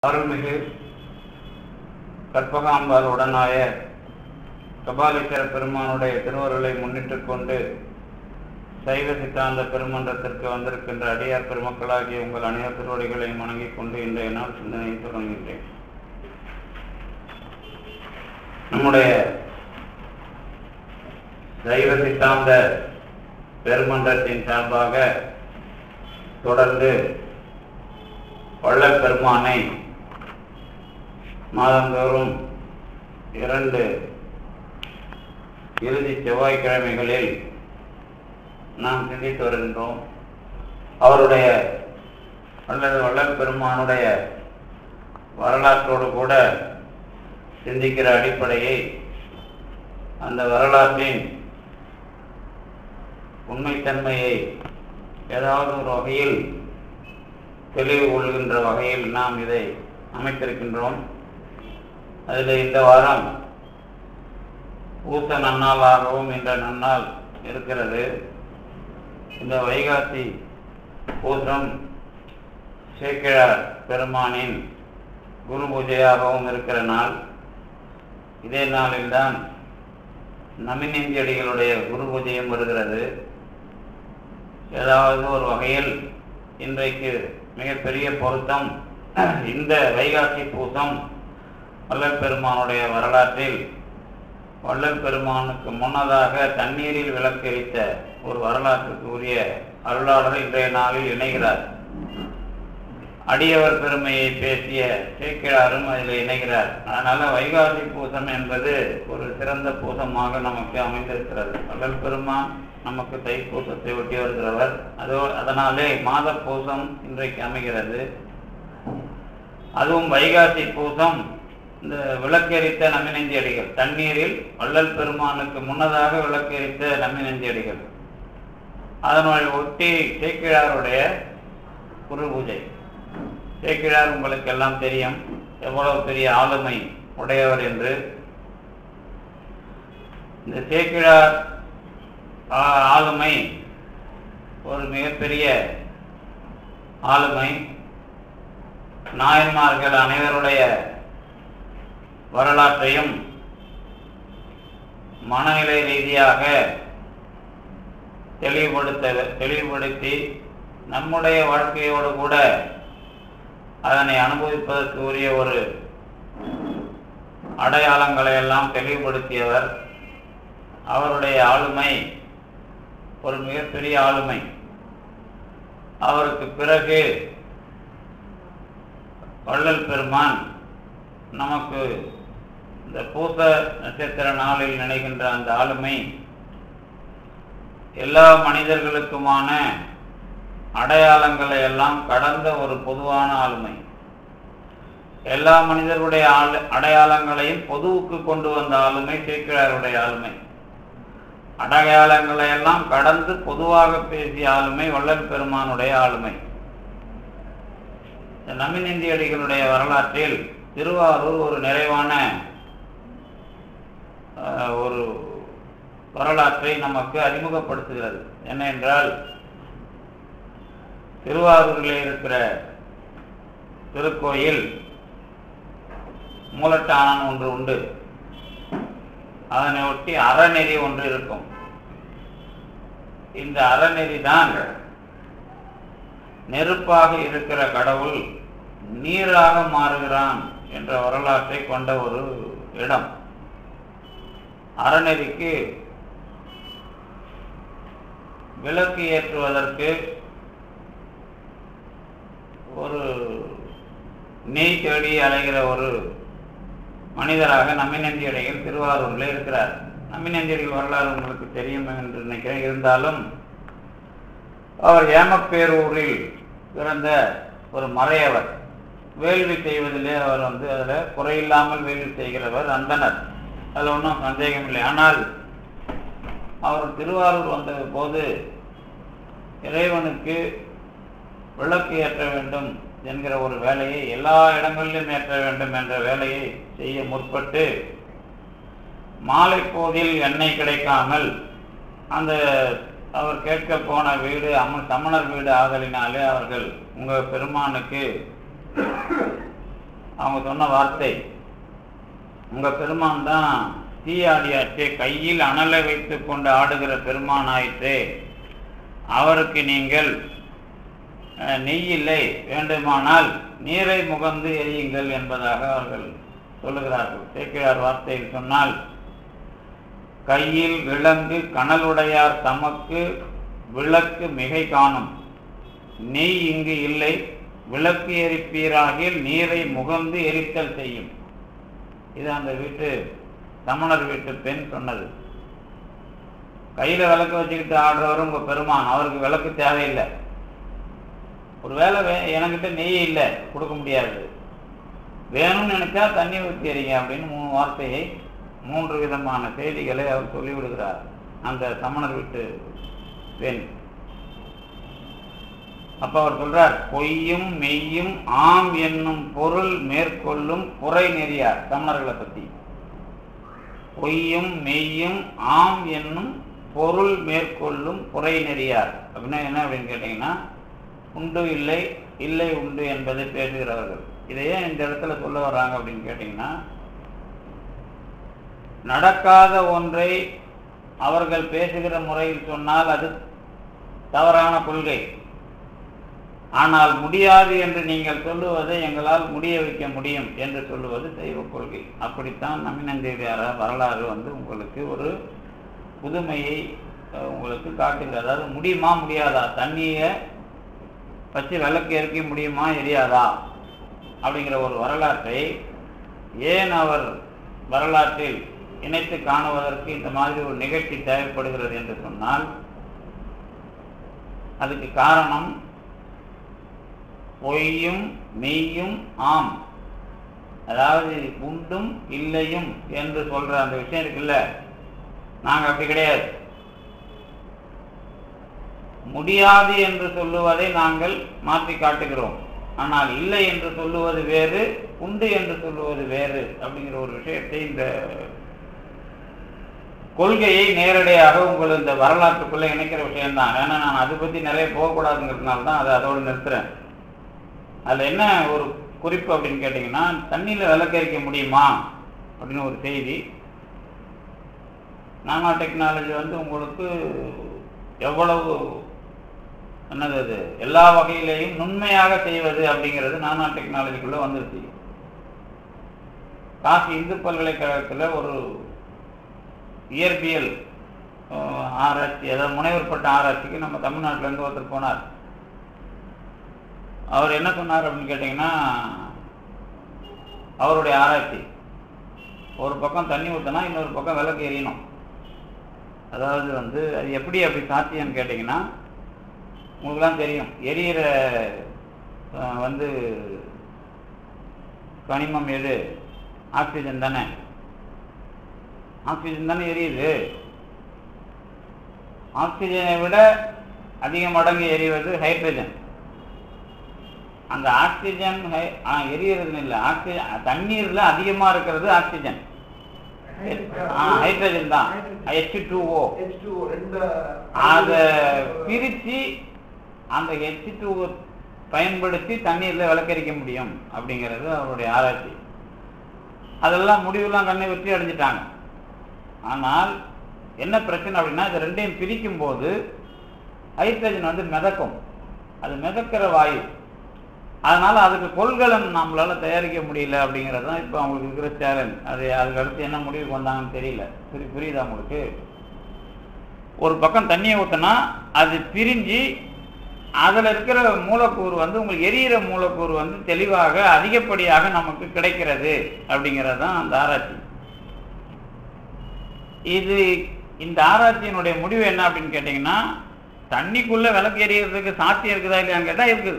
அருள்மிகு கற்பகாம்பாள் உடனாய கபாலீஸ்வர பெருமானுடைய திருவருளை முன்னிட்டுக் கொண்டு சைவ சித்தாந்த பெருமன்றத்திற்கு வந்திருக்கின்ற அடியார் பெருமக்களாகிய உங்கள் அனைவர் திருவடிகளை வணங்கிக் கொண்டு இன்றைய நாள் சிந்தனையை தொடங்குகின்றேன் நம்முடைய சைவ சித்தாந்த பெருமன்றத்தின் சார்பாக தொடர்ந்து வள்ளல் பெருமானை மாதந்தோறும் இரண்டு இறுதி செவ்வாய்க்கிழமைகளில் நாம் சிந்தித்து வருகின்றோம் அவருடைய அல்லது வள்ளல் பெருமானுடைய வரலாற்றோடு கூட சிந்திக்கிற அடிப்படையை அந்த வரலாற்றின் உண்மைத்தன்மையை ஏதாவது ஒரு வகையில் தெளிவு கொள்கின்ற வகையில் நாம் இதை அமைத்திருக்கின்றோம் அதில் இந்த வாரம் ஊச நன்னாளாகவும் இந்த நன்னாள் இருக்கிறது இந்த வைகாசி பூசம் சேக்கிழார் பெருமானின் குரு பூஜையாகவும் இருக்கிற நாள் இதே நாளில்தான் நமினேந்தியடிகளுடைய குரு பூஜையும் வருகிறது ஏதாவது ஒரு வகையில் இன்றைக்கு மிகப்பெரிய பொருத்தம் இந்த வைகாசி பூசம் வள்ளல் பெருமானுடைய வரலாற்றில் வள்ளல் பெருமானுக்கு முன்னதாக தண்ணீரில் விளக்கரித்த ஒரு வரலாற்றுக்கு உரிய அருளாளர் இன்றைய நாளில் இணைகிறார் அடியவர் பெருமையை பேசிய சேக்கிழாரும் அதில் இணைகிறார் அதனால வைகாசி பூசம் என்பது ஒரு சிறந்த பூசமாக நமக்கு அமைந்திருக்கிறது வள்ளல் பெருமான் நமக்கு தைப்பூசத்தை ஒட்டி வருகிறவர் அதோ அதனாலே மாத பூசம் இன்றைக்கு அமைகிறது அதுவும் வைகாசி பூசம் இந்த விளக்கெரித்த நம்பினஞ்செடிகள் தண்ணீரில் வள்ளல் பெருமானுக்கு முன்னதாக விளக்கெரித்த நம்பினஞ்செடிகள் அதனுடைய ஒட்டி சேக்கிழாருடைய குரு பூஜை சேக்கிழார் உங்களுக்கு எல்லாம் தெரியும் எவ்வளவு பெரிய ஆளுமை உடையவர் என்று இந்த சேக்கிழார் ஆளுமை ஒரு மிகப்பெரிய ஆளுமை நாயன்மார்கள் அனைவருடைய வரலாற்றையும் மனநிலை ரீதியாக தெளிவுபடுத்த தெளிவுபடுத்தி நம்முடைய வாழ்க்கையோடு கூட அதனை அனுபவிப்பதற்கு உரிய ஒரு அடையாளங்களை எல்லாம் தெளிவுபடுத்தியவர் அவருடைய ஆளுமை ஒரு மிகப்பெரிய ஆளுமை அவருக்கு பிறகு வள்ளல் பெருமான் நமக்கு இந்த பூச நட்சத்திர நாளில் நினைக்கின்ற அந்த ஆளுமை எல்லா மனிதர்களுக்குமான அடையாளங்களை எல்லாம் கடந்த ஒரு பொதுவான ஆளுமை எல்லா மனிதர்களுடைய அடையாளங்களையும் பொதுவுக்கு கொண்டு வந்த ஆளுமை சேக்கிழாருடைய ஆளுமை அடையாளங்களை எல்லாம் கடந்து பொதுவாக பேசிய ஆளுமை வள்ளல் பெருமானுடைய ஆளுமை இந்த நம்பினந்தியடிகளுடைய வரலாற்றில் திருவாரூர் ஒரு நிறைவான ஒரு வரலாற்றை நமக்கு அறிமுகப்படுத்துகிறது என்ன என்றால் திருவாரூரில் இருக்கிற திருக்கோயில் மூலட்டானன் ஒன்று உண்டு அதனை ஒட்டி அறநெறி ஒன்று இருக்கும் இந்த அறநெறி தான் நெருப்பாக இருக்கிற கடவுள் நீராக மாறுகிறான் என்ற வரலாற்றை கொண்ட ஒரு இடம் அறநெறிக்கு விளக்கு ஏற்றுவதற்கு ஒரு நெய் தேடி அலைகிற ஒரு மனிதராக நம்பினந்தியடிகள் திருவாரூரில் இருக்கிறார் நம்பினந்தியடிகள் வரலாறு உங்களுக்கு தெரியும் என்று நினைக்கிறேன் இருந்தாலும் அவர் ஏமப்பேரூரில் பிறந்த ஒரு மறையவர் வேள்வி செய்வதிலே அவர் வந்து அதில் குறையில்லாமல் வேள்வி செய்கிறவர் அந்தனர் அதில் ஒன்றும் சந்தேகம் இல்லை ஆனால் அவர் திருவாரூர் வந்த போது இறைவனுக்கு விளக்கு ஏற்ற வேண்டும் என்கிற ஒரு வேலையை எல்லா இடங்களிலும் ஏற்ற வேண்டும் என்ற வேலையை செய்ய முற்பட்டு மாலை போதில் எண்ணெய் கிடைக்காமல் அந்த அவர் கேட்க போன வீடு அம சமணர் வீடு ஆதலினாலே அவர்கள் உங்க பெருமானுக்கு அவங்க சொன்ன வார்த்தை உங்க பெருமான் தான் தீயாடியாச்சே கையில் அனலை வைத்துக் கொண்டு ஆடுகிற பெருமான் ஆயிற்றே அவருக்கு நீங்கள் அஹ், நெய் இல்லை வேண்டுமானால் நீரை முகந்து எரியுங்கள் என்பதாக அவர்கள் சொல்லுகிறார்கள் சேக்கிழார் வார்த்தையில் சொன்னால் கையில் விலங்கு கனலுடையார் தமக்கு விளக்கு மிகை காணும் நெய் இங்கு இல்லை விளக்கு எரிப்பீராகில் நீரை முகந்து எரித்தல் செய்யும் இது அந்த வீட்டு சமணர் வீட்டு பெண் சொன்னது கையில விளக்கு வச்சுக்கிட்டு ஆடுறவர் உங்க பெருமான் அவருக்கு விளக்கு தேவையில்லை ஒருவேளை வே என்கிட்ட நெய் இல்லை கொடுக்க முடியாது வேணும்னு நினைச்சா தண்ணி ஊற்றி எறிங்க அப்படின்னு மூணு வார்த்தையை மூன்று விதமான செய்திகளை அவர் சொல்லிவிடுகிறார் அந்த சமணர் வீட்டு பெண் அப்ப அவர் சொல்றார் பொய்யும் மெய்யும் ஆம் என்னும் பொருள் மேற்கொள்ளும் குறை நெறியார் சமணர்களை பத்தி பொய்யும் மெய்யும் ஆம் என்னும் பொருள் மேற்கொள்ளும் குறை நெறியார் அப்படின்னா என்ன அப்படின்னு கேட்டீங்கன்னா உண்டு இல்லை இல்லை உண்டு என்பதை பேசுகிறவர்கள் இதை ஏன் இந்த இடத்துல சொல்ல வர்றாங்க அப்படின்னு கேட்டீங்கன்னா நடக்காத ஒன்றை அவர்கள் பேசுகிற முறையில் சொன்னால் அது தவறான கொள்கை ஆனால் முடியாது என்று நீங்கள் சொல்லுவதை எங்களால் முடிய வைக்க முடியும் என்று சொல்லுவது தெய்வ கொள்கை அப்படித்தான் நம்பினந்தேவியார வரலாறு வந்து உங்களுக்கு ஒரு புதுமையை அஹ், உங்களுக்கு காட்டுகிறது அதாவது முடியுமா முடியாதா தண்ணியை வச்சு விளக்கு எரிக்க முடியுமா எரியாதா அப்படிங்கிற ஒரு வரலாற்றை ஏன் அவர் வரலாற்றில் இணைத்து காணுவதற்கு இந்த மாதிரி ஒரு நிகழ்ச்சி தேவைப்படுகிறது என்று சொன்னால் அதுக்கு காரணம் பொய்யும் மெய்யும் ஆம் அதாவது உண்டும் இல்லையும் என்று சொல்ற அந்த விஷயம் இருக்குல்ல நாங்க அப்படி கிடையாது முடியாது என்று சொல்லுவதை நாங்கள் மாற்றி காட்டுகிறோம் ஆனால் இல்லை என்று சொல்லுவது வேறு உண்டு என்று சொல்லுவது வேறு அப்படிங்கிற ஒரு விஷயத்தை இந்த கொள்கையை நேரடியாக உங்கள் இந்த வரலாற்றுக்குள்ள இணைக்கிற விஷயம்தான் ஏன்னா நான் அதை பத்தி நிறைய போகக்கூடாதுங்கிறதுனால தான் அதை அதோடு நிறுத்துறேன் அதுல என்ன ஒரு குறிப்பு அப்படின்னு கேட்டீங்கன்னா தண்ணியில விளக்கரிக்க முடியுமா அப்படின்னு ஒரு செய்தி நானோ டெக்னாலஜி வந்து உங்களுக்கு எவ்வளவு என்னது அது எல்லா வகையிலையும் நுண்மையாக செய்வது அப்படிங்கிறது நானோ டெக்னாலஜிக்குள்ள வந்துருச்சு காசி இந்து பல்கலைக்கழகத்துல ஒரு இயற்பியல் அஹ், ஆராய்ச்சி அதாவது முனைவர்பட்ட ஆராய்ச்சிக்கு நம்ம தமிழ்நாட்டுல இருந்து ஒருத்தர் போனார் அவர் என்ன சொன்னார் அப்படின்னு கேட்டிங்கன்னா அவருடைய ஆராய்ச்சி ஒரு பக்கம் தண்ணி ஊற்றினா இன்னொரு பக்கம் விளக்கு எரியணும் அதாவது வந்து அது எப்படி அப்படி சாத்தியம்னு கேட்டிங்கன்னா உங்களுக்குலாம் தெரியும் எரியிற அஹ், வந்து கனிமம் எது ஆக்சிஜன் தானே ஆக்சிஜன் தானே எரியுது ஆக்சிஜனை விட அதிக மடங்கு எரிவது ஹைட்ரஜன் அந்த ஆக்சிஜன் ஹை- ஆ, எரியறது இல்லை ஆக்சிஜன் தண்ணீர்ல அதிகமா இருக்கிறது ஆக்சிஜன் ஹைட்ரஜன் தான் ஹெச் டூ ஓ H2O ரெண்டு அதை பிரிச்சு அந்த ஹெச் டூ பயன்படுத்தி தண்ணீர்ல விளக்கரிக்க முடியும் அப்படிங்கிறது அவருடைய ஆராய்ச்சி அதெல்லாம் முடிவுலாம் கண்ணை வெற்றி அடைஞ்சிட்டாங்க ஆனால் என்ன பிரச்சனை அப்படின்னா இது ரெண்டையும் பிரிக்கும் போது ஹைட்ரஜன் வந்து மிதக்கும் அது மிதக்கிற வாயு அதனால அதுக்கு கொள்கலன் நம்மளால தயாரிக்க முடியல அப்படிங்கிறது தான் இப்போ அவங்களுக்கு இருக்கிற சேலஞ்ச் அது அதுக்கு அடுத்து என்ன முடிவுக்கு வந்தாங்கன்னு தெரியல புரி புரியுதா உங்களுக்கு ஒரு பக்கம் தண்ணியை ஊற்றினா அது பிரிஞ்சு அதில் இருக்கிற மூலக்கூறு வந்து உங்களுக்கு எரியிற மூலக்கூறு வந்து தெளிவாக அதிகப்படியாக நமக்கு கிடைக்கிறது அப்படிங்கிறது தான் அந்த ஆராய்ச்சி இது இந்த ஆராய்ச்சியினுடைய முடிவு என்ன அப்படின்னு கேட்டிங்கன்னா தண்ணிக்குள்ள விளக்கு எரியறதுக்கு சாத்தியம் இருக்குதா இல்லையான்னு கேட்டால் இருக்குது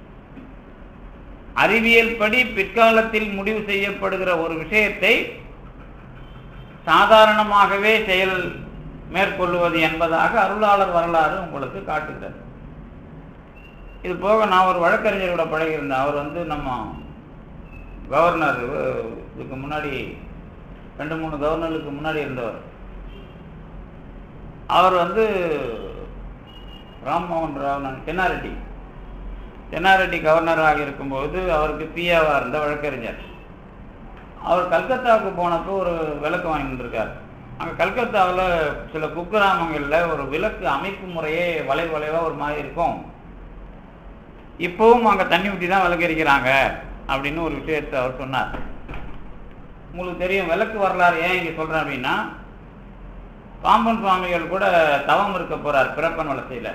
அறிவியல் படி பிற்காலத்தில் முடிவு செய்யப்படுகிற ஒரு விஷயத்தை சாதாரணமாகவே செயல் மேற்கொள்வது என்பதாக அருளாளர் வரலாறு உங்களுக்கு காட்டுகிறது இது போக நான் ஒரு வழக்கறிஞரோட பழகியிருந்தேன் அவர் வந்து நம்ம கவர்னர் இவ- இதுக்கு முன்னாடி ரெண்டு மூணு கவர்னருக்கு முன்னாடி இருந்தவர் அவர் வந்து ராம்மோகன் ராவ் நான் தென்னாரெட்டி தென்னாரெட்டி கவர்னராக இருக்கும்போது அவருக்கு பிஏவா இருந்த வழக்கறிஞர் அவர் கல்கத்தாவுக்கு போனப்போ ஒரு விளக்கு வாங்கிட்டு இருக்கார் அங்கே கல்கத்தாவில் சில குக்கிராமங்களில் ஒரு விளக்கு அமைப்பு முறையே வளை வளைவாக ஒரு மாதிரி இருக்கும் இப்போவும் அங்கே தண்ணி ஊற்றி தான் விளக்கு எரிக்கிறாங்க அப்படின்னு ஒரு விஷயத்தை அவர் சொன்னார் உங்களுக்கு தெரியும் விளக்கு வரலாறு ஏன் இங்கே சொல்கிறேன் அப்படின்னா பாம்பன் சுவாமிகள் கூட தவம் இருக்க போறார் பிறப்பன் வளர்ச்சியில்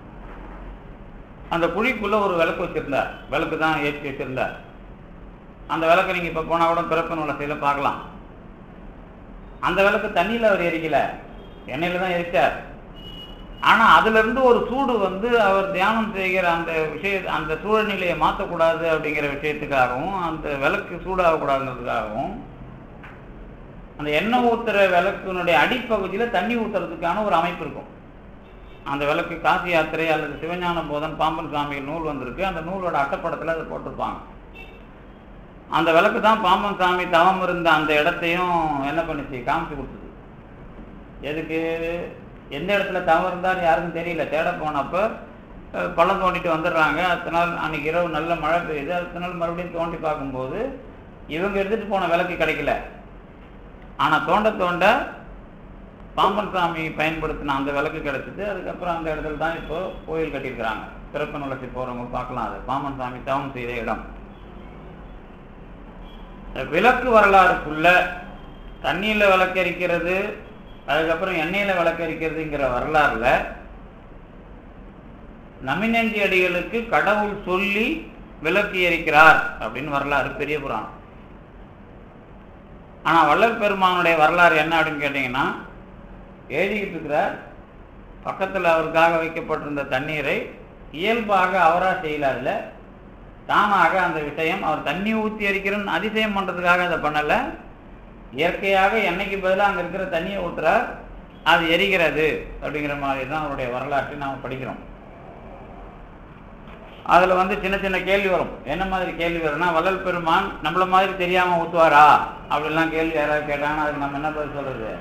அந்த குழிக்குள்ள ஒரு விளக்கு வச்சிருந்தார் விளக்கு தான் ஏற்றி வச்சிருந்தார் அந்த விளக்கு நீங்க இப்ப போனா கூட பிறப்பன் வளர்ச்சியில பார்க்கலாம் அந்த விளக்கு தண்ணியில அவர் எரிக்கல எண்ணெயில தான் எரிச்சார் ஆனா அதுல இருந்து ஒரு சூடு வந்து அவர் தியானம் செய்கிற அந்த விஷய அந்த சூழ்நிலையை மாற்றக்கூடாது அப்படிங்கிற விஷயத்துக்காகவும் அந்த விளக்கு சூடாகக்கூடாதுங்கிறதுக்காகவும் அந்த எண்ணெய் ஊத்துற விளக்கினுடைய அடிப்பகுதியில தண்ணி ஊத்துறதுக்கான ஒரு அமைப்பு இருக்கும் அந்த விளக்கு காசி யாத்திரை அல்லது சிவஞான போதன் பாம்பன் சாமிகள் நூல் வந்திருக்கு அந்த நூலோட அட்டப்படத்துல அதை போட்டிருப்பாங்க அந்த விளக்கு தான் பாம்பன் சாமி தவம் இருந்த அந்த இடத்தையும் என்ன பண்ணுச்சு காமிச்சு கொடுத்தது எதுக்கு எந்த இடத்துல தவம் இருந்தாலும் யாருக்கும் தெரியல தேட போனப்ப அஹ், பள்ளம் தோண்டிட்டு வந்துடுறாங்க அடுத்த நாள் அன்னைக்கு இரவு நல்ல மழை பெய்யுது அடுத்த நாள் மறுபடியும் தோண்டி பார்க்கும்போது இவங்க எடுத்துட்டு போன விளக்கு கிடைக்கல ஆனா தோண்ட தோண்ட பாம்பன் சாமி பயன்படுத்தின அந்த விளக்கு கிடைச்சிது அதுக்கப்புறம் அந்த இடத்துல தான் இப்போ கோயில் கட்டியிருக்கிறாங்க பிறப்பு நுழைச்சி போறவங்க பார்க்கலாம் அது பாம்பன் சாமி தவம் செய்த இடம் இந்த விளக்கு வரலாறுக்குள்ள தண்ணியில விளக்கரிக்கிறது அதுக்கப்புறம் எண்ணெயில விளக்கரிக்கிறதுங்கிற வரலாறுல நமினஞ்சி அடிகளுக்கு கடவுள் சொல்லி விளக்கு எரிக்கிறார் அப்படின்னு வரலாறு பெரிய புராணம் ஆனா வள்ளல் பெருமானுடைய வரலாறு என்ன அப்படின்னு கேட்டீங்கன்னா எழுதிக்கிட்டு இருக்கிறார் பக்கத்துல அவருக்காக வைக்கப்பட்டிருந்த தண்ணீரை இயல்பாக அவரா செய்யல அதுல தானாக அந்த விஷயம் அவர் தண்ணி ஊற்றி எரிக்கிறன்னு அதிசயம் பண்றதுக்காக அதை பண்ணல இயற்கையாக எண்ணெய்க்கு பதிலாக அங்க இருக்கிற தண்ணியை ஊத்துறார் அது எரிகிறது அப்படிங்கிற மாதிரி தான் அவருடைய வரலாற்றை நாம் படிக்கிறோம் அதுல வந்து சின்ன சின்ன கேள்வி வரும் என்ன மாதிரி கேள்வி வரும்னா வள்ளல் பெருமான் நம்மள மாதிரி தெரியாம ஊத்துவாரா அப்படிலாம் கேள்வி யாராவது கேட்டாங்கன்னா அதுக்கு நம்ம என்ன பதில் சொல்றது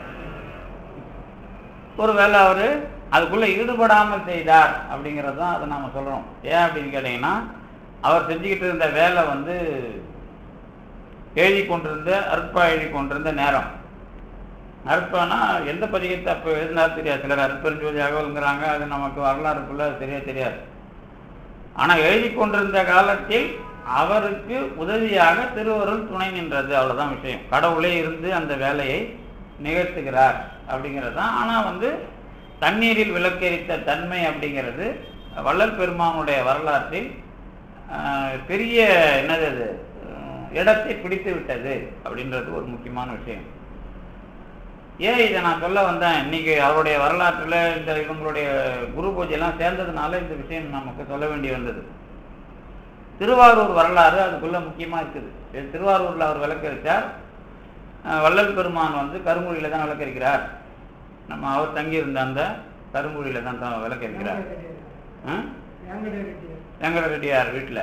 ஒருவேளை அவரு அதுக்குள்ள ஈடுபடாமல் செய்தார் அப்படிங்கிறது தான் அதை நாம சொல்றோம் ஏன் அப்படின்னு கேட்டீங்கன்னா அவர் செஞ்சுக்கிட்டு இருந்த வேலை வந்து எழுதி கொண்டிருந்த அற்பா எழுதி கொண்டிருந்த நேரம் அற்பனா எந்த பதிகத்தை அப்போ எழுதினார் தெரியாது சிலர் அற்பெருஞ்சோதி அகவல்ங்கிறாங்க அது நமக்கு வரலாறுக்குள்ள சரியா தெரியாது ஆனா எழுதி கொண்டிருந்த காலத்தில் அவருக்கு உதவியாக திருவருள் துணை நின்றது அவ்வளவுதான் விஷயம் கடவுளே இருந்து அந்த வேலையை நிகழ்த்துகிறார் அப்படிங்கிறது தான் ஆனா வந்து தண்ணீரில் விளக்கரித்த தன்மை அப்படிங்கிறது வள்ளல் பெருமானுடைய வரலாற்றில் ஆஹ், பெரிய என்னது அது உம், இடத்தை பிடித்து விட்டது அப்படின்றது ஒரு முக்கியமான விஷயம் ஏன் இதை நான் சொல்ல வந்தேன் இன்னைக்கு அவருடைய வரலாற்றுல இந்த இவங்களுடைய குரு பூஜை எல்லாம் சேர்ந்ததுனால இந்த விஷயம் நமக்கு சொல்ல வேண்டி வந்தது திருவாரூர் வரலாறு அதுக்குள்ள முக்கியமா இருக்குது இது திருவாரூர்ல அவர் விளக்கரிச்சார் அஹ், வள்ளல் பெருமான் வந்து கருங்குழியில தான் விளக்கரிக்கிறார் நம்ம அவர் தங்கியிருந்த அந்த கருங்குழியில தான் தான் விளக்கரிக்கிறார் ஆ? வெங்கட ரெட்டியார் வீட்டுல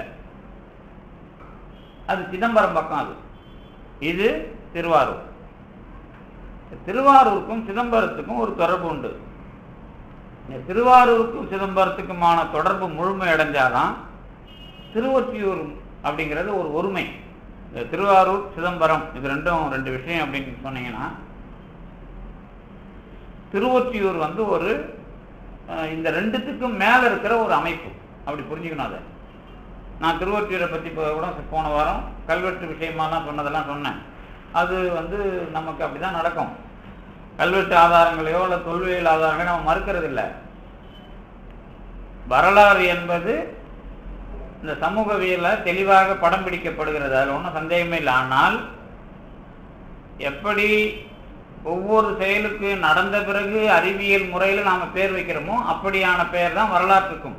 அது சிதம்பரம் பக்கம் அது இது திருவாரூர் திருவாரூருக்கும் சிதம்பரத்துக்கும் ஒரு தொடர்பு உண்டு இந்த திருவாரூருக்கும் சிதம்பரத்துக்குமான தொடர்பு முழுமை அடைஞ்சாதான் திருவொற்றியூர் அப்படிங்கிறது ஒரு ஒருமை இந்த திருவாரூர் சிதம்பரம் இது ரெண்டும் ரெண்டு விஷயம் அப்படின்னு சொன்னீங்கன்னா திருவொற்றியூர் வந்து ஒரு அஹ், இந்த ரெண்டுத்துக்கும் மேல இருக்கிற ஒரு அமைப்பு அப்படி புரிஞ்சுக்கணும் அதை நான் திருவொற்றியூரை பத்தி இப்போ கூட போன வாரம் கல்வெட்டு விஷயமாலாம் சொன்னதெல்லாம் சொன்னேன் அது வந்து நமக்கு அப்படிதான் நடக்கும் கல்வெட்டு ஆதாரங்களையோ இல்ல தொல்வியல் ஆதாரங்களையோ நம்ம மறுக்கிறது இல்லை வரலாறு என்பது இந்த சமூகவியல தெளிவாக படம் பிடிக்கப்படுகிறது அதில் ஒன்றும் சந்தேகமே இல்லை ஆனால் எப்படி ஒவ்வொரு செயலுக்கு நடந்த பிறகு அறிவியல் முறையில் நாம பேர் வைக்கிறோமோ அப்படியான பெயர் தான் வரலாற்றுக்கும்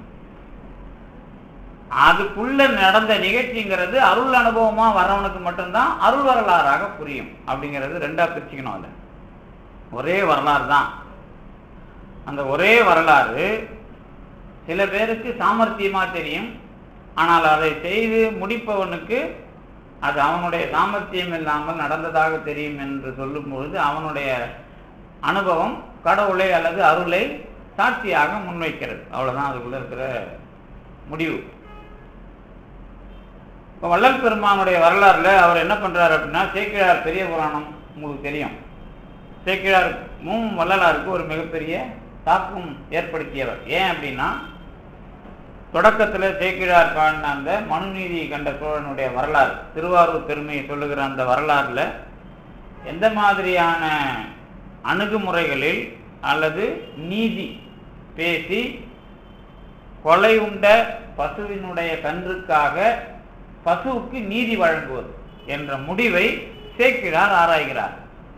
அதுக்குள்ள நடந்த நிகழ்ச்சிங்கிறது அருள் அனுபவமா வரவனுக்கு மட்டும்தான் அருள் வரலாறாக புரியும் அப்படிங்கிறது ரெண்டா பிரிச்சுக்கணும் அதை ஒரே வரலாறு தான் அந்த ஒரே வரலாறு சில பேருக்கு சாமர்த்தியமா தெரியும் ஆனால் அதை செய்து முடிப்பவனுக்கு அது அவனுடைய சாமர்த்தியம் இல்லாமல் நடந்ததாக தெரியும் என்று சொல்லும் பொழுது அவனுடைய அனுபவம் கடவுளை அல்லது அருளை சாட்சியாக முன்வைக்கிறது அவ்வளவுதான் அதுக்குள்ள இருக்கிற முடிவு இப்போ வள்ளல் பெருமானுடைய வரலாறுல அவர் என்ன பண்றாரு அப்படின்னா சேக்கிழார் பெரிய புராணம் உங்களுக்கு தெரியும் சேக்கிழாருக்கும் வள்ளலாருக்கு ஒரு மிகப்பெரிய தாக்கம் ஏற்படுத்தியவர் ஏன் அப்படின்னா தொடக்கத்துல சேக்கிழார் பாடின அந்த மனுநீதி கண்ட சோழனுடைய வரலாறு திருவாரூர் பெருமையை சொல்லுகிற அந்த வரலாறுல எந்த மாதிரியான அணுகுமுறைகளில் அல்லது நீதி பேசி கொலை உண்ட பசுவினுடைய கன்றுக்காக பசுவுக்கு நீதி வழங்குவது என்ற முடிவை சேக்கிழார் ஆராய்கிறார்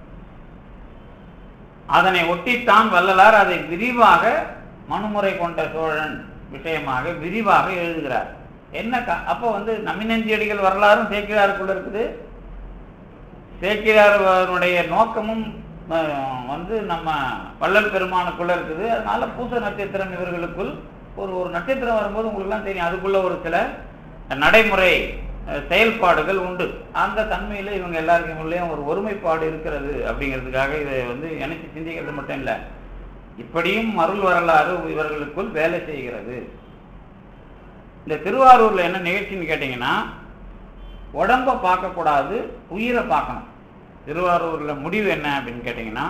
அதனை ஒட்டித்தான் வள்ளலார் அதை விரிவாக மனுமுறை கொண்ட சோழன் விஷயமாக விரிவாக எழுதுகிறார் என்ன கா- அப்போ வந்து நமினந்தியடிகள் வரலாறும் சேக்கிழாருக்குள்ள இருக்குது சேக்கிழாருடைய நோக்கமும் அஹ், வந்து நம்ம வள்ளல் பெருமானுக்குள்ள இருக்குது அதனால பூச நட்சத்திரம் இவர்களுக்குள் ஒரு ஒரு நட்சத்திரம் வரும்போது உங்களுக்குலாம் தெரியும் அதுக்குள்ள ஒரு சில நடைமுறை அஹ், செயல்பாடுகள் உண்டு அந்த தன்மையில இவங்க எல்லாருக்கும் உள்ளேயும் ஒரு ஒருமைப்பாடு இருக்கிறது அப்படிங்கிறதுக்காக இதை வந்து எனக்கு சிந்திக்கிறது மட்டும் இல்லை இப்படியும் அருள் வரலாறு இவர்களுக்குள் வேலை செய்கிறது இந்த திருவாரூர்ல என்ன நிகழ்ச்சின்னு கேட்டீங்கன்னா உடம்ப பார்க்கக்கூடாது உயிரை பார்க்கணும் திருவாரூர்ல முடிவு என்ன அப்படின்னு கேட்டீங்கன்னா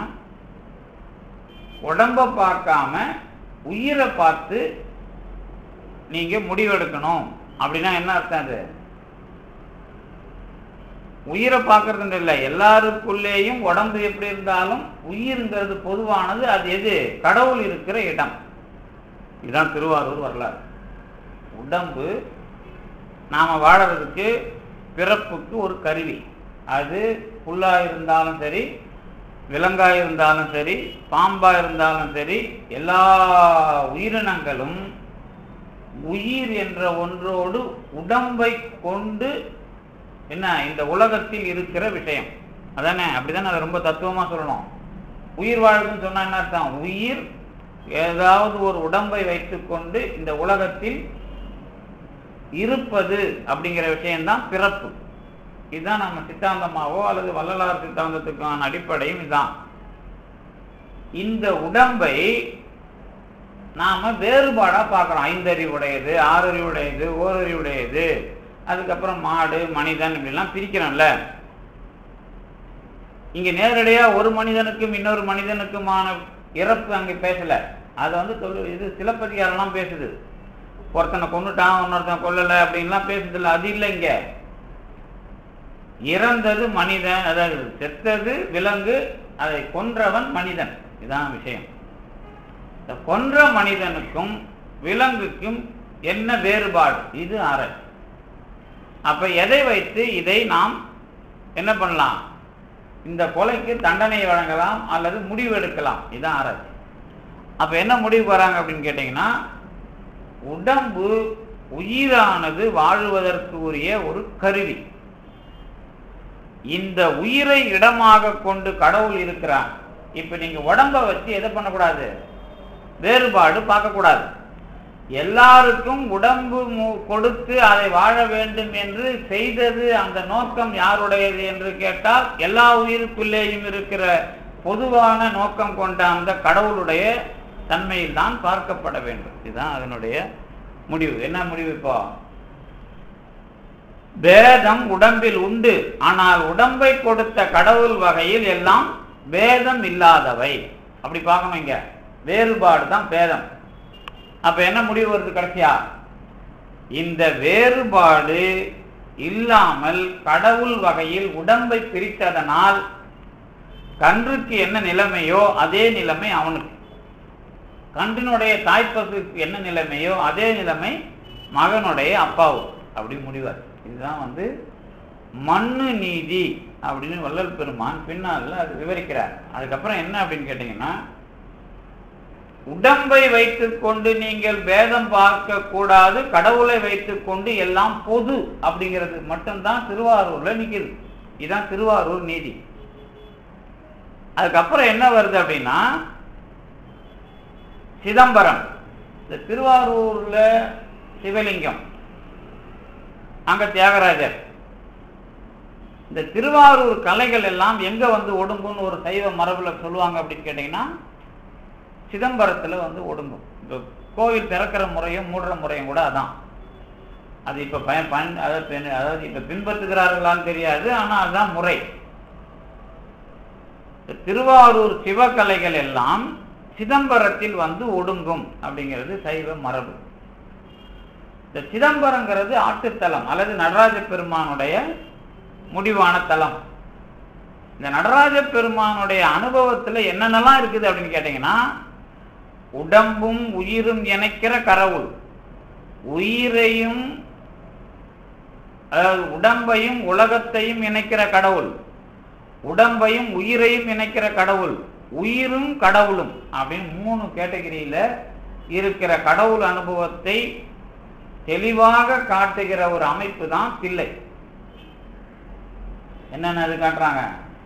உடம்ப பார்க்காம உயிரை பார்த்து நீங்க முடிவெடுக்கணும் அப்படின்னா என்ன அர்த்தம் அது உயிரை பார்க்கறது இல்லை எல்லாருக்குள்ளேயும் உடம்பு எப்படி இருந்தாலும் உயிருங்கிறது பொதுவானது அது எது கடவுள் இருக்கிற இடம் இதுதான் திருவாரூர் வரலாறு உடம்பு நாம வாழறதுக்கு பிறப்புக்கு ஒரு கருவி அது புல்லா இருந்தாலும் சரி விலங்கா இருந்தாலும் சரி பாம்பா இருந்தாலும் சரி எல்லா உயிரினங்களும் உயிர் என்ற ஒன்றோடு உடம்பை கொண்டு என்ன இந்த உலகத்தில் இருக்கிற விஷயம் அதானே அப்படிதானே அதை ரொம்ப தத்துவமா சொல்லணும் உயிர் வாழ்வுன்னு சொன்னா என்ன அர்த்தம் உயிர் ஏதாவது ஒரு உடம்பை வைத்துக்கொண்டு இந்த உலகத்தில் இருப்பது அப்படிங்கிற விஷயம்தான் பிறப்பு இதுதான் நம்ம சித்தாந்தமாவோ அல்லது வள்ளலார் சித்தாந்தத்துக்கான அடிப்படையும் இதுதான் இந்த உடம்பை நாம வேறுபாடா பார்க்கிறோம் ஐந்தறிவுடையது ஆறறிவுடையது ஓரறிவுடையது அதுக்கப்புறம் மாடு மனிதன் இப்படிலாம் பிரிக்கிறோம்ல இங்க நேரடியா ஒரு மனிதனுக்கும் இன்னொரு மனிதனுக்குமான இறப்பு அங்க பேசல அதை வந்து தொழில் இது சிலப்பதிகாரம்லாம் பேசுது ஒருத்தனை கொண்டுட்டான் இன்னொருத்தனை கொல்லல அப்படின்லாம் பேசுது இல்ல அது இல்லை இங்க இறந்தது மனிதன் அதாவது செத்தது விலங்கு அதை கொன்றவன் மனிதன் இதுதான் விஷயம் இந்த கொன்ற மனிதனுக்கும் விலங்குக்கும் என்ன வேறுபாடு இது அறை அப்ப எதை வைத்து இதை நாம் என்ன பண்ணலாம் இந்த கொலைக்கு தண்டனை வழங்கலாம் அல்லது முடிவு எடுக்கலாம் இதுதான் அறை அப்ப என்ன முடிவு வராங்க அப்படின்னு கேட்டீங்கன்னா உடம்பு உயிரானது வாழுவதற்கு உரிய ஒரு கருவி இந்த உயிரை இடமாக கொண்டு கடவுள் இருக்கிறான் இப்ப நீங்க உடம்ப வச்சு எதை பண்ணக்கூடாது வேறுபாடு பார்க்கக்கூடாது எல்லாருக்கும் உடம்பு மு- கொடுத்து அதை வாழ வேண்டும் என்று செய்தது அந்த நோக்கம் யாருடையது என்று கேட்டால் எல்லா உயிருக்குள்ளேயும் இருக்கிற பொதுவான நோக்கம் கொண்ட அந்த கடவுளுடைய தன்மையில் தான் பார்க்கப்பட வேண்டும் இதுதான் அதனுடைய முடிவு என்ன முடிவு இப்போ பேதம் உடம்பில் உண்டு ஆனால் உடம்பை கொடுத்த கடவுள் வகையில் எல்லாம் பேதம் இல்லாதவை அப்படி பார்க்கணும் இங்க வேறுபாடு தான் பேதம் அப்ப என்ன முடிவு வருது கடைசியா இந்த வேறுபாடு இல்லாமல் கடவுள் வகையில் உடம்பை பிரித்ததனால் கன்றுக்கு என்ன நிலைமையோ அதே நிலைமை அவனுக்கு கன்றினுடைய தாய்ப்பசுக்கு என்ன நிலைமையோ அதே நிலைமை மகனுடைய அப்பாவுக்கு அப்படி முடிவார் இதுதான் வந்து மண்ணு நீதி அப்படின்னு வள்ளல் பெருமான் பின்னால அது விவரிக்கிறார் அதுக்கப்புறம் என்ன அப்படின்னு கேட்டீங்கன்னா உடம்பை வைத்துக்கொண்டு நீங்கள் பேதம் பார்க்க கூடாது கடவுளை வைத்துக்கொண்டு எல்லாம் பொது அப்படிங்கிறது மட்டும்தான் திருவாரூர்ல நிக்குது இதுதான் திருவாரூர் நீதி அதுக்கப்புறம் என்ன வருது அப்படின்னா சிதம்பரம் இந்த திருவாரூர்ல சிவலிங்கம் அங்க தியாகராஜர் இந்த திருவாரூர் கலைகள் எல்லாம் எங்க வந்து ஒடுங்கும்னு ஒரு சைவ மரபுல சொல்லுவாங்க அப்படின்னு கேட்டீங்கன்னா சிதம்பரத்துல வந்து ஒடுங்கும் இப்போ கோவில் திறக்கிற முறையும் மூடுற முறையும் கூட அதான் அது இப்ப பயன் பயன் அதாவது பின்- அதாவது இப்ப பின்பற்றுகிறார்களான்னு தெரியாது ஆனா அதுதான் முறை திருவாரூர் சிவகலைகள் எல்லாம் சிதம்பரத்தில் வந்து ஒடுங்கும் அப்படிங்கிறது சைவ மரபு இந்த சிதம்பரங்கிறது ஆட்டுத்தலம் அல்லது நடராஜ பெருமானுடைய முடிவான தலம் இந்த நடராஜ பெருமானுடைய அனுபவத்துல என்னென்னலாம் இருக்குது அப்படின்னு கேட்டீங்கன்னா உடம்பும் உயிரும் இணைக்கிற கடவுள் உயிரையும் அதாவது உடம்பையும் உலகத்தையும் இணைக்கிற கடவுள் உடம்பையும் உயிரையும் இணைக்கிற கடவுள் உயிரும் கடவுளும் அப்படின்னு மூணு கேட்டகரியில இருக்கிற கடவுள் அனுபவத்தை தெளிவாக காட்டுகிற ஒரு அமைப்பு தான் தில்லை என்னென்ன அது காட்டுறாங்க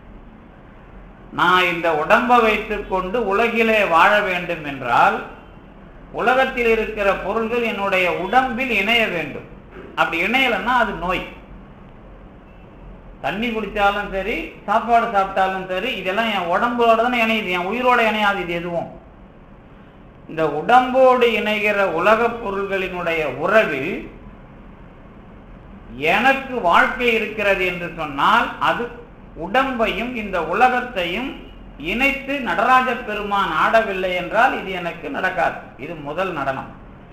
நான் இந்த உடம்பை வைத்துக்கொண்டு உலகிலே வாழ வேண்டும் என்றால் உலகத்தில் இருக்கிற பொருள்கள் என்னுடைய உடம்பில் இணைய வேண்டும் அப்படி இணையலைன்னா அது நோய் தண்ணி குடிச்சாலும் சரி சாப்பாடு சாப்பிட்டாலும் சரி இதெல்லாம் என் உடம்போட தானே இணையுது என் உயிரோட இணையாது இது எதுவும் இந்த உடம்போடு இணைகிற உலகப் பொருள்களினுடைய உறவில் எனக்கு வாழ்க்கை இருக்கிறது என்று சொன்னால் அது உடம்பையும் இந்த உலகத்தையும் இணைத்து நடராஜ பெருமான் ஆடவில்லை என்றால் இது எனக்கு நடக்காது இது முதல் நடனம்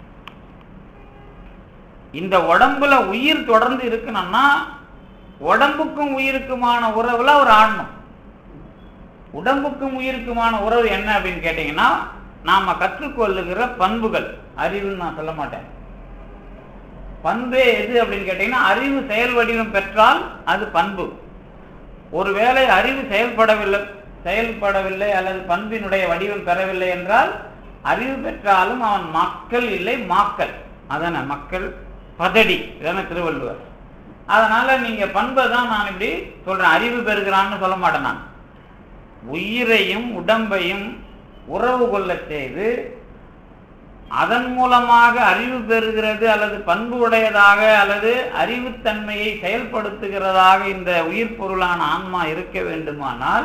இந்த உடம்புல உயிர் தொடர்ந்து இருக்கணும்னா உடம்புக்கும் உயிருக்குமான உறவுல அவர் ஆடணும் உடம்புக்கும் உயிருக்குமான உறவு என்ன அப்படின்னு கேட்டீங்கன்னா நாம கற்றுக்கொள்ளுகிற பண்புகள் அறிவுன்னு நான் சொல்ல மாட்டேன் பண்பே எது அப்படின்னு கேட்டீங்கன்னா அறிவு செயல் வடிவம் பெற்றால் அது பண்பு ஒருவேளை அறிவு செயல்படவில்லை செயல்படவில்லை அல்லது பண்பினுடைய வடிவம் பெறவில்லை என்றால் அறிவு பெற்றாலும் அவன் மக்கள் இல்லை மாக்கள் அதான மக்கள் பதடி இதான திருவள்ளுவர் அதனால நீங்க பண்பை தான் நான் இப்படி சொல்றேன் அறிவு பெறுகிறான்னு சொல்ல மாட்டேன் நான் உயிரையும் உடம்பையும் உறவு கொள்ளச் செய்து அதன் மூலமாக அறிவு பெறுகிறது அல்லது பண்பு உடையதாக அல்லது அறிவுத்தன்மையை செயல்படுத்துகிறதாக இந்த உயிர் பொருளான ஆன்மா இருக்க வேண்டுமானால்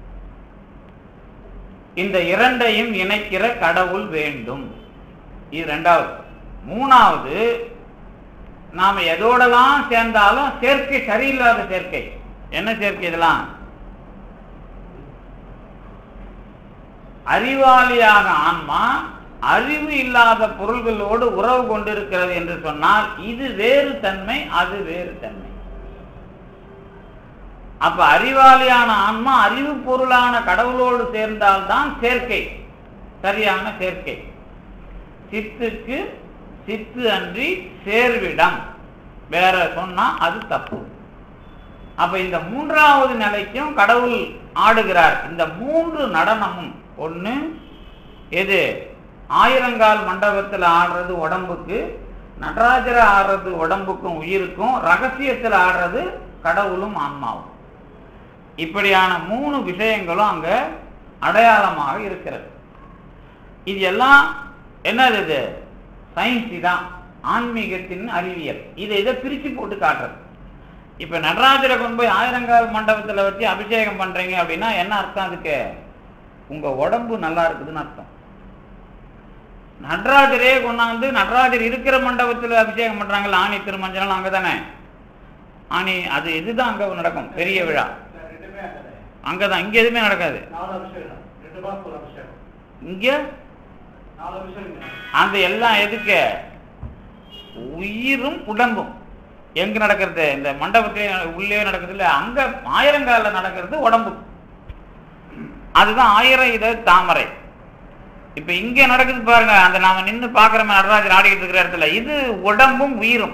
இந்த இரண்டையும் இணைக்கிற கடவுள் வேண்டும் இது ரெண்டாவது மூணாவது நாம எதோடலாம் சேர்ந்தாலும் சேர்க்கை சரியில்லாத சேர்க்கை என்ன சேர்க்கை இதெல்லாம் அறிவாளியாக ஆன்மா அறிவு இல்லாத பொருள்களோடு உறவு கொண்டிருக்கிறது என்று சொன்னால் இது வேறு தன்மை அது வேறு தன்மை அப்ப அறிவாளியான ஆன்மா அறிவு பொருளான கடவுளோடு சேர்ந்தால்தான் சேர்க்கை சரியான சேர்க்கை சித்துக்கு சித்து அன்றி சேர்விடம் வேற சொன்னா அது தப்பு அப்ப இந்த மூன்றாவது நிலைக்கும் கடவுள் ஆடுகிறார் இந்த மூன்று நடனமும் ஒண்ணு எது ஆயிரங்கால் மண்டபத்தில் ஆடுறது உடம்புக்கு நடராஜரை ஆடுறது உடம்புக்கும் உயிருக்கும் ரகசியத்தில் ஆடுறது கடவுளும் ஆன்மாவும் இப்படியான மூணு விஷயங்களும் அங்க அடையாளமாக இருக்கிறது இது எல்லாம் என்னது இது சயின்ஸ் தான் ஆன்மீகத்தின் அறிவியல் இதை இதை பிரிச்சு போட்டு காட்டுறது இப்ப நடராஜரை கொண்டு போய் ஆயிரங்கால் மண்டபத்துல வச்சு அபிஷேகம் பண்றீங்க அப்படின்னா என்ன அர்த்தம் அதுக்கு உங்க உடம்பு நல்லா இருக்குதுன்னு அர்த்தம் நடராஜரே கொண்டாந்து நடராஜர் இருக்கிற மண்டபத்துல அபிஷேகம் பண்றாங்கல்ல ஆணி திருமஞ்சனம் அங்கதானே ஆணி அது இதுதான் அங்க நடக்கும் பெரிய விழா ரெண்டுமே ஆகாது. அங்கதான் இங்க எதுவுமே நடக்காது நாலு அபிஷேகம் ரெண்டு மாசம் ஒரு அபிஷேகம் இங்க நாலு அபிஷேகம் அந்த எல்லாம் எதுக்கு உயிரும் உடம்பும் எங்க நடக்கிறது இந்த மண்டபத்திலே உள்ளே நடக்கிறது இல்ல அங்க ஆயிரங்கால நடக்கிறது உடம்பு அதுதான் ஆயிரம் இத தாமரை இப்ப இங்க நடக்குது பாருங்க அந்த நாம நின்னு பாக்குறோம் நடராஜர் ஆடிக்கிட்டு இருக்கிற இடத்துல இது உடம்பும் உயிரும்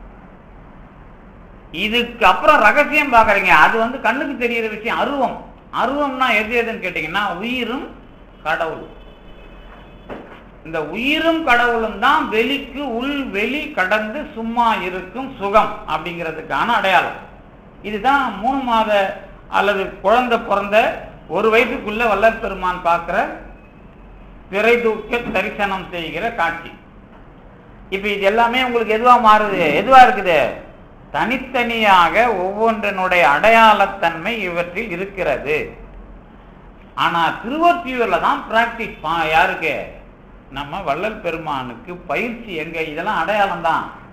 இதுக்கு அப்புறம் ரகசியம் பாக்குறீங்க அது வந்து கண்ணுக்கு தெரியிற விஷயம் அருவம் அருவம்னா எது எதுன்னு கேட்டீங்கன்னா உயிரும் கடவுள் இந்த உயிரும் கடவுளும் தான் வெளிக்கு உள் வெளி கடந்து சும்மா இருக்கும் சுகம் அப்படிங்கிறதுக்கான அடையாளம் இதுதான் மூணு மாத அல்லது குழந்தை பிறந்த ஒரு வயசுக்குள்ள வல்லற் பெருமான் பார்க்கிற பிறை தூக்க தரிசனம் செய்கிற காட்சி இப்ப இது எல்லாமே உங்களுக்கு எதுவா மாறுது எதுவா இருக்குது தனித்தனியாக ஒவ்வொன்றினுடைய அடையாளத்தன்மை இவற்றில் இருக்கிறது ஆனா திருவொற்றியூர்ல தான் பிராக்டிஸ் யாருக்கு நம்ம வள்ளல் பெருமானுக்கு பயிற்சி எங்க இதெல்லாம் அடையாளம் தான்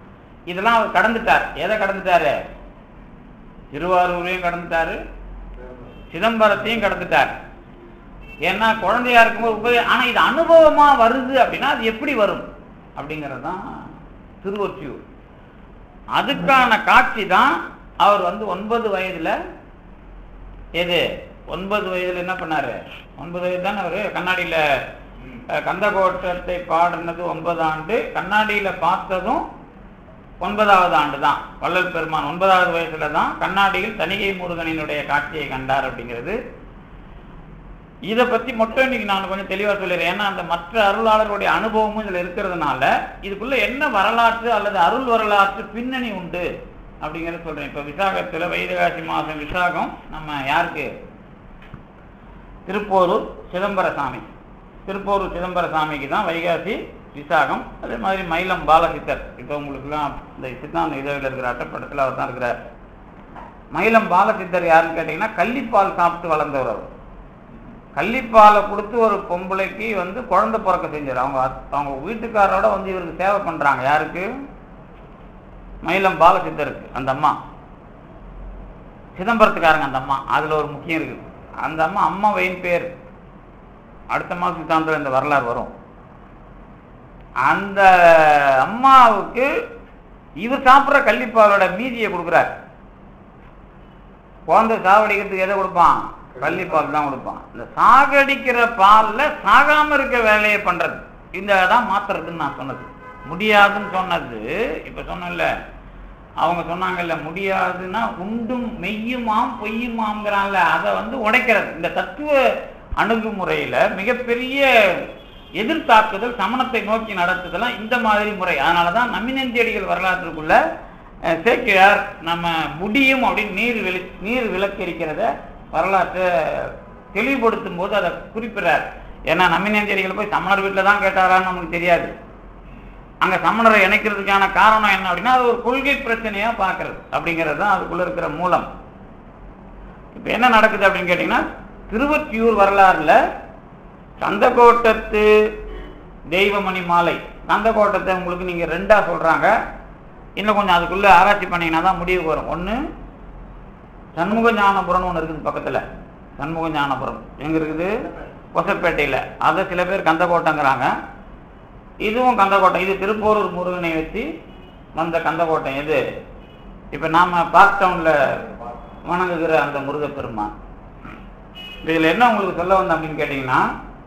இதெல்லாம் அவர் கடந்துட்டார் எதை கடந்துட்டாரு திருவாரூரையும் கடந்துட்டாரு சிதம்பரத்தையும் கடந்துட்டார் ஏன்னா குழந்தையா இருக்கும்போது உபதே ஆனா இது அனுபவமா வருது அப்படின்னா அது எப்படி வரும் அப்படிங்கிறது தான் திருவொற்றியூர் அதுக்கான காட்சி தான் அவர் வந்து ஒன்பது வயதுல எது ஒன்பது வயதுல என்ன பண்ணாரு ஒன்பது வயது தானே அவரு கண்ணாடியில அஹ், கந்தகோட்டத்தை பாடினது ஒன்பது ஆண்டு கண்ணாடியில பார்த்ததும் ஒன்பதாவது ஆண்டு தான் வள்ளல் பெருமான் ஒன்பதாவது வயசுல தான் கண்ணாடியில் தணிகை முருகனினுடைய காட்சியை கண்டார் அப்படிங்கிறது இதை பத்தி மட்டும் இன்னைக்கு நான் கொஞ்சம் தெளிவா சொல்லிடுறேன் ஏன்னா அந்த மற்ற அருளாளர்களுடைய அனுபவமும் இதுல இருக்கிறதுனால இதுக்குள்ள என்ன வரலாற்று அல்லது அருள் வரலாற்று பின்னணி உண்டு அப்படிங்கறத சொல்றேன் இப்ப விசாகத்துல வைதகாசி மாதம் விசாகம் நம்ம யாருக்கு திருப்போரூர் சிதம்பரசாமி திருப்போரூர் சிதம்பரசாமிக்கு தான் வைகாசி விசாகம் அதே மாதிரி மயிலம் பாலசித்தர் இப்போ உங்களுக்குலாம் இந்த சித்தாந்த இதழில் இருக்கிற அட்டப்படத்தில் அவர் தான் இருக்கிறார் மயிலம் பாலசித்தர் யாருன்னு கேட்டிங்கன்னா கள்ளிப்பால் சாப்பிட்டு வளர்ந்தவர் அவர் கள்ளிப்பாலை கொடுத்து ஒரு பொம்பளைக்கு வந்து குழந்தை பிறக்க செஞ்சார் அவங்க அத்- அவங்க வீட்டுக்காரரோட வந்து இவருக்கு சேவை பண்றாங்க யாருக்கு மயிலம் பாலசித்தருக்கு அந்த அம்மா சிதம்பரத்துக்காரங்க அந்த அம்மா அதுல ஒரு முக்கியம் இருக்கு அந்த அம்மா அம்மாவையின் பேர் அடுத்த மாசம் சித்தாந்தத்தில் இந்த வரலாறு வரும் அந்த அம்மாவுக்கு இவர் சாப்பிட்ற கள்ளிப்பாலோட மீதியை கொடுக்குறார் குழந்தை சாவடிக்கிறதுக்கு எதை கொடுப்பான் கள்ளிப்பால் தான் கொடுப்பான் இந்த சாகடிக்கிற பால்ல சாகாம இருக்க வேலையை பண்றது இந்த தான் மாத்துறதுன்னு நான் சொன்னது முடியாதுன்னு சொன்னது இப்ப சொன்னேன்ல அவங்க சொன்னாங்கல்ல முடியாதுன்னா உண்டும் மெய்யுமாம் பொய்யுமாங்கிறான்ல அதை வந்து உடைக்கிறது இந்த தத்துவ அணுகுமுறையில மிகப்பெரிய எதிர்த்தாக்குதல் சமணத்தை நோக்கி நடத்துதெல்லாம் இந்த மாதிரி முறை அதனாலதான் நமினந்தியடிகள் வரலாற்றுக்குள்ள அஹ், சேக்கிழார் நம்ம முடியும் அப்படின்னு நீர் வெளி நீர் விளக்கரிக்கிறத வரலாற்றை தெளிவுபடுத்தும் போது அதை குறிப்பிடுறார் ஏன்னா நமினந்தியடிகள் போய் சமணர் வீட்டில் தான் கேட்டாரான்னு நமக்கு தெரியாது அங்க சமணரை இணைக்கிறதுக்கான காரணம் என்ன அப்படின்னா அது ஒரு கொள்கை பிரச்சனையா பார்க்கிறது அப்படிங்கிறது தான் அதுக்குள்ள இருக்கிற மூலம் இப்ப என்ன நடக்குது அப்படின்னு கேட்டீங்கன்னா திருவொற்றியூர் வரலாறுல கந்தக்கோட்டத்து தெய்வமணி மாலை கந்தக்கோட்டத்தை உங்களுக்கு நீங்க ரெண்டா சொல்றாங்க இன்னும் கொஞ்சம் அதுக்குள்ள ஆராய்ச்சி பண்ணீங்கன்னா தான் முடிவுக்கு வரும் ஒண்ணு சண்முக ஞானபுரம்னு ஒன்று இருக்குது பக்கத்துல சண்முக ஞானபுரம் எங்க இருக்குது கொசப்பேட்டையில அதை சில பேர் கந்தக்கோட்டைங்கிறாங்க இதுவும் கந்தக்கோட்டை இது திருப்போரூர் முருகனை வச்சு வந்த கந்தக்கோட்டை எது இப்ப நாம பார்க் டவுன்ல வணங்குகிற அந்த முருகப்பெருமான் இதுல என்ன உங்களுக்கு சொல்ல வந்தேன் அப்படின்னு கேட்டீங்கன்னா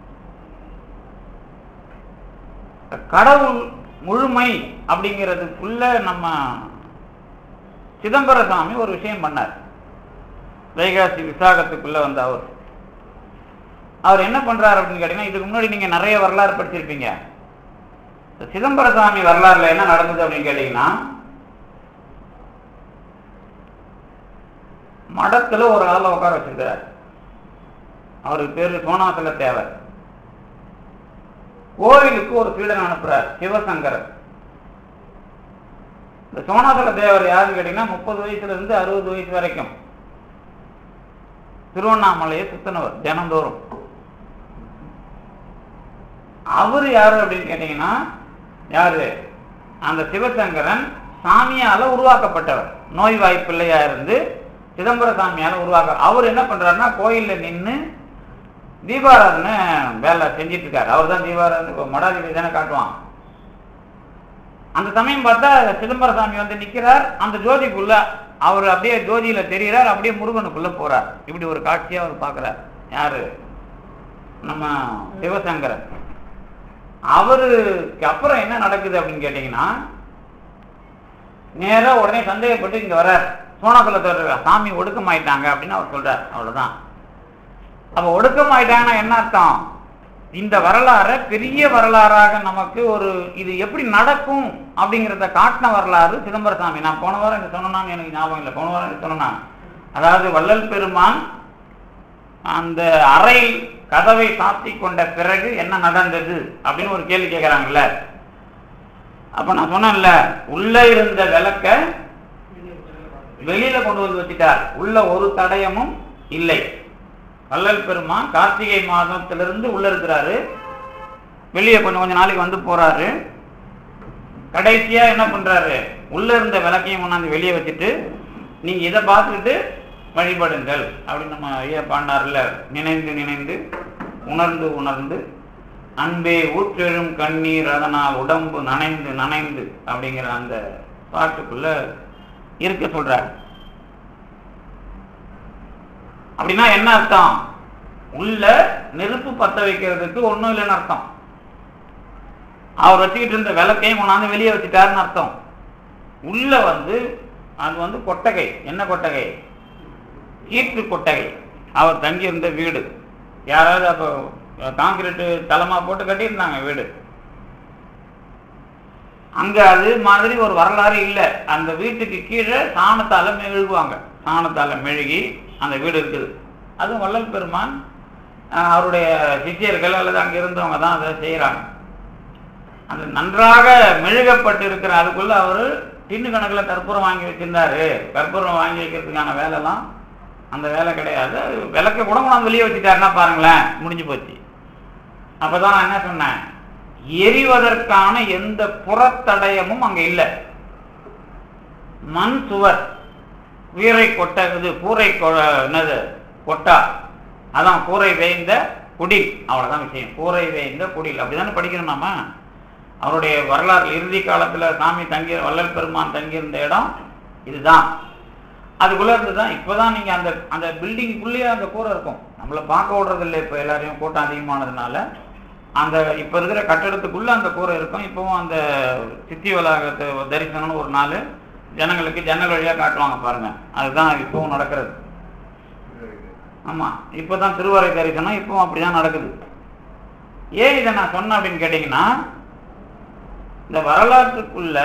கடவுள் முழுமை அப்படிங்கிறதுக்குள்ள நம்ம சிதம்பர சாமி ஒரு விஷயம் பண்ணார் வைகாசி விசாகத்துக்குள்ள வந்த அவர் அவர் என்ன பண்றாரு அப்படின்னு கேட்டீங்கன்னா இதுக்கு முன்னாடி நீங்க நிறைய வரலாறு படிச்சிருப்பீங்க இந்த சிதம்பர சாமி வரலாறுல என்ன நடந்தது அப்படின்னு கேட்டீங்கன்னா மடத்துல ஒரு ஆளை உட்கார வச்சிருக்கிறார் அவருக்கு பேரு சோனாசல தேவர் கோவிலுக்கு ஒரு சீடன் அனுப்புறார் சிவசங்கரர் இந்த சோனாசல தேவர் யாருன்னு கேட்டீங்கன்னா முப்பது வயசுல இருந்து அறுபது வயசு வரைக்கும் திருவண்ணாமலையை சுத்தினவர் தினந்தோறும் அவர் யாரு அப்படின்னு கேட்டீங்கன்னா யாரு அந்த சிவசங்கரன் சாமியால உருவாக்கப்பட்டவர் நோய் வாய்ப்பிள்ளையா இருந்து சிதம்பர சாமியால உருவாக்க அவர் என்ன பண்றாருன்னா கோயில்ல நின்னு தீபாராதனை வேலை செஞ்சிட்டு இருக்காரு அவர் தான் தீபாராதனை இப்போ மடாதிபதி தானே காட்டுவான் அந்த சமயம் பார்த்தா சிதம்பர சாமி வந்து நிக்கிறார் அந்த ஜோதிக்குள்ள அவர் அப்படியே ஜோதியில தெரிகிறார் அப்படியே முருகனுக்குள்ள போறார் இப்படி ஒரு காட்சியை அவர் பார்க்கிறார் யாரு நம்ம சிவசங்கரன் அவருக்கு அப்புறம் என்ன நடக்குது அப்படின்னு கேட்டீங்கன்னா நேரா உடனே சந்தேகப்பட்டு இங்க வர்றார் சோனாக்குளத்தோட சாமி ஒடுக்கமாயிட்டாங்க அப்படின்னு அவர் சொல்றார் அவ்வளவுதான் அப்ப ஒடுக்கமாயிட்டாங்கன்னா என்ன அர்த்தம் இந்த வரலாறை பெரிய வரலாறாக நமக்கு ஒரு இது எப்படி நடக்கும் அப்படிங்கிறத காட்டின வரலாறு சிதம்பரசாமி நான் போன வாரம் என்ன சொன்னான்னு எனக்கு ஞாபகம் இல்லை போன வாரம் என்ன சொன்னா அதாவது வள்ளல் பெருமான் அந்த அறை கதவை சாத்தி கொண்ட பிறகு என்ன நடந்தது அப்படின்னு ஒரு கேள்வி கேட்கறாங்கல்ல அப்ப நான் சொன்னேன்ல உள்ள இருந்த விளக்க வெளியில கொண்டு வந்து வச்சுட்டார் உள்ள ஒரு தடயமும் இல்லை வள்ளல் பெருமான் கார்த்திகை மாதத்திலிருந்து உள்ள இருக்கிறாரு வெளியே கொஞ்சம் கொஞ்ச நாளைக்கு வந்து போறாரு கடைசியா என்ன பண்றாரு உள்ள இருந்த விளக்கையும் கொண்டாந்து வெளியே வச்சுட்டு நீங்க இதை பார்த்துட்டு வழிபடுங்கள் அப்படின்னு நம்ம ஐயா பாண்டார்ல நினைந்து நினைந்து உணர்ந்து உணர்ந்து அன்பே ஊற்றெழும் கண்ணீர் அதனால் உடம்பு நனைந்து நனைந்து அப்படிங்கிற அந்த பாட்டுக்குள்ள இருக்க சொல்றாரு அப்படின்னா என்ன அர்த்தம் உள்ள நெருப்பு பத்த வைக்கிறதுக்கு ஒண்ணும் இல்லைன்னு அர்த்தம் அவர் வச்சுக்கிட்டு இருந்த விளக்கையும் கொண்டாந்து வெளியே வச்சுட்டாருன்னு அர்த்தம் உள்ள வந்து அது வந்து கொட்டகை என்ன கொட்டகை கீற்று கொட்டகை அவர் தங்கியிருந்த வீடு யாராவது அப்போ காங்கிரீட்டு தளமா போட்டு கட்டியிருந்தாங்க வீடு அங்க அது மாதிரி ஒரு வரலாறு இல்லை அந்த வீட்டுக்கு கீழே சாணத்தால மெழுகுவாங்க சாணத்தால மெழுகி அந்த வீடு இருக்குது அதுவும் வள்ளல் பெருமான் அஹ், அவருடைய சிஷியர்கள் அல்லது அங்க இருந்தவங்க தான் அதை செய்யறாங்க அந்த நன்றாக மெழுகப்பட்டு இருக்கிற அதுக்குள்ள அவர் டின்னு கணக்கில் கற்பூரம் வாங்கி வச்சிருந்தாரு கற்பூரம் வாங்கி வைக்கிறதுக்கான வேலைலாம் அந்த வேலை கிடையாது அது விளக்க கூட கொண்டாந்து வெளியே வச்சுட்டாருன்னா பாருங்களேன் முடிஞ்சு போச்சு அப்பதான் நான் என்ன சொன்னேன் எரிவதற்கான எந்த புறத்தடயமும் அங்க இல்லை மண் சுவர் வீரை கொட்ட இது கூரை கொ- என்னது கொட்டா அதான் கூரை வேய்ந்த குடில் அவ்வளவுதான் விஷயம் கூரை வேய்ந்த குடில் அப்படிதானே படிக்கணும் நாம அவருடைய வரலாறு இறுதி காலத்துல சாமி தங்கி வள்ளல் பெருமான் தங்கியிருந்த இடம் இதுதான் அதுக்குள்ள இருந்துதான் இப்பதான் நீங்க அந்த அந்த பில்டிங்குள்ளேயே அந்த கூரை இருக்கும் நம்மள பார்க்க விடுறது இல்லை இப்ப எல்லாரையும் கூட்டம் அதிகமானதுனால அந்த இப்ப இருக்கிற கட்டடத்துக்குள்ள அந்த கூரை இருக்கும் இப்பவும் அந்த சித்தி வளாகத்தை தரிசனம்னு ஒரு நாள் ஜனங்களுக்கு ஜன்னல் வழியா காட்டுவாங்க பாருங்க அதுதான் இப்பவும் நடக்கிறது ஆமா இப்பதான் திருவரை தரிசனம் இப்பவும் அப்படிதான் நடக்குது ஏன் இதை நான் சொன்னேன் அப்படின்னு கேட்டீங்கன்னா இந்த வரலாற்றுக்குள்ள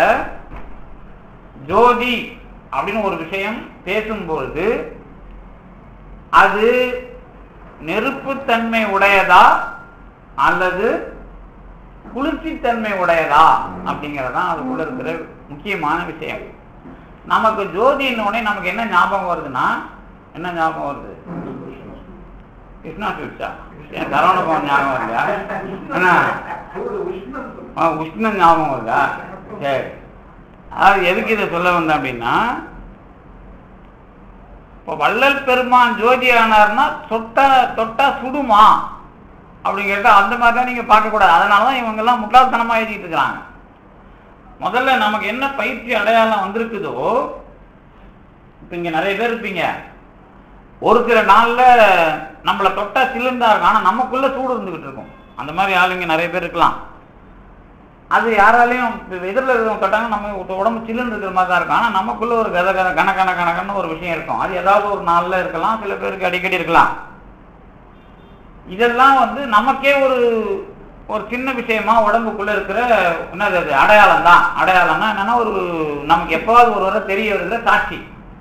ஜோதி அப்படின்னு ஒரு விஷயம் பேசும்பொழுது அது நெருப்புத்தன்மை உடையதா அல்லது குளிர்ச்சித்தன்மை உடையதா அப்படிங்கறதுதான் அதுக்குள்ள இருக்கிற முக்கியமான விஷயம் நமக்கு ஜோதின்னு உடனே நமக்கு என்ன ஞாபகம் வருதுன்னா என்ன ஞாபகம் வருது கிருஷ்ணா ஸ்வீட்ஸா ஏன் சரவணபவன் ஞாபகம் வருதா என்ன ஆ, உஷ்ணம் ஞாபகம் வருதா சரி அதாவது எதுக்கு இதை சொல்ல வந்தேன் அப்படின்னா இப்போ வள்ளல் பெருமான் ஜோதி ஆனார்னா தொட்டா தொட்டா சுடுமா அப்படிங்கிறத அந்த மாதிரி தான் நீங்க பார்க்கக்கூடாது அதனால தான் இவங்கெல்லாம் முட்டாள்தனமா எழுதிட்டு இருக்கிறாங்க முதல்ல நமக்கு என்ன பயிற்சி அடையாளம் வந்திருக்குதோ இப்போ இங்க நிறைய பேர் இருப்பீங்க ஒரு சில நாள்ல நம்மளை தொட்டா சில்லுண்டா இருக்கும் ஆனா நமக்குள்ள சூடு இருந்துகிட்டு இருக்கும் அந்த மாதிரி ஆளுங்க நிறைய பேர் இருக்கலாம் அது யாராலையும் இப்ப எதிரில் இருக்கிறவங்க தொட்டாங்க நம்ம உ- உடம்பு சில்லுன்னு இருக்கிற மாதிரி தான் இருக்கும் ஆனா நமக்குள்ள ஒரு கத கத கன கன கணக்கன்னு ஒரு விஷயம் இருக்கும் அது ஏதாவது ஒரு நாள்ல இருக்கலாம் சில பேருக்கு அடிக்கடி இருக்கலாம் இதெல்லாம் வந்து நமக்கே ஒரு ஒரு சின்ன விஷயமா உடம்புக்குள்ள இருக்கிற என்னது அது அடையாளம் தான் அடையாளம்னா என்னன்னா ஒரு நமக்கு எப்பாவது ஒரு வரை தெரிய வருகிற சாட்சி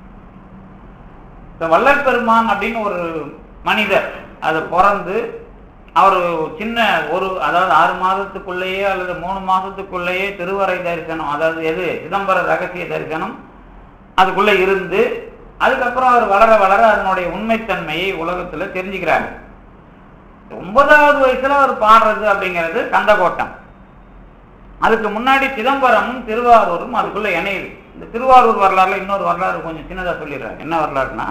இந்த வள்ளல் பெருமான் அப்படின்னு ஒரு மனிதர் அது பிறந்து அவர் சின்ன ஒரு அதாவது ஆறு மாதத்துக்குள்ளேயே அல்லது மூணு மாசத்துக்குள்ளேயே திருவரை தரிசனம் அதாவது எது சிதம்பர ரகசிய தரிசனம் அதுக்குள்ள இருந்து அதுக்கப்புறம் அவர் வளர வளர அதனுடைய உண்மைத்தன்மையை உலகத்துல தெரிஞ்சுக்கிறாரு ஒன்பதாவது வயசுல அவர் பாடுறது அப்படிங்கிறது கந்தகோட்டம் அதுக்கு முன்னாடி சிதம்பரமும் திருவாரூரும் அதுக்குள்ள இணையுது இந்த திருவாரூர் வரலாறுல இன்னொரு வரலாறு கொஞ்சம் சின்னதா சொல்லிடுறேன் என்ன வரலாறுனா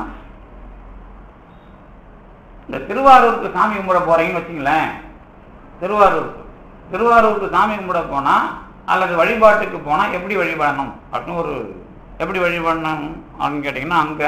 இந்த திருவாரூருக்கு சாமி கும்பிட போறீங்கன்னு வச்சுங்களேன் திருவாரூருக்கு திருவாரூருக்கு சாமி கும்பிட போனா அல்லது வழிபாட்டுக்கு போனா எப்படி வழிபடணும் அப்படின்னு ஒரு எப்படி வழிபடணும் அப்படின்னு கேட்டீங்கன்னா அங்க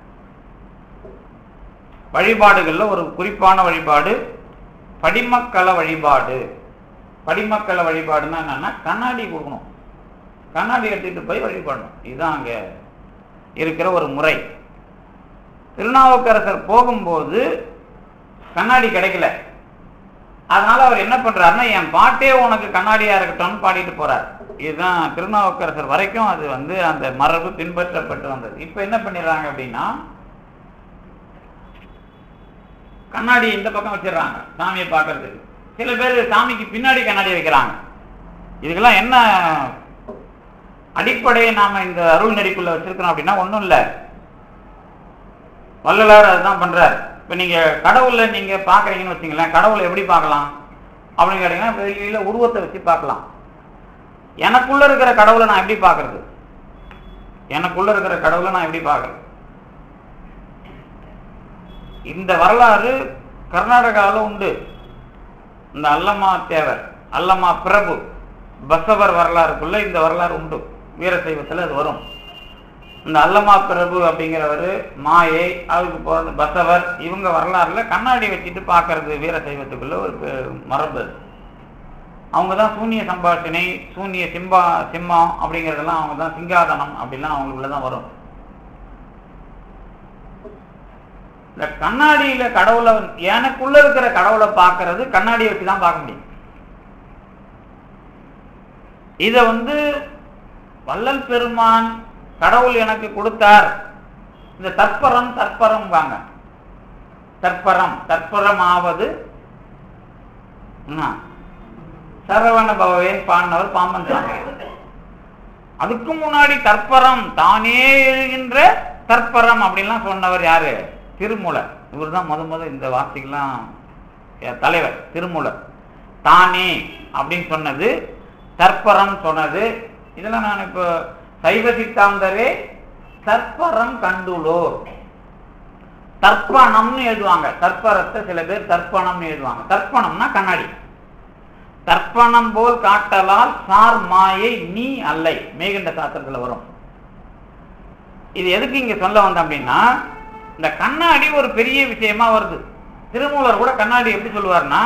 வழிபாடுகள்ல ஒரு குறிப்பான வழிபாடு படிமக்கல வழிபாடு படிமக்கல வழிபாடுன்னா என்னன்னா கண்ணாடி கொடுக்கணும் கண்ணாடி எடுத்துட்டு போய் வழிபடணும் இதுதான் அங்க இருக்கிற ஒரு முறை திருநாவுக்கரசர் போகும்போது கண்ணாடி கிடைக்கல அதனால அவர் என்ன பண்றாருன்னா என் பாட்டே உனக்கு கண்ணாடியா இருக்கட்டும்னு பாடிட்டு போறார் இதுதான் திருநாவுக்கரசர் வரைக்கும் அது வந்து அந்த மரபு பின்பற்றப்பட்டு வந்தது இப்ப என்ன பண்ணிடுறாங்க அப்படின்னா கண்ணாடி இந்த பக்கம் வச்சிடுறாங்க சாமியை பார்க்கறதுக்கு சில பேர் சாமிக்கு பின்னாடி கண்ணாடி வைக்கிறாங்க இதுக்கெல்லாம் என்ன அடிப்படையை நாம இந்த அருள் நெறிக்குள்ள வச்சிருக்கிறோம் அப்படின்னா ஒண்ணும் இல்லை வள்ளலார் அதுதான் பண்றார் இப்ப நீங்க கடவுளை நீங்க பாக்குறீங்கன்னு வச்சுங்களேன் கடவுளை எப்படி பார்க்கலாம் அப்படின்னு கேட்டீங்கன்னா வெளியில உருவத்தை வச்சு பார்க்கலாம் எனக்குள்ள இருக்கிற கடவுளை நான் எப்படி பார்க்கறது எனக்குள்ள இருக்கிற கடவுளை நான் எப்படி பார்க்கறது இந்த வரலாறு கர்நாடகாவில் உண்டு இந்த அல்லம்மா தேவர் அல்லம்மா பிரபு பசவர் வரலாறுக்குள்ள இந்த வரலாறு உண்டு வீரசைவத்தில் அது வரும் இந்த அல்லமா பிரபு அப்படிங்கிறவர் மாயை அதுக்கு பிறந்த பசவர் இவங்க வரலாறுல கண்ணாடி வச்சுட்டு பார்க்கறது வீரசைவத்துக்குள்ள ஒரு பெ- மரபு அது. அவங்க தான் சூனிய சம்பாஷணை சூனிய சிம்பா சிம்மம் அப்படிங்கிறதெல்லாம் அவங்க தான் சிங்காதனம் அப்படிலாம் அவங்களுக்குள்ள தான் வரும் இந்த கண்ணாடியில கடவுளை எனக்குள்ள இருக்கிற கடவுளை பார்க்கறது கண்ணாடியை வச்சு தான் பார்க்க முடியும் இத வந்து வள்ளல் பெருமான் கடவுள் எனக்கு கொடுத்தார் இந்த தற்பரம் தற்பரம் வாங்க தற்பரம் தற்பரம் ஆவது என்ன? சரவண பவவேன் பாடினவர் பாம்பன் சாமி அதுக்கு முன்னாடி தற்பரம் தானே எழுகின்ற தற்பரம் அப்படின்லாம் சொன்னவர் யாரு திருமூலர் இவர் தான் முத முத இந்த வார்த்தைக்கெல்லாம் எ- தலைவர் திருமூலர் தானே அப்படின்னு சொன்னது தற்பரம் சொன்னது இதெல்லாம் நான் இப்போ சைவ சித்தாந்தரே தற்பரம் கண்டுளோர் தர்ப்பணம்னு எழுதுவாங்க தற்பரத்தை சில பேர் தர்ப்பணம்னு எழுதுவாங்க தர்ப்பணம்னா கண்ணாடி தர்ப்பணம் போல் காட்டலால் சார் மாயை நீ அல்லை மேகண்ட சாத்திரத்துல வரும் இது எதுக்கு இங்க சொல்ல வந்தேன் அப்படின்னா இந்த கண்ணாடி ஒரு பெரிய விஷயமா வருது திருமூலர் கூட கண்ணாடி எப்படி சொல்லுவார்னா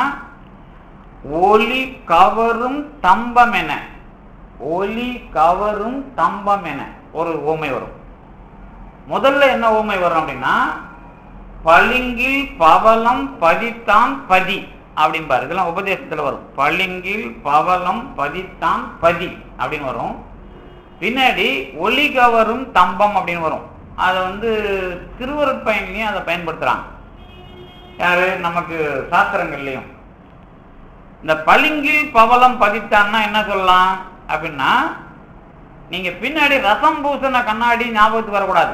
ஒளி கவரும் தம்பம் என ஒளி கவரும் தம்பம் என ஒரு ஓமை வரும் முதல்ல என்ன ஓமை வரும் அப்படின்னா பளிங்கில் பவளம் பதித்தான் பதி அப்படிம்பாரு இதெல்லாம் உபதேசத்துல வரும் பளிங்கில் பவளம் பதித்தான் பதி அப்படின்னு வரும் பின்னாடி ஒளி கவரும் தம்பம் அப்படின்னு வரும் அதை வந்து திருவருட்பயன்லையும் அதை பயன்படுத்துறாங்க யாரு நமக்கு சாஸ்திரங்கள்லையும் இந்த பளிங்கில் பவளம் பதித்தான்னா என்ன சொல்லலாம் அப்படின்னா நீங்க பின்னாடி ரசம் பூசின கண்ணாடி ஞாபகத்துக்கு வரக்கூடாது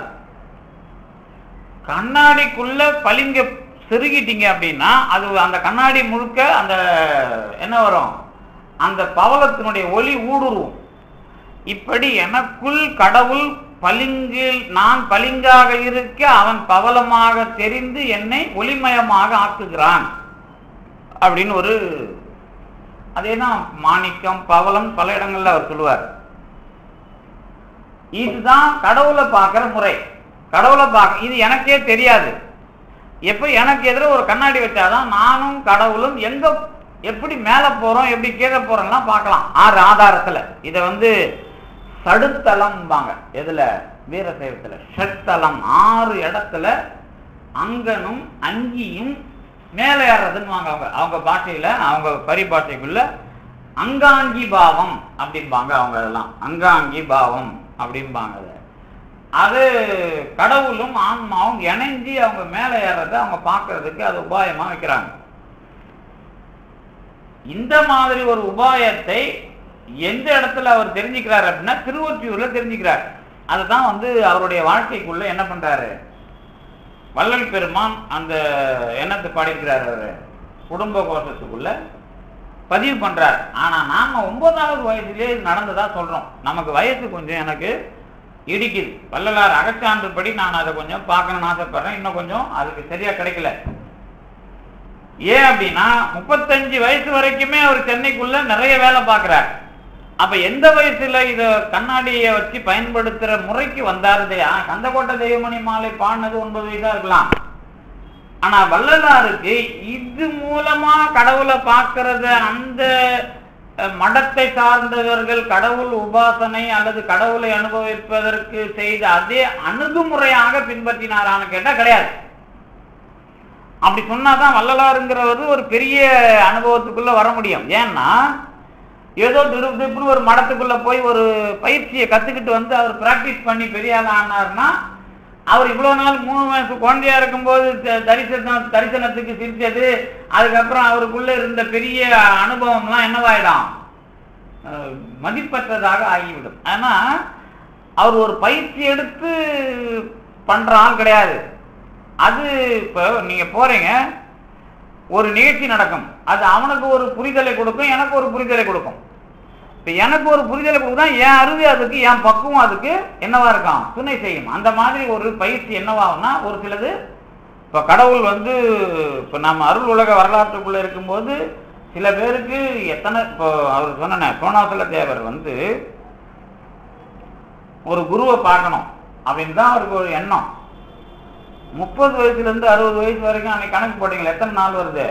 கண்ணாடிக்குள்ள பளிங்க செருகிட்டீங்க அப்படின்னா அது அந்த கண்ணாடி முழுக்க அந்த என்ன வரும் அந்த பவளத்தினுடைய ஒளி ஊடுருவும் இப்படி எனக்குள் கடவுள் பளிங்கில் நான் பளிங்காக இருக்க அவன் பவளமாக தெரிந்து என்னை ஒளிமயமாக ஆக்குகிறான் அப்படின்னு ஒரு அதேதான் மாணிக்கம் பவளம் பல இடங்கள்ல அவர் சொல்லுவார் இதுதான் கடவுளை பார்க்கிற முறை கடவுளை பார்க்க இது எனக்கே தெரியாது எப்ப எனக்கு எதிர ஒரு கண்ணாடி வச்சாதான் நானும் கடவுளும் எங்க எப்படி மேல போறோம் எப்படி கீழே போறோம்லாம் பார்க்கலாம் ஆறு ஆதாரத்துல இத வந்து சடுத்தலம்பாங்க எதுல வீரசைவத்துல ஷட்தலம் ஆறு இடத்துல அங்கனும் அங்கியும் மேலே ஏறுறதுன்னு வாங்க அவங்க அவங்க பாஷையில அவங்க பரிபாஷைக்குள்ள அங்காங்கி பாவம் அப்படிம்பாங்க அவங்க அதெல்லாம் அங்காங்கி பாவம் அப்படிம்பாங்க அதை அது கடவுளும் ஆன்மாவும் இணைஞ்சு அவங்க மேலே ஏறதை அவங்க பார்க்கறதுக்கு அது உபாயமா வைக்கிறாங்க இந்த மாதிரி ஒரு உபாயத்தை எந்த இடத்துல அவர் தெரிஞ்சுக்கிறார் அப்படின்னா திருவொற்றியூர்ல தெரிஞ்சுக்கிறார் அதுதான் வந்து அவருடைய வாழ்க்கைக்குள்ள என்ன பண்றாரு வள்ளல் பெருமான் அந்த எண்ணத்தை பாடியிருக்கிறார் அவரு குடும்ப கோஷத்துக்குள்ள பதிவு பண்றார் ஆனா நாம ஒன்பதாவது வயசுலயே இது நடந்ததா சொல்றோம் நமக்கு வயசு கொஞ்சம் எனக்கு இடிக்குது வள்ளலார் அகச்சான்றுபடி நான் அதை கொஞ்சம் பார்க்கணும்னு ஆசைப்படுறேன் இன்னும் கொஞ்சம் அதுக்கு சரியா கிடைக்கல ஏன் அப்படின்னா முப்பத்தஞ்சு வயசு வரைக்குமே அவர் சென்னைக்குள்ள நிறைய வேலை பார்க்கிறார் அப்ப எந்த வயசுல இத கண்ணாடியை வச்சு பயன்படுத்துற முறைக்கு வந்தாரு இல்லையா கந்தக்கோட்டை தெய்வமணி மாலை பாடினது ஒன்பது வயசா இருக்கலாம் ஆனா வள்ளலாருக்கு இது மூலமா கடவுளை பார்க்கறத அந்த அஹ், மடத்தை சார்ந்தவர்கள் கடவுள் உபாசனை அல்லது கடவுளை அனுபவிப்பதற்கு செய்த அதே அணுகுமுறையாக பின்பற்றினாரான்னு கேட்டா கிடையாது அப்படி சொன்னாதான் வள்ளலாருங்கிறவர் ஒரு பெரிய அனுபவத்துக்குள்ள வர முடியும் ஏன்னா ஏதோ திரு திப்புன்னு ஒரு மடத்துக்குள்ள போய் ஒரு பயிற்சியை கத்துக்கிட்டு வந்து அவர் பிராக்டிஸ் பண்ணி பெரிய ஆள் ஆனார்னா அவர் இவ்வளவு நாள் மூணு வயசு குழந்தையா இருக்கும்போது த- தரிசனம் தரிசனத்துக்கு சிரிச்சது அதுக்கப்புறம் அவருக்குள்ள இருந்த பெரிய அனுபவம்லாம் என்னவாயிடும் அஹ், மதிப்பற்றதாக ஆகிவிடும் ஆனா அவர் ஒரு பயிற்சி எடுத்து பண்ற ஆள் கிடையாது அது இப்போ நீங்க போறீங்க ஒரு நிகழ்ச்சி நடக்கும் அது அவனுக்கு ஒரு புரிதலை கொடுக்கும் எனக்கு ஒரு புரிதலை கொடுக்கும் இப்ப எனக்கு ஒரு புரிதலை கொடுக்குதான் என் அறிவு அதுக்கு என் பக்குவம் அதுக்கு என்னவா இருக்கான் துணை செய்யும் அந்த மாதிரி ஒரு பயிற்சி என்னவாகும்னா ஒரு சிலது இப்ப கடவுள் வந்து இப்ப நம்ம அருள் உலக வரலாற்றுக்குள்ள இருக்கும்போது சில பேருக்கு எத்தனை இப்போ அவர் சொன்ன சோனாசல தேவர் வந்து ஒரு குருவை பார்க்கணும் அப்படின்னு தான் அவருக்கு ஒரு எண்ணம் முப்பது வயசுல இருந்து அறுபது வயசு வரைக்கும் அன்னைக்கு கணக்கு போட்டீங்களா எத்தனை நாள் வருது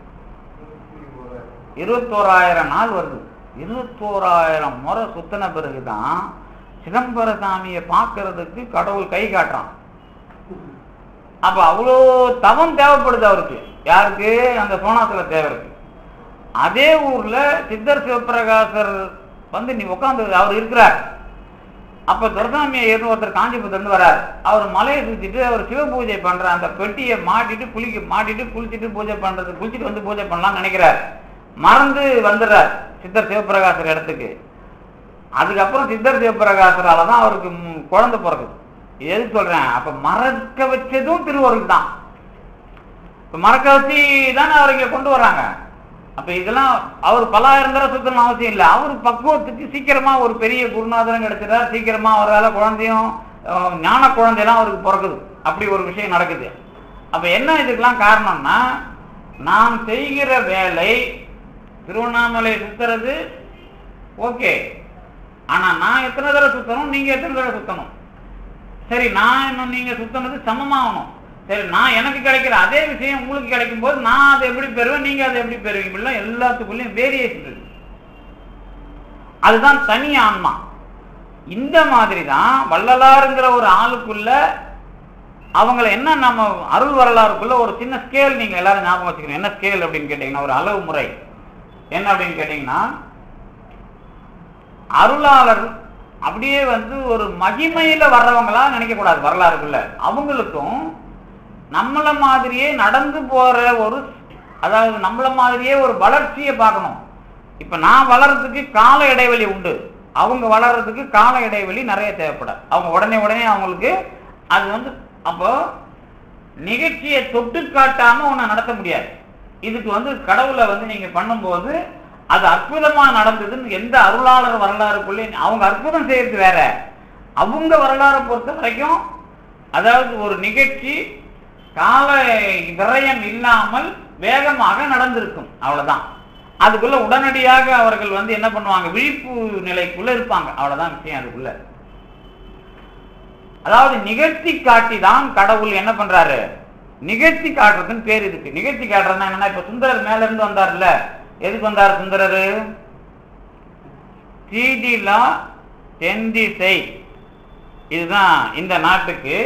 இருபத்தோராயிரம் நாள் வருது இருபத்தோராயிரம் முறை சுத்தின பிறகுதான் சிதம்பர சாமியை பார்க்கறதுக்கு கடவுள் கை காட்டுறான் அப்ப அவ்வளோ தவம் தேவைப்படுது அவருக்கு யாருக்கு அந்த சோனாசல தேவருக்கு அதே ஊர்ல சித்தர் சிவபிரகாசர் வந்து நீ உட்காந்து அவர் இருக்கிறார் அப்ப துரசாமியை ஏற்று ஒருத்தர் காஞ்சிபுரத்துல இருந்து வரார் அவர் மலையை சுத்திட்டு அவர் சிவ பூஜை பண்ற அந்த பெட்டியை மாட்டிட்டு குளிக்க மாட்டிட்டு குளிச்சுட்டு பூஜை பண்றது குளிச்சுட்டு வந்து பூஜை பண்ணலாம்னு நினைக்கிறார் மறந்து வந்துடுறார் சித்தர் சிவபிரகாசர் இடத்துக்கு அதுக்கப்புறம் சித்தர் சிவபிரகாசரால தான் அவருக்கு ம், குழந்தை பிறகுது இது எதுக்கு சொல்றேன் அப்ப மறக்க வச்சதும் திருவருள் தான் இப்ப மறக்க வச்சு தானே அவர் இங்க கொண்டு வர்றாங்க அப்ப இதெல்லாம் அவர் பலாயிரம் தடவை சுத்தணும் அவசியம் இல்லை அவர் பக்குவத்துக்கு சீக்கிரமா ஒரு பெரிய குருநாதரும் கிடைச்சிட்டார் சீக்கிரமா அவரால் குழந்தையும் அஹ், ஞான குழந்தையெல்லாம் அவருக்கு பிறக்குது அப்படி ஒரு விஷயம் நடக்குது அப்ப என்ன இதுக்கெல்லாம் காரணம்னா நாம் செய்கிற வேலை திருவண்ணாமலை சுத்துறது ஓகே ஆனா நான் எத்தனை தடவை சுத்தணும் நீங்க எத்தனை தடவை சுத்தணும் சரி நான் இன்னும் நீங்க சுத்தனது சமமாகணும் சரி நான் எனக்கு கிடைக்கிற அதே விஷயம் உங்களுக்கு கிடைக்கும் போது நான் அதை எப்படி பெறுவேன் நீங்க அதை எப்படி பெறுவீங்க இப்படிலாம் எல்லாத்துக்குள்ளேயும் வேரியேஷன் இருக்கு அதுதான் தனி ஆன்மா இந்த மாதிரி தான் வள்ளலாருங்கிற ஒரு ஆளுக்குள்ள அவங்கள என்ன நம்ம அருள் வரலாறுக்குள்ள ஒரு சின்ன ஸ்கேல் நீங்க எல்லாரும் ஞாபகம் வச்சுக்கணும் என்ன ஸ்கேல் அப்படின்னு கேட்டீங்கன்னா ஒரு அளவு முறை என்ன அப்படின்னு கேட்டீங்கன்னா அருளாளர் அப்படியே வந்து ஒரு மகிமையில வர்றவங்களா நினைக்க கூடாது வரலாறுக்குள்ள அவங்களுக்கும் நம்மள மாதிரியே நடந்து போற ஒரு அதாவது நம்மள மாதிரியே ஒரு வளர்ச்சியை பார்க்கணும் இப்ப நான் வளர்றதுக்கு கால இடைவெளி உண்டு அவங்க வளர்றதுக்கு கால இடைவெளி நிறைய தேவைப்படாது அவங்க உடனே உடனே அவங்களுக்கு அது வந்து அப்போ நிகழ்ச்சியை தொட்டு காட்டாம உன்னை நடத்த முடியாது இதுக்கு வந்து கடவுளை வந்து நீங்க பண்ணும்போது அது அற்புதமா நடந்ததுன்னு எந்த அருளாளர் வரலாறுக்குள்ளே அவங்க அற்புதம் செய்யறது வேற அவங்க வரலாறை பொறுத்த வரைக்கும் அதாவது ஒரு நிகழ்ச்சி கால விரயம் இல்லாமல் வேகமாக நடந்திருக்கும் அவ்வளவுதான் அதுக்குள்ள உடனடியாக அவர்கள் வந்து என்ன பண்ணுவாங்க விழிப்பு நிலைக்குள்ள இருப்பாங்க அவ்வளவுதான் விஷயம் அதுக்குள்ள அதாவது நிகழ்த்தி காட்டி தான் கடவுள் என்ன பண்றாரு நிகழ்த்தி காட்டுறதுன்னு பேர் இதுக்கு நிகழ்த்தி காட்டுறதுன்னா என்னன்னா இப்ப சுந்தரர் மேல இருந்து வந்தார்ல எதுக்கு வந்தார் சுந்தரரு தீதிலா தென்திசை இதுதான் இந்த நாட்டுக்கு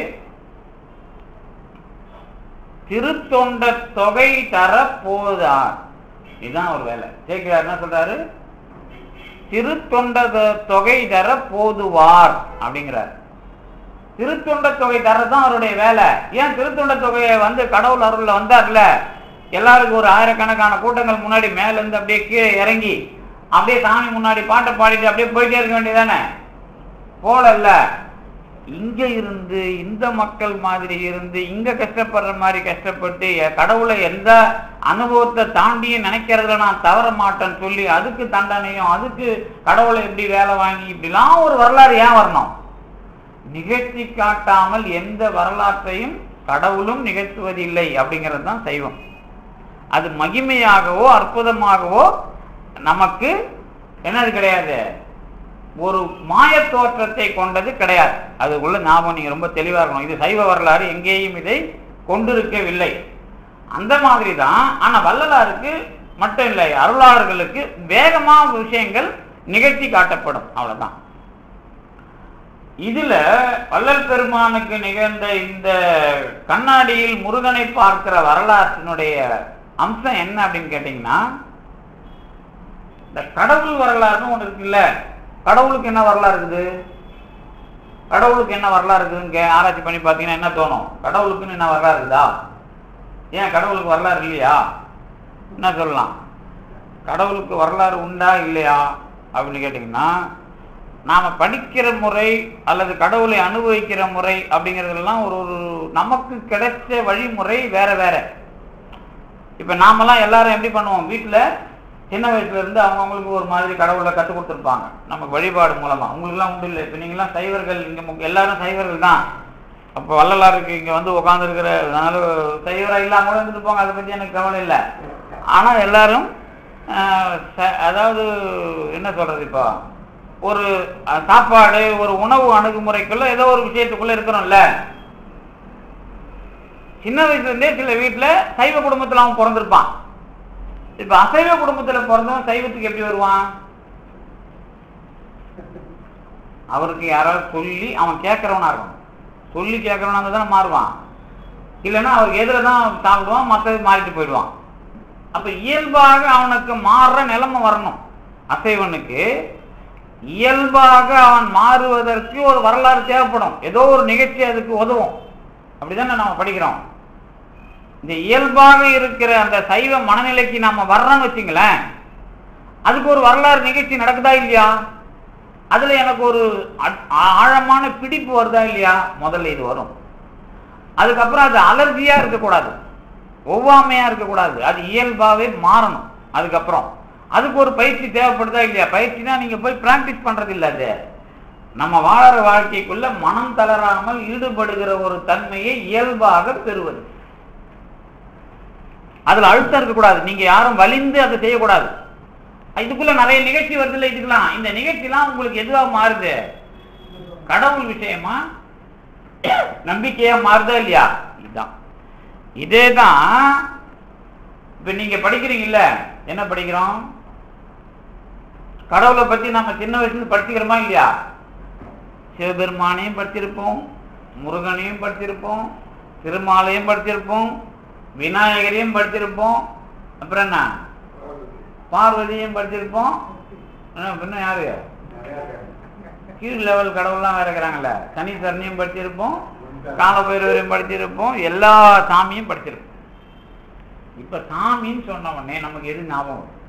திருத்தொண்ட தொகை தர போதார் இதுதான் ஒரு வேலை கேட்கிறார் என்ன சொல்றாரு திருத்தொண்ட த- தொகை தர போதுவார் அப்படிங்கிறார் திருத்தொண்ட தொகை தரதான் அவருடைய வேலை ஏன் திருத்தொண்ட தொகையை வந்து கடவுள் அருள்ல வந்தார்ல எல்லாருக்கும் ஒரு ஆயிரக்கணக்கான கூட்டங்கள் முன்னாடி மேல இருந்து அப்படியே கீழே இறங்கி அப்படியே சாமி முன்னாடி பாட்டை பாடிட்டு அப்படியே போயிட்டே இருக்க வேண்டியதானே போலல்ல இங்க இருந்து இந்த மக்கள் மாதிரி இருந்து இங்க கஷ்டப்படுற மாதிரி கஷ்டப்பட்டு எ- கடவுளை எந்த அனுபவத்தை தாண்டி நினைக்கிறதுல நான் தவற மாட்டேன்னு சொல்லி அதுக்கு தண்டனையும் அதுக்கு கடவுளை எப்படி வேலை வாங்கி இப்படிலாம் ஒரு வரலாறு ஏன் வரணும் நிகழ்த்தி காட்டாமல் எந்த வரலாற்றையும் கடவுளும் நிகழ்த்துவதில்லை அப்படிங்கிறது தான் சைவம் அது மகிமையாகவோ அற்புதமாகவோ நமக்கு என்னது கிடையாது ஒரு மாய தோற்றத்தை கொண்டது கிடையாது அதுக்குள்ள ஞாபகம் நீங்க ரொம்ப தெளிவா இருக்கணும் இது சைவ வரலாறு எங்கேயும் இதை கொண்டிருக்கவில்லை அந்த மாதிரி தான் ஆனா வள்ளலாருக்கு மட்டும் இல்லை அருளாளர்களுக்கு வேகமா விஷயங்கள் நிகழ்த்தி காட்டப்படும் அவ்வளவுதான் இதுல வள்ளல் பெருமானுக்கு நிகழ்ந்த இந்த கண்ணாடியில் முருகனை பார்க்கிற வரலாற்றினுடைய அம்சம் என்ன அப்படின்னு கேட்டீங்கன்னா இந்த கடவுள் வரலாறுன்னு ஒண்ணு இருக்குல்ல கடவுளுக்கு என்ன வரலாறு இருக்குது கடவுளுக்கு என்ன வரலாறு இருக்குதுன்னு கே- ஆராய்ச்சி பண்ணி பார்த்தீங்கன்னா என்ன தோணும் கடவுளுக்குன்னு என்ன வரலாறு இருக்குதா ஏன் கடவுளுக்கு வரலாறு இல்லையா என்ன சொல்லலாம் கடவுளுக்கு வரலாறு உண்டா இல்லையா அப்படின்னு கேட்டிங்கன்னா நாம படிக்கிற முறை அல்லது கடவுளை அனுபவிக்கிற முறை அப்படிங்கிறதெல்லாம் ஒரு ஒரு நமக்கு கிடைச்ச வழிமுறை வேற வேற இப்ப நாமெல்லாம் எல்லாரும் எப்படி பண்ணுவோம் வீட்டுல சின்ன வயசுல இருந்து அவங்கவுங்களுக்கு ஒரு மாதிரி கடவுளை கற்றுக் கொடுத்துருப்பாங்க நமக்கு வழிபாடு மூலமா உங்களுக்குலாம் உண்டு இல்லை இப்போ நீங்களாம் சைவர்கள் இங்க மு- எல்லாரும் சைவர்கள் தான் அப்போ வள்ளலாருக்கு இங்க வந்து உட்காந்துருக்கிற அதனால சைவராக இல்லாம கூட இருந்துட்டு போங்க அதை பத்தி எனக்கு கவலை இல்லை ஆனா எல்லாரும் ஆஹ், ச- அதாவது என்ன சொல்றது இப்போ ஒரு அஹ், சாப்பாடு ஒரு உணவு அணுகுமுறைக்குள்ள ஏதோ ஒரு விஷயத்துக்குள்ள இருக்கிறோம்ல சின்ன வயசுல இருந்தே சில வீட்டுல சைவ குடும்பத்துல அவன் பிறந்திருப்பான் இப்ப அசைவ குடும்பத்துல பிறந்தவன் சைவத்துக்கு எப்படி வருவான் அவருக்கு யாராவது சொல்லி அவன் கேட்கறவனா இருக்கணும் சொல்லி கேட்கறவனா இருந்தா தானே மாறுவான் இல்லைன்னா அவருக்கு எதிர தான் சாப்பிடுவான் மற்றது மாறிட்டு போயிடுவான் அப்ப இயல்பாக அவனுக்கு மாறுற நிலைமை வரணும் அசைவனுக்கு இயல்பாக அவன் மாறுவதற்கு ஒரு வரலாறு தேவைப்படும் ஏதோ ஒரு நிகழ்ச்சி அதுக்கு உதவும் அப்படிதானே நம்ம படிக்கிறோம் இந்த இயல்பாக இருக்கிற அந்த சைவ மனநிலைக்கு நாம வர்றோம்னு வச்சுங்களேன் அதுக்கு ஒரு வரலாறு நிகழ்ச்சி நடக்குதா இல்லையா அதுல எனக்கு ஒரு அ- ஆழமான பிடிப்பு வருதா இல்லையா முதல்ல இது வரும் அதுக்கப்புறம் அது அலர்ஜியா இருக்கக்கூடாது ஒவ்வாமையா இருக்கக்கூடாது அது இயல்பாவே மாறணும் அதுக்கப்புறம் அதுக்கு ஒரு பயிற்சி தேவைப்படுதா இல்லையா பயிற்சினா நீங்க போய் பிராக்டிஸ் பண்றது இல்ல அது நம்ம வாழற வாழ்க்கைக்குள்ள மனம் தளராமல் ஈடுபடுகிற ஒரு தன்மையை இயல்பாக பெறுவது அதுல அழுத்தம் இருக்கக்கூடாது நீங்க யாரும் வலிந்து அதை செய்யக்கூடாது இதுக்குள்ள நிறைய நிகழ்ச்சி வருது இல்ல இதுக்கெல்லாம் இந்த நிகழ்ச்சிலாம் உங்களுக்கு எதுவா மாறுது கடவுள் விஷயமா நம்பிக்கையா மாறுதா இல்லையா இதுதான் இதேதான் இப்ப நீங்க படிக்கிறீங்கல்ல என்ன படிக்கிறோம் கடவுளை பத்தி நம்ம சின்ன வயசுல இருந்து படிச்சுக்கிறோமா இல்லையா சிவபெருமானையும் படிச்சிருப்போம் முருகனையும் படிச்சிருப்போம் திருமாலையும் படிச்சிருப்போம் விநாயகரையும் படிச்சிருப்போம் அப்புறம் என்ன பார்வதியும் படிச்சிருப்போம் என்ன, பின்ன யாரு கீழ் லெவல் கடவுள்லாம் வேற இருக்கிறாங்கல்ல சனீஸ்வரனையும் படிச்சிருப்போம் காலபைரவரையும் படிச்சிருப்போம் எல்லா சாமியும் படிச்சிருப்போம் இப்ப சாமின்னு சொன்ன உடனே நமக்கு எது ஞாபகம் வரும்?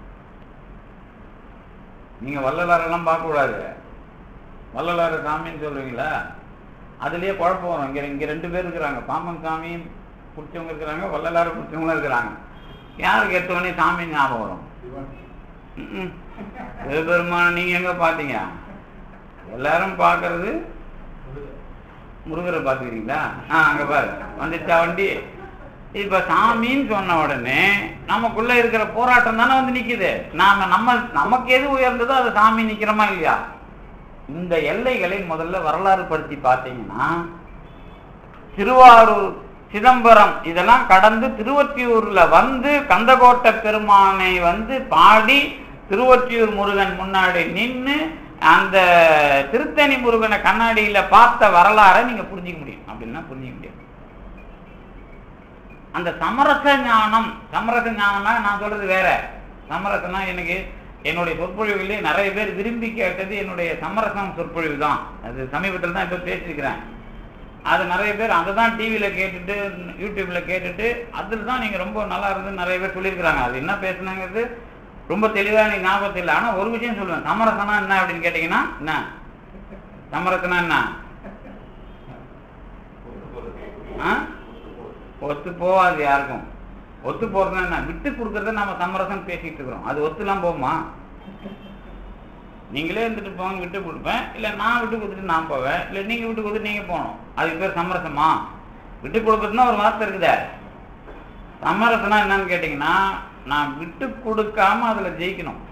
நீங்க வள்ளலாரெல்லாம் பார்க்க கூடாது வள்ளலாறு சாமின்னு சொல்றீங்களா அதுலயே குழப்பம் வரும் இங்க இங்க ரெண்டு பேர் இருக்கிறாங்க பாம்பன் சாமி பிடிச்சவங்க இருக்கிறாங்க வள்ளலாறு பிடிச்சவங்களும் இருக்கிறாங்க யாருக்கு எடுத்தவொடனே சாமி ஞாபகம் வரும் ம்ம். சிவபெருமான நீங்க எங்க பாத்தீங்க எல்லாரும் பார்க்கறது முருகரை பார்த்துக்கிறீங்களா ஆ அங்க பாரு வந்துச்சா வண்டி இப்ப சாமின்னு சொன்ன உடனே நமக்குள்ள இருக்கிற போராட்டம் தானே வந்து நிக்குது நாம நம்ம நமக்கு எது உயர்ந்ததோ அது சாமி நிக்கிறோமா இல்லையா இந்த எல்லைகளை முதல்ல வரலாறு படுத்தி பார்த்தீங்கன்னா திருவாரூர் சிதம்பரம் இதெல்லாம் கடந்து திருவொற்றியூர்ல வந்து கந்தகோட்டை பெருமானை வந்து பாடி திருவொற்றியூர் முருகன் முன்னாடி நின்னு அந்த திருத்தணி முருகனை கண்ணாடியில பார்த்த வரலாறை நீங்க புரிஞ்சிக்க முடியும் அப்படின்னா புரிஞ்சிக்க முடியும் அந்த சமரச ஞானம் சமரச ஞானம்னா நான் சொல்றது வேற சமரசம்னா எனக்கு என்னுடைய சொற்பொழிவுகளே நிறைய பேர் விரும்பி கேட்டது என்னுடைய சமரசம் சொற்பொழிவு தான் அது சமீபத்தில் தான் இப்போ பேசியிருக்கிறேன் அது நிறைய பேர் அதை தான் டிவியில் கேட்டுட்டு யூடியூப்ல கேட்டுட்டு அதில் தான் நீங்கள் ரொம்ப நல்லா இருந்து நிறைய பேர் சொல்லியிருக்கிறாங்க அது என்ன பேசுனாங்கிறது ரொம்ப தெளிவாக எனக்கு ஞாபகத்தில் இல்லை ஆனால் ஒரு விஷயம் சொல்லுவேன் சமரசம்னா என்ன அப்படின்னு கேட்டிங்கன்னா என்ன சமரசம்னா என்ன ஆ ஒத்து போகாது யாருக்கும் ஒத்து போறதுன்னா என்ன விட்டு கொடுக்கறத நம்ம சமரசம் பேசிட்டு இருக்கிறோம் அது ஒத்துலாம் போகுமா நீங்களே இருந்துட்டு போங்க விட்டு கொடுப்பேன் இல்ல நான் விட்டு கொடுத்துட்டு நான் போவேன் இல்ல நீங்க விட்டு கொடுத்துட்டு நீங்க போகணும் அதுக்கு பேர் சமரசமா விட்டு கொடுக்கறதுனா ஒரு வார்த்தை இருக்குதே சமரசம்னா என்னன்னு கேட்டீங்கன்னா நான் விட்டு கொடுக்காம அதுல ஜெயிக்கணும்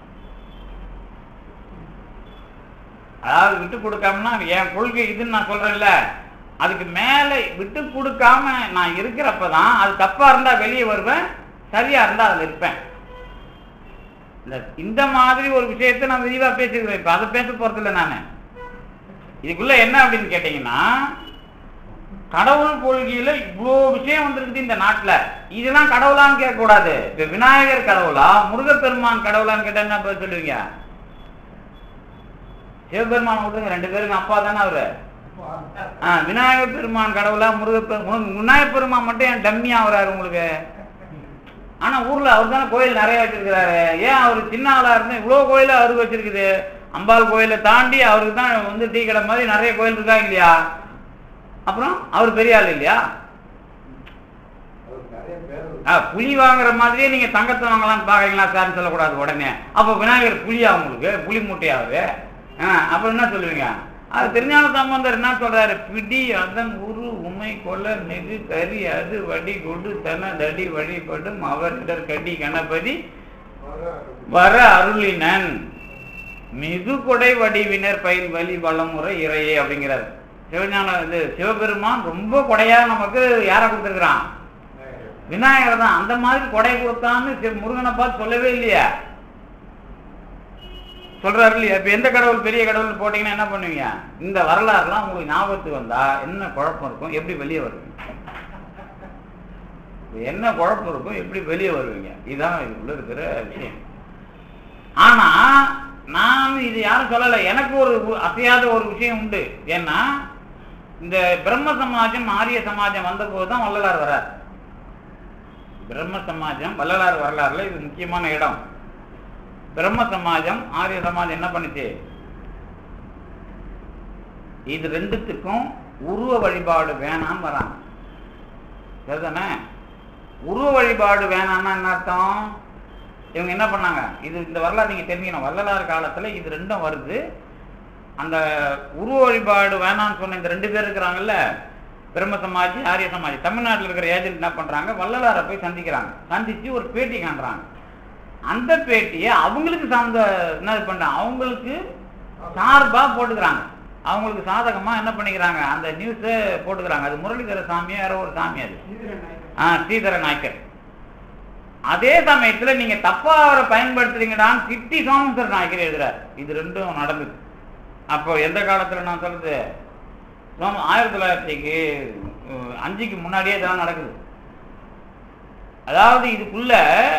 அதாவது விட்டு கொடுக்காமனா என் கொள்கை இதுன்னு நான் சொல்றேன்ல அதுக்கு மேல விட்டு கொடுக்காம நான் இருக்கிறப்பதான் அது தப்பா இருந்தா வெளியே வருவேன் சரியா இருந்தா அதுல இருப்பேன் இந்த இந்த மாதிரி ஒரு விஷயத்தை நான் விரிவா பேசிக்கிறேன் இப்ப அதை பேச போறது இல்லை நானு இதுக்குள்ள என்ன அப்படின்னு கேட்டீங்கன்னா கடவுள் கொள்கையில இவ்வளோ விஷயம் வந்திருக்குது இந்த நாட்டுல இதெல்லாம் கடவுளான்னு கேட்க கூடாது இப்ப விநாயகர் கடவுளா முருகப்பெருமான் கடவுளான்னு கேட்டா என்ன பதில் சொல்லுவீங்க சிவபெருமான் விட்டுங்க ரெண்டு பேருக்கு அப்பா தானே அவரு ஆ, விநாயகர் பெருமான் கடவுளா முருகப்பெரு முருக- விநாயகர் பெருமான் மட்டும் ஏன் டம்மி ஆகுறாரு உங்களுக்கு ஆனா ஊர்ல அவர் தானே கோயில் நிறைய வச்சிருக்கிறாரு ஏன் அவர் சின்ன ஆளா இருந்தா இவ்வளவு கோயில அவருக்கு வச்சிருக்குது அம்பாள் கோயிலை தாண்டி அவருக்கு தான் வந்து டீ கடை மாதிரி நிறைய கோயில் இருக்கா இல்லையா அப்புறம் அவர் பெரிய ஆள் இல்லையா நிறைய பேர் ஆ, புலி வாங்குற மாதிரியே நீங்க தங்கத்தை வாங்கலாம்னு பாக்குறீங்களா சார்னு சொல்லக்கூடாது உடனே அப்ப விநாயகர் புலியா உங்களுக்கு புலி மூட்டையாவது அப்புறம் என்ன சொல்லுவீங்க அது திருஞான சம்பந்தர் என்ன சொல்றாரு பிடி அதன் உரு உமை கொல நெகு கரி அது வடி கொடு தன தடி வழிபடும் அவரிடர் கடி கணபதி வர அருளினன் மிகு கொடை வடிவினர் பயில் வழி வளமுறை இறையே அப்படிங்கிறார் சிவஞான இது சிவபெருமான் ரொம்ப கொடையா நமக்கு யாரை கொடுத்துருக்கிறான் விநாயகர் தான் அந்த மாதிரி கொடை கொடுத்தான்னு சிவ- முருகனை பார்த்து சொல்லவே இல்லையா சொல்றாரு இல்லையா இப்ப எந்த கடவுள் பெரிய கடவுள் போட்டீங்கன்னா என்ன பண்ணுவீங்க இந்த வரலாறுலாம் உங்களுக்கு ஞாபகத்துக்கு வந்தா என்ன குழப்பம் இருக்கும் எப்படி வெளியே வருவீங்க இப்ப என்ன குழப்பம் இருக்கும் எப்படி வெளியே வருவீங்க இதுதான் இதுக்குள்ள இருக்கிற விஷயம் ஆனா நான் இது யாரும் சொல்லலை எனக்கு ஒரு உ- அசையாத ஒரு விஷயம் உண்டு ஏன்னா இந்த பிரம்ம சமாஜம் ஆரிய சமாஜம் வந்தபோது தான் வள்ளலார் வர்றார் பிரம்ம சமாஜம் வள்ளலார் வரலாறுல இது முக்கியமான இடம் பிரம்ம சமாஜம் ஆரிய சமாஜம் என்ன பண்ணுச்சு இது ரெண்டுத்துக்கும் உருவ வழிபாடு வேணாம்னு வராங்க சரிதானே உருவ வழிபாடு வேணாம்னா என்ன அர்த்தம் இவங்க என்ன பண்ணாங்க இது இந்த வரலாறு நீங்க தெரிஞ்சுக்கணும் வள்ளலார் காலத்துல இது ரெண்டும் வருது அந்த உருவ வழிபாடு வேணாம்னு சொன்ன இந்த ரெண்டு பேர் இருக்கிறாங்கல்ல பிரம்ம சமாஜ் ஆரிய சமாஜ் தமிழ்நாட்டில் இருக்கிற ஏஜென்ட் என்ன பண்றாங்க வள்ளலாரை போய் சந்திக்கிறாங்க சந்திச்சு ஒரு பேட்டி காண்றாங்க அந்த பேட்டியை அவங்களுக்கு சார்ந்த என்ன பண்றாங்க அவங்களுக்கு சார்பா போட்டுக்கிறாங்க அவங்களுக்கு சாதகமா என்ன பண்ணிக்கிறாங்க அந்த நியூஸை போட்டுக்கிறாங்க அது முரளிதர சாமியா யாரோ ஒரு சாமி அது ஆ ஸ்ரீதர நாயக்கர் அதே சமயத்துல நீங்க தப்பா அவரை பயன்படுத்துறீங்கடான்னு திட்டி சோமேஸ்வர நாயக்கர் எழுதுறார் இது ரெண்டும் நடந்தது அப்போ எந்த காலத்துல நான் சொல்றது சோம ஆயிரத்தி தொள்ளாயிரத்திக்கு அஹ், அஞ்சுக்கு முன்னாடியே இதெல்லாம் நடக்குது அதாவது இதுக்குள்ள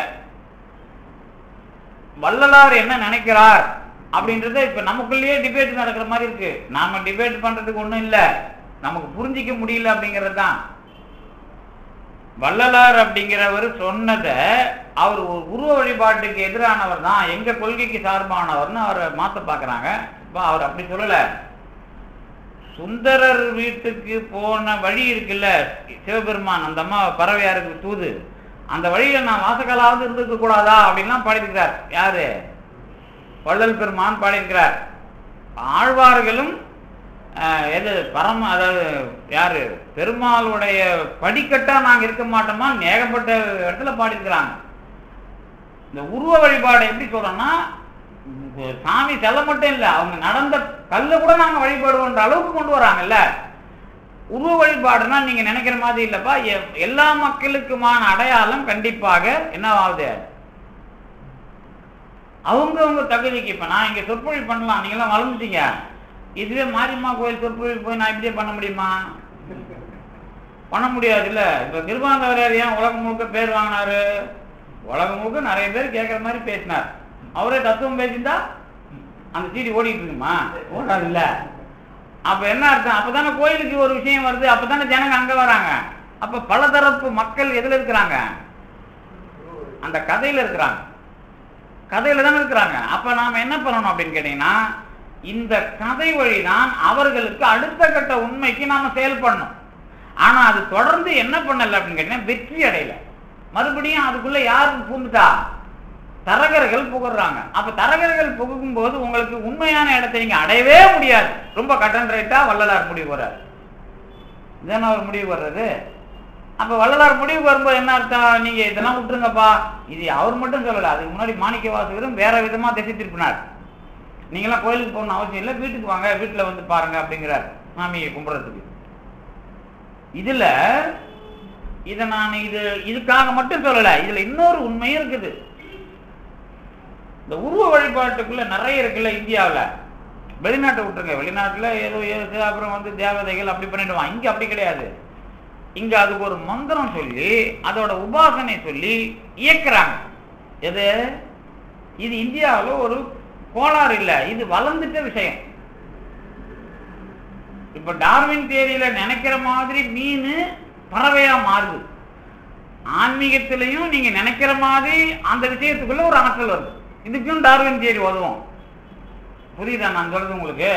வள்ளலார் என்ன நினைக்கிறார் அப்படின்றத இப்ப நமக்குள்ளேயே டிபேட் நடக்கிற மாதிரி இருக்கு நாம டிபேட் பண்றதுக்கு ஒண்ணும் இல்ல நமக்கு புரிஞ்சிக்க முடியல அப்படிங்கிறது தான் வள்ளலார் அப்படிங்கிறவர் சொன்னதை அவர் ஒரு உருவ வழிபாட்டுக்கு எதிரானவர் தான் எங்க கொள்கைக்கு சார்பானவர்னு அவரை மாத்த பாக்குறாங்க இப்ப அவர் அப்படி சொல்லல சுந்தரர் வீட்டுக்கு போன வழி இருக்குல்ல சிவபெருமான் அந்த அம்மா பறவையாருக்கு தூது அந்த வழியில நான் வாசகாலாவது இருந்திருக்க கூடாதா அப்படின்லாம் பாடியிருக்கிறார் யாரு வள்ளல் பெருமான் பாடியிருக்கிறார் ஆழ்வார்களும் அஹ், எது பரம அதாவது யாரு பெருமாளுடைய படிக்கட்டா நாங்க இருக்க மாட்டோமா ஏகப்பட்ட இடத்துல பாடியிருக்கிறாங்க இந்த உருவ வழிபாடு எப்படி சொல்றோம்னா இந்த சாமி செல்ல மட்டும் இல்ல அவங்க நடந்த கல்ல கூட நாங்க வழிபடுவோன்ற அளவுக்கு கொண்டு வராங்கல்ல உருவ வழிபாடுனா நீங்க நினைக்கிற மாதிரி இல்லப்பா எ- எல்லா மக்களுக்குமான அடையாளம் கண்டிப்பாக என்னவாகுது அவங்கவங்க தகுதிக்கு இப்ப நான் இங்க சொற்பொழிவு பண்ணலாம் நீங்க எல்லாம் வளர்ந்துட்டீங்க இதுவே மாரியம்மா கோயில் சொற்பொழிவு போய் நான் இப்படியே பண்ண முடியுமா பண்ண முடியாது இல்ல இப்ப கிருபாந்தவரையார் ஏன் உலகம் முழுக்க பேர் வாங்கினாரு உலகம் முழுக்க நிறைய பேர் கேட்கற மாதிரி பேசினார் அவரே தத்துவம் பேசியிருந்தா அந்த சீடி ஓடிட்டு இருக்குமா ஓடாது இல்ல அப்ப என்ன அர்த்தம் அப்பதானே கோயிலுக்கு ஒரு விஷயம் வருது அப்பதானே ஜனங்க அங்க வராங்க அப்ப பலதரப்பு மக்கள் எதுல இருக்கிறாங்க அந்த கதையில இருக்கிறாங்க கதையில தானே இருக்கிறாங்க அப்ப நாம என்ன பண்ணணும் அப்படின்னு கேட்டீங்கன்னா இந்த கதை வழிதான் அவர்களுக்கு அடுத்த கட்ட உண்மைக்கு நாம செயல்படணும் ஆனா அது தொடர்ந்து என்ன பண்ணல அப்படின்னு கேட்டீங்கன்னா வெற்றி அடையல மறுபடியும் அதுக்குள்ள யார் பூந்துட்டா தரகர்கள் புகுறாங்க அப்ப தரகர்கள் புகும் போது உங்களுக்கு உண்மையான இடத்தை நீங்க அடையவே முடியாது ரொம்ப கட்டன் ரைட்டா வள்ளலார் முடிவு வர்றாரு இதானே அவர் முடிவு வர்றது அப்ப வள்ளலார் முடிவு வரும்போது என்ன அர்த்தம் நீங்க இதெல்லாம் விட்டுருங்கப்பா இது அவர் மட்டும் சொல்லல அதுக்கு முன்னாடி மாணிக்க வாசகரும் வேற விதமா திசை திருப்பினார் நீங்களாம் கோயிலுக்கு போகணும் அவசியம் இல்லை வீட்டுக்கு வாங்க வீட்டுல வந்து பாருங்க அப்படிங்கிறார் சாமியை கும்பிடுறதுக்கு இதுல இத நான் இது இதுக்காக மட்டும் சொல்லல இதுல இன்னொரு உண்மையும் இருக்குது இந்த உருவ வழிபாட்டுக்குள்ள நிறைய இருக்குல்ல இந்தியாவுல வெளிநாட்டை விட்டுருங்க வெளிநாட்டுல ஏதோ ஏதோ அப்புறம் வந்து தேவதைகள் அப்படி பண்ணிடுவான் இங்க அப்படி கிடையாது இங்க அதுக்கு ஒரு மந்திரம் சொல்லி அதோட உபாசனை சொல்லி இயக்குறாங்க எது இது இந்தியாவுல ஒரு கோளாறு இல்ல இது வளர்ந்துட்ட விஷயம் இப்ப டார்வின் தேரியில நினைக்கிற மாதிரி மீன் பறவையா மாறுது ஆன்மீகத்திலையும் நீங்க நினைக்கிற மாதிரி அந்த விஷயத்துக்குள்ள ஒரு ஆற்றல் வருது இதுக்கும் டார்வின் தியரி உதவும் புரியுதா நான் சொல்றது உங்களுக்கு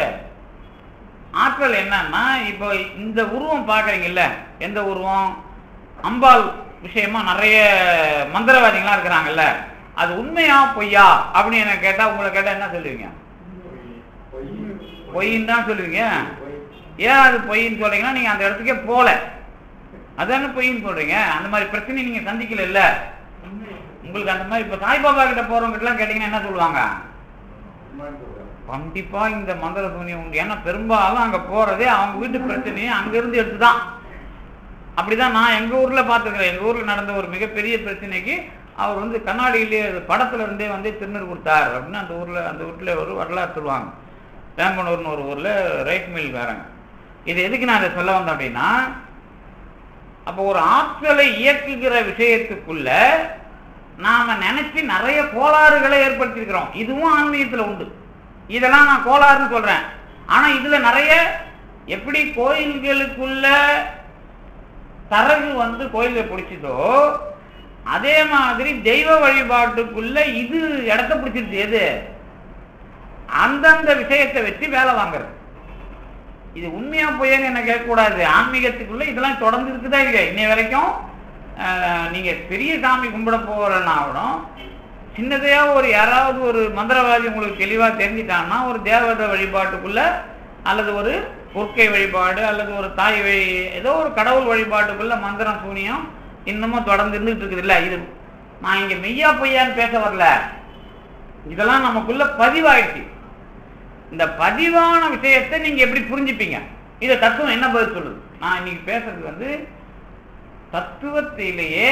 ஆற்றல் என்னன்னா இப்போ இந்த உருவம் பாக்குறீங்கல்ல எந்த உருவம் அம்பாள் விஷயமா நிறைய மந்திரவாதிகள்லாம் இருக்கிறாங்கல்ல அது உண்மையா பொய்யா அப்படின்னு என்ன கேட்டா உங்களை கேட்டா என்ன சொல்லுவீங்க பொய்ன்னு தான் சொல்லுவீங்க ஏன் அது பொய்ன்னு சொல்றீங்கன்னா நீங்க அந்த இடத்துக்கே போல அதானே பொய்ன்னு சொல்றீங்க அந்த மாதிரி பிரச்சனை நீங்க சந்திக்கல இல்ல உங்களுக்கு அந்த மாதிரி இப்ப சாய்பாபா கிட்ட போறவங்க எல்லாம் கேட்டீங்கன்னா என்ன சொல்லுவாங்க கண்டிப்பா இந்த மந்திர சூனியம் உண்டு ஏன்னா பெரும்பாலும் அங்க போறதே அவங்க வீட்டு பிரச்சனையை அங்க இருந்து எடுத்துதான் அப்படிதான் நான் எங்க ஊர்ல பாத்துக்கிறேன் எங்க ஊர்ல நடந்த ஒரு மிகப்பெரிய பிரச்சனைக்கு அவர் வந்து கண்ணாடியிலே படத்துல இருந்தே வந்து திருநீர் கொடுத்தார் அப்படின்னு அந்த ஊர்ல அந்த வீட்டுல ஒரு வரலாறு சொல்லுவாங்க வேம்பனூர்னு ஒரு ஊர்ல ரைட் மில் வேறங்க இது எதுக்கு நான் இதை சொல்ல வந்தேன் அப்படின்னா அப்போ ஒரு ஆற்றலை இயக்குகிற விஷயத்துக்குள்ள நாம நினைச்சு நிறைய கோளாறுகளை ஏற்படுத்தியிருக்கிறோம் இதுவும் ஆன்மீகத்துல உண்டு இதெல்லாம் நான் கோளாறுன்னு சொல்றேன் ஆனா இதுல நிறைய எப்படி கோயில்களுக்குள்ள தரகு வந்து கோயில பிடிச்சதோ அதே மாதிரி தெய்வ வழிபாட்டுக்குள்ள இது இடத்த பிடிச்சிருச்சு எது அந்தந்த விஷயத்தை வச்சு வேலை வாங்குறது இது உண்மையா பொய்யான்னு என்ன கேட்கக்கூடாது ஆன்மீகத்துக்குள்ள இதெல்லாம் தொடர்ந்து இருக்குதா இல்லையா இன்னை வரைக்கும் ஆஹ், நீங்க பெரிய சாமி கும்பிட போறேன்னா கூட சின்னதையா ஒரு யாராவது ஒரு மந்திரவாதி உங்களுக்கு தெளிவா தெரிஞ்சிட்டாங்கன்னா ஒரு தேவத வழிபாட்டுக்குள்ள அல்லது ஒரு பொற்கை வழிபாடு அல்லது ஒரு தாய் வழி ஏதோ ஒரு கடவுள் வழிபாட்டுக்குள்ள மந்திரம் சூனியம் இன்னமும் தொடர்ந்து இருந்துட்டு இருக்குது இல்ல இது நான் இங்க மெய்யா பொய்யான்னு பேச வரல இதெல்லாம் நமக்குள்ள பதிவாயிடுச்சு இந்த பதிவான விஷயத்தை நீங்க எப்படி புரிஞ்சுப்பீங்க இத தத்துவம் என்ன பதில் சொல்லுது நான் இன்னைக்கு பேசுறது வந்து தத்துவத்திலேயே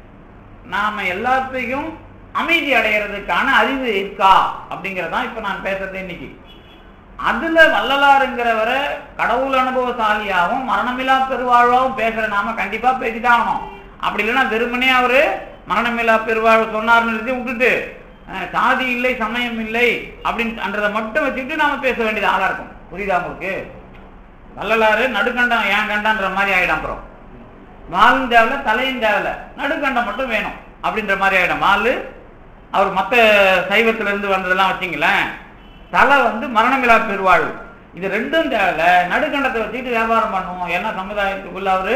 நாம எல்லாத்தையும் அமைதி அடைகிறதுக்கான அறிவு இருக்கா அப்படிங்கறதான் இப்ப நான் பேசுறது இன்னைக்கு அதுல வள்ளலாருங்கிறவரை கடவுள் அனுபவசாலியாகவும் மரணமில்லா பெருவாழ்வாகவும் பேசுற நாம கண்டிப்பா பேசிதான் ஆகணும் அப்படி இல்லைன்னா வெறுமனே அவரு மரணமில்லா பெருவாழ்வு சொன்னார்னு எழுதி விட்டுட்டு அஹ், சாதி இல்லை சமயம் இல்லை அப்படின்றத மட்டும் வச்சுக்கிட்டு நாம பேச வேண்டியது ஆளா இருக்கும் புரியுதா உங்களுக்கு வள்ளலாறு நடுக்கண்டம் ஏன் கண்டான்ற மாதிரி ஆயிடும் அப்புறம் வாலும் தேவையில்ல தலையும் தேவையில்ல நடுக்கண்டம் மட்டும் வேணும் அப்படின்ற மாதிரி ஆயிடும் வாலு அவர் மத்த சைவத்துல இருந்து வந்ததெல்லாம் வச்சிங்களேன் தலை வந்து மரணமில்லா பெருவாழ்வு இது ரெண்டும் தேவையில்ல நடுக்கண்டத்தை வச்சுக்கிட்டு வியாபாரம் பண்ணுவோம் என்ன சமுதாயத்துக்குள்ள அவரு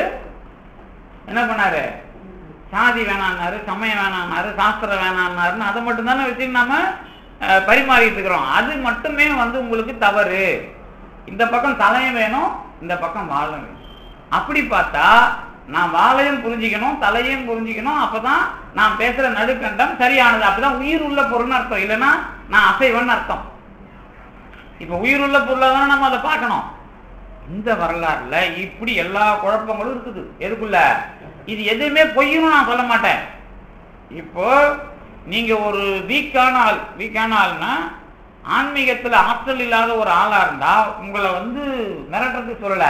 என்ன பண்ணாரு சாதி வேணான்னாரு சமயம் வேணான்னாரு சாஸ்திரம் வேணான்னாருன்னு அதை மட்டும் தானே வச்சு நாம அஹ், பரிமாறிட்டு இருக்கிறோம் அது மட்டுமே வந்து உங்களுக்கு தவறு இந்த பக்கம் தலையும் வேணும் இந்த பக்கம் வாழும் வேணும் அப்படி பார்த்தா நான் வாழையும் புரிஞ்சுக்கணும் தலையும் புரிஞ்சுக்கணும் அப்பதான் நான் பேசுற நடுக்கண்டம் சரியானது அப்பதான் உயிர் உள்ள பொருள்னு அர்த்தம் இல்லைன்னா நான் அசைவன்னு அர்த்தம் இப்ப உயிர் உள்ள பொருளை தானே நம்ம அதை பார்க்கணும் இந்த வரலாறுல இப்படி எல்லா குழப்பங்களும் இருக்குது எதுக்குள்ள இது எதுவுமே பொய்யும் நான் சொல்ல மாட்டேன் இப்போ நீங்க ஒரு வீக்கான ஆள் வீக்கான ஆள்னா ஆன்மீகத்துல ஆற்றல் இல்லாத ஒரு ஆளா இருந்தா உங்களை வந்து மிரட்டுறதுக்கு சொல்லல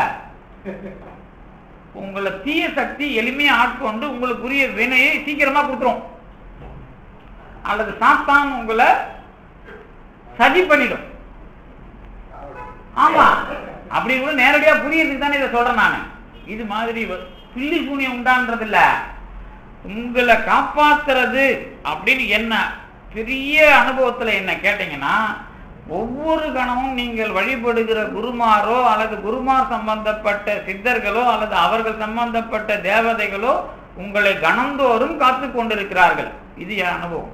உங்களை தீய சக்தி எளிமையா ஆட்கொண்டு உங்களுக்குரிய வினையை சீக்கிரமா கொடுத்துரும் அல்லது சாத்தான் உங்களை சதி பண்ணிடும் ஆமா அப்படி கூட நேரடியா புரியறதுக்கு தானே இதை சொல்றேன் நானு இது மாதிரி வ- பில்லி சூனியம் உண்டான்றது இல்ல உங்களை காப்பாத்துறது அப்படின்னு என்ன பெரிய அனுபவத்துல என்ன கேட்டீங்கன்னா ஒவ்வொரு கணமும் நீங்கள் வழிபடுகிற குருமாரோ அல்லது குருமார் சம்பந்தப்பட்ட சித்தர்களோ அல்லது அவர்கள் சம்பந்தப்பட்ட தேவதைகளோ உங்களை கணந்தோறும் காத்து கொண்டிருக்கிறார்கள் இது என் அனுபவம்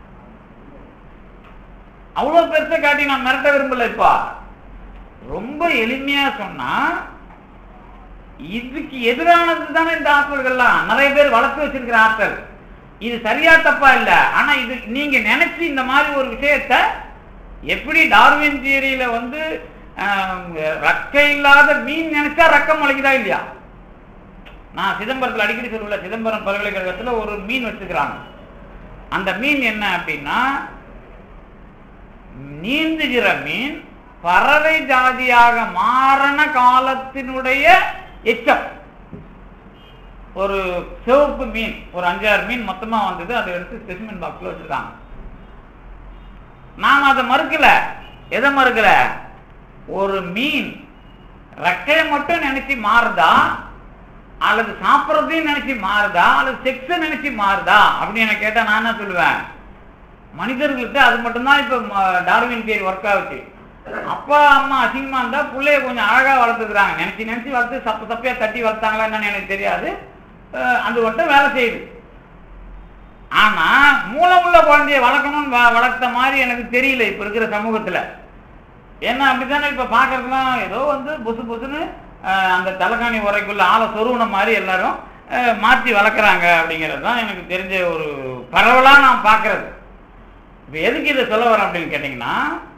அவ்வளவு பெருசை காட்டி நான் மிரட்ட விரும்பல இப்பா ரொம்ப எளிமையா சொன்னா இதுக்கு எதிரானது தானே இந்த ஆற்றல்கள்லாம் நிறைய பேர் வளர்த்து வச்சிருக்கிற ஆற்றல் இது சரியா தப்பா இல்ல ஆனா இது நீங்க நினைச்சு இந்த மாதிரி ஒரு விஷயத்த எப்படி டார்வின் தியரியில வந்து ஆம், ரக்கை இல்லாத மீன் நினைச்சா ரக்கம் முளைக்குதா இல்லையா நான் சிதம்பரத்தில் அடிக்கடி சொல்லுவேன் சிதம்பரம் பல்கலைக்கழகத்துல ஒரு மீன் வச்சுக்கிறாங்க அந்த மீன் என்ன அப்படின்னா நீந்துகிற மீன் பறவை ஜாதியாக மாறன காலத்தினுடைய எச்சம் ஒரு சிவப்பு மீன் ஒரு அஞ்சாறு மீன் மொத்தமா வந்தது அதை எடுத்து ஸ்பெசிமென் பாக்ஸ்ல வச்சிருக்காங்க நாம அதை மறுக்கல எதை மறுக்கல ஒரு மீன் ரெக்கையை மட்டும் நினைச்சு மாறுதா அல்லது சாப்பிட்றதையும் நினைச்சு மாறுதா அல்லது செக்ஸ நினைச்சு மாறுதா அப்படின்னு எனக்கு கேட்டா நான் என்ன சொல்லுவேன் மனிதர்கள்ட்ட அது மட்டும்தான் இப்ப ம- டார்வின் தியரி ஒர்க் ஆகுச்சு அப்பா அம்மா அசிங்கமா இருந்தா பிள்ளைய கொஞ்சம் அழகா வளர்த்துக்கிறாங்க நினைச்சு நினைச்சு வளர்த்து சப்ப சப்பையா தட்டி வளர்த்தாங்களா என்னன்னு எனக்கு தெரியாது அஹ், அது மட்டும் வேலை செய்யுது ஆனா மூளை உள்ள குழந்தைய வளர்க்கணும்னு வ- வளர்த்த மாதிரி எனக்கு தெரியல இப்ப இருக்கிற சமூகத்துல ஏன்னா அப்படித்தானே இப்ப பாக்குறதுலாம் ஏதோ வந்து புசு புசுன்னு அஹ், அந்த தலைகாணி உரைக்குள்ள ஆளை சொருவன மாதிரி எல்லாரும் அஹ், மாத்தி வளர்க்குறாங்க அப்படிங்கிறது தான் எனக்கு தெரிஞ்ச ஒரு பரவலா நான் பார்க்கறது இப்ப எதுக்கு இதை சொல்ல வரேன் அப்படின்னு கேட்டீங்கன்னா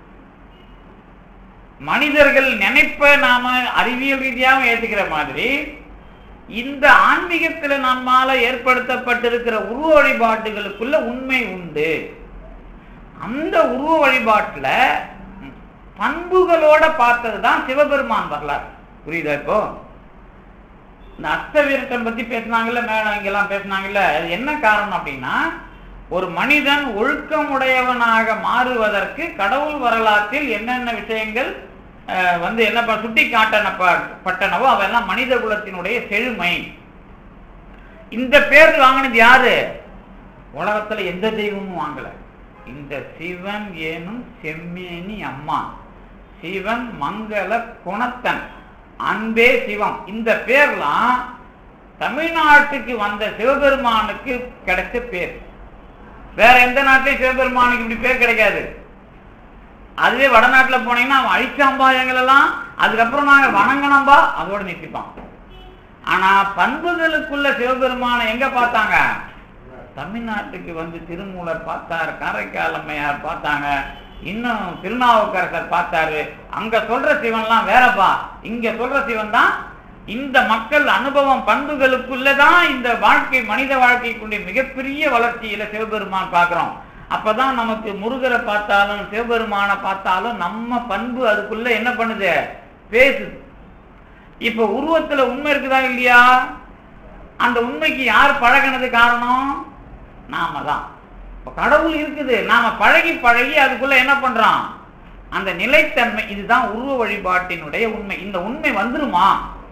மனிதர்கள் நினைப்ப நாம அறிவியல் ரீதியாகவும் ஏத்துக்கிற மாதிரி இந்த ஆன்மீகத்துல நம்மால ஏற்படுத்தப்பட்டிருக்கிற உருவ வழிபாட்டுகளுக்குள்ள உண்மை உண்டு அந்த உருவ வழிபாட்டுல பண்புகளோட பார்த்தது தான் சிவபெருமான் வரலாறு புரியுதா இப்போ இந்த அஸ்தவீரத்தன் பத்தி பேசினாங்கல்ல மேல இங்கெல்லாம் பேசினாங்கல்ல அது என்ன காரணம் அப்படின்னா ஒரு மனிதன் ஒழுக்கமுடையவனாக மாறுவதற்கு கடவுள் வரலாற்றில் என்னென்ன விஷயங்கள் அஹ், வந்து என்ன ப- சுட்டி காட்டப்பட்டனவோ அவெல்லாம் மனித குலத்தினுடைய செழுமை இந்த பேர் வாங்கினது யாரு உலகத்துல எந்த தெய்வமும் வாங்கல இந்த சிவன் ஏனும் செம்மேனி அம்மா சிவன் மங்கள குணத்தன் அன்பே சிவம் இந்த பேர்லாம் தமிழ்நாட்டுக்கு வந்த சிவபெருமானுக்கு கிடைச்ச பேர் வேற எந்த நாட்டிலையும் சிவபெருமானுக்கு இப்படி பேர் கிடைக்காது அதுவே வடநாட்டுல போனீங்கன்னா அவன் அழிச்சாம்பா எங்களெல்லாம் அதுக்கப்புறம் நாங்க வணங்கணும்பா அதோட நிறுத்திப்பான் ஆனா பண்புகளுக்குள்ள சிவபெருமானை எங்க பார்த்தாங்க தமிழ்நாட்டுக்கு வந்து திருமூலர் பார்த்தார் காரைக்கால் அம்மையார் பார்த்தாங்க இன்னும் திருநாவுக்கரசர் பார்த்தாரு அங்க சொல்ற சிவன்லாம் வேறப்பா இங்க சொல்ற சிவன் தான் இந்த மக்கள் அனுபவம் பண்புகளுக்குள்ளதான் இந்த வாழ்க்கை மனித வாழ்க்கைக்குடைய மிகப்பெரிய வளர்ச்சியில சிவபெருமான் பார்க்கிறோம் அப்பதான் நமக்கு முருகரை பார்த்தாலும் சிவபெருமானை பார்த்தாலும் நம்ம பண்பு அதுக்குள்ள என்ன பண்ணுது பேசுது இப்ப உருவத்துல உண்மை இருக்குதா இல்லையா அந்த உண்மைக்கு யார் பழகினது காரணம் நாம தான் இப்ப கடவுள் இருக்குது நாம பழகி பழகி அதுக்குள்ள என்ன பண்றோம் அந்த நிலைத்தன்மை இதுதான் உருவ வழிபாட்டினுடைய உண்மை இந்த உண்மை வந்துருமா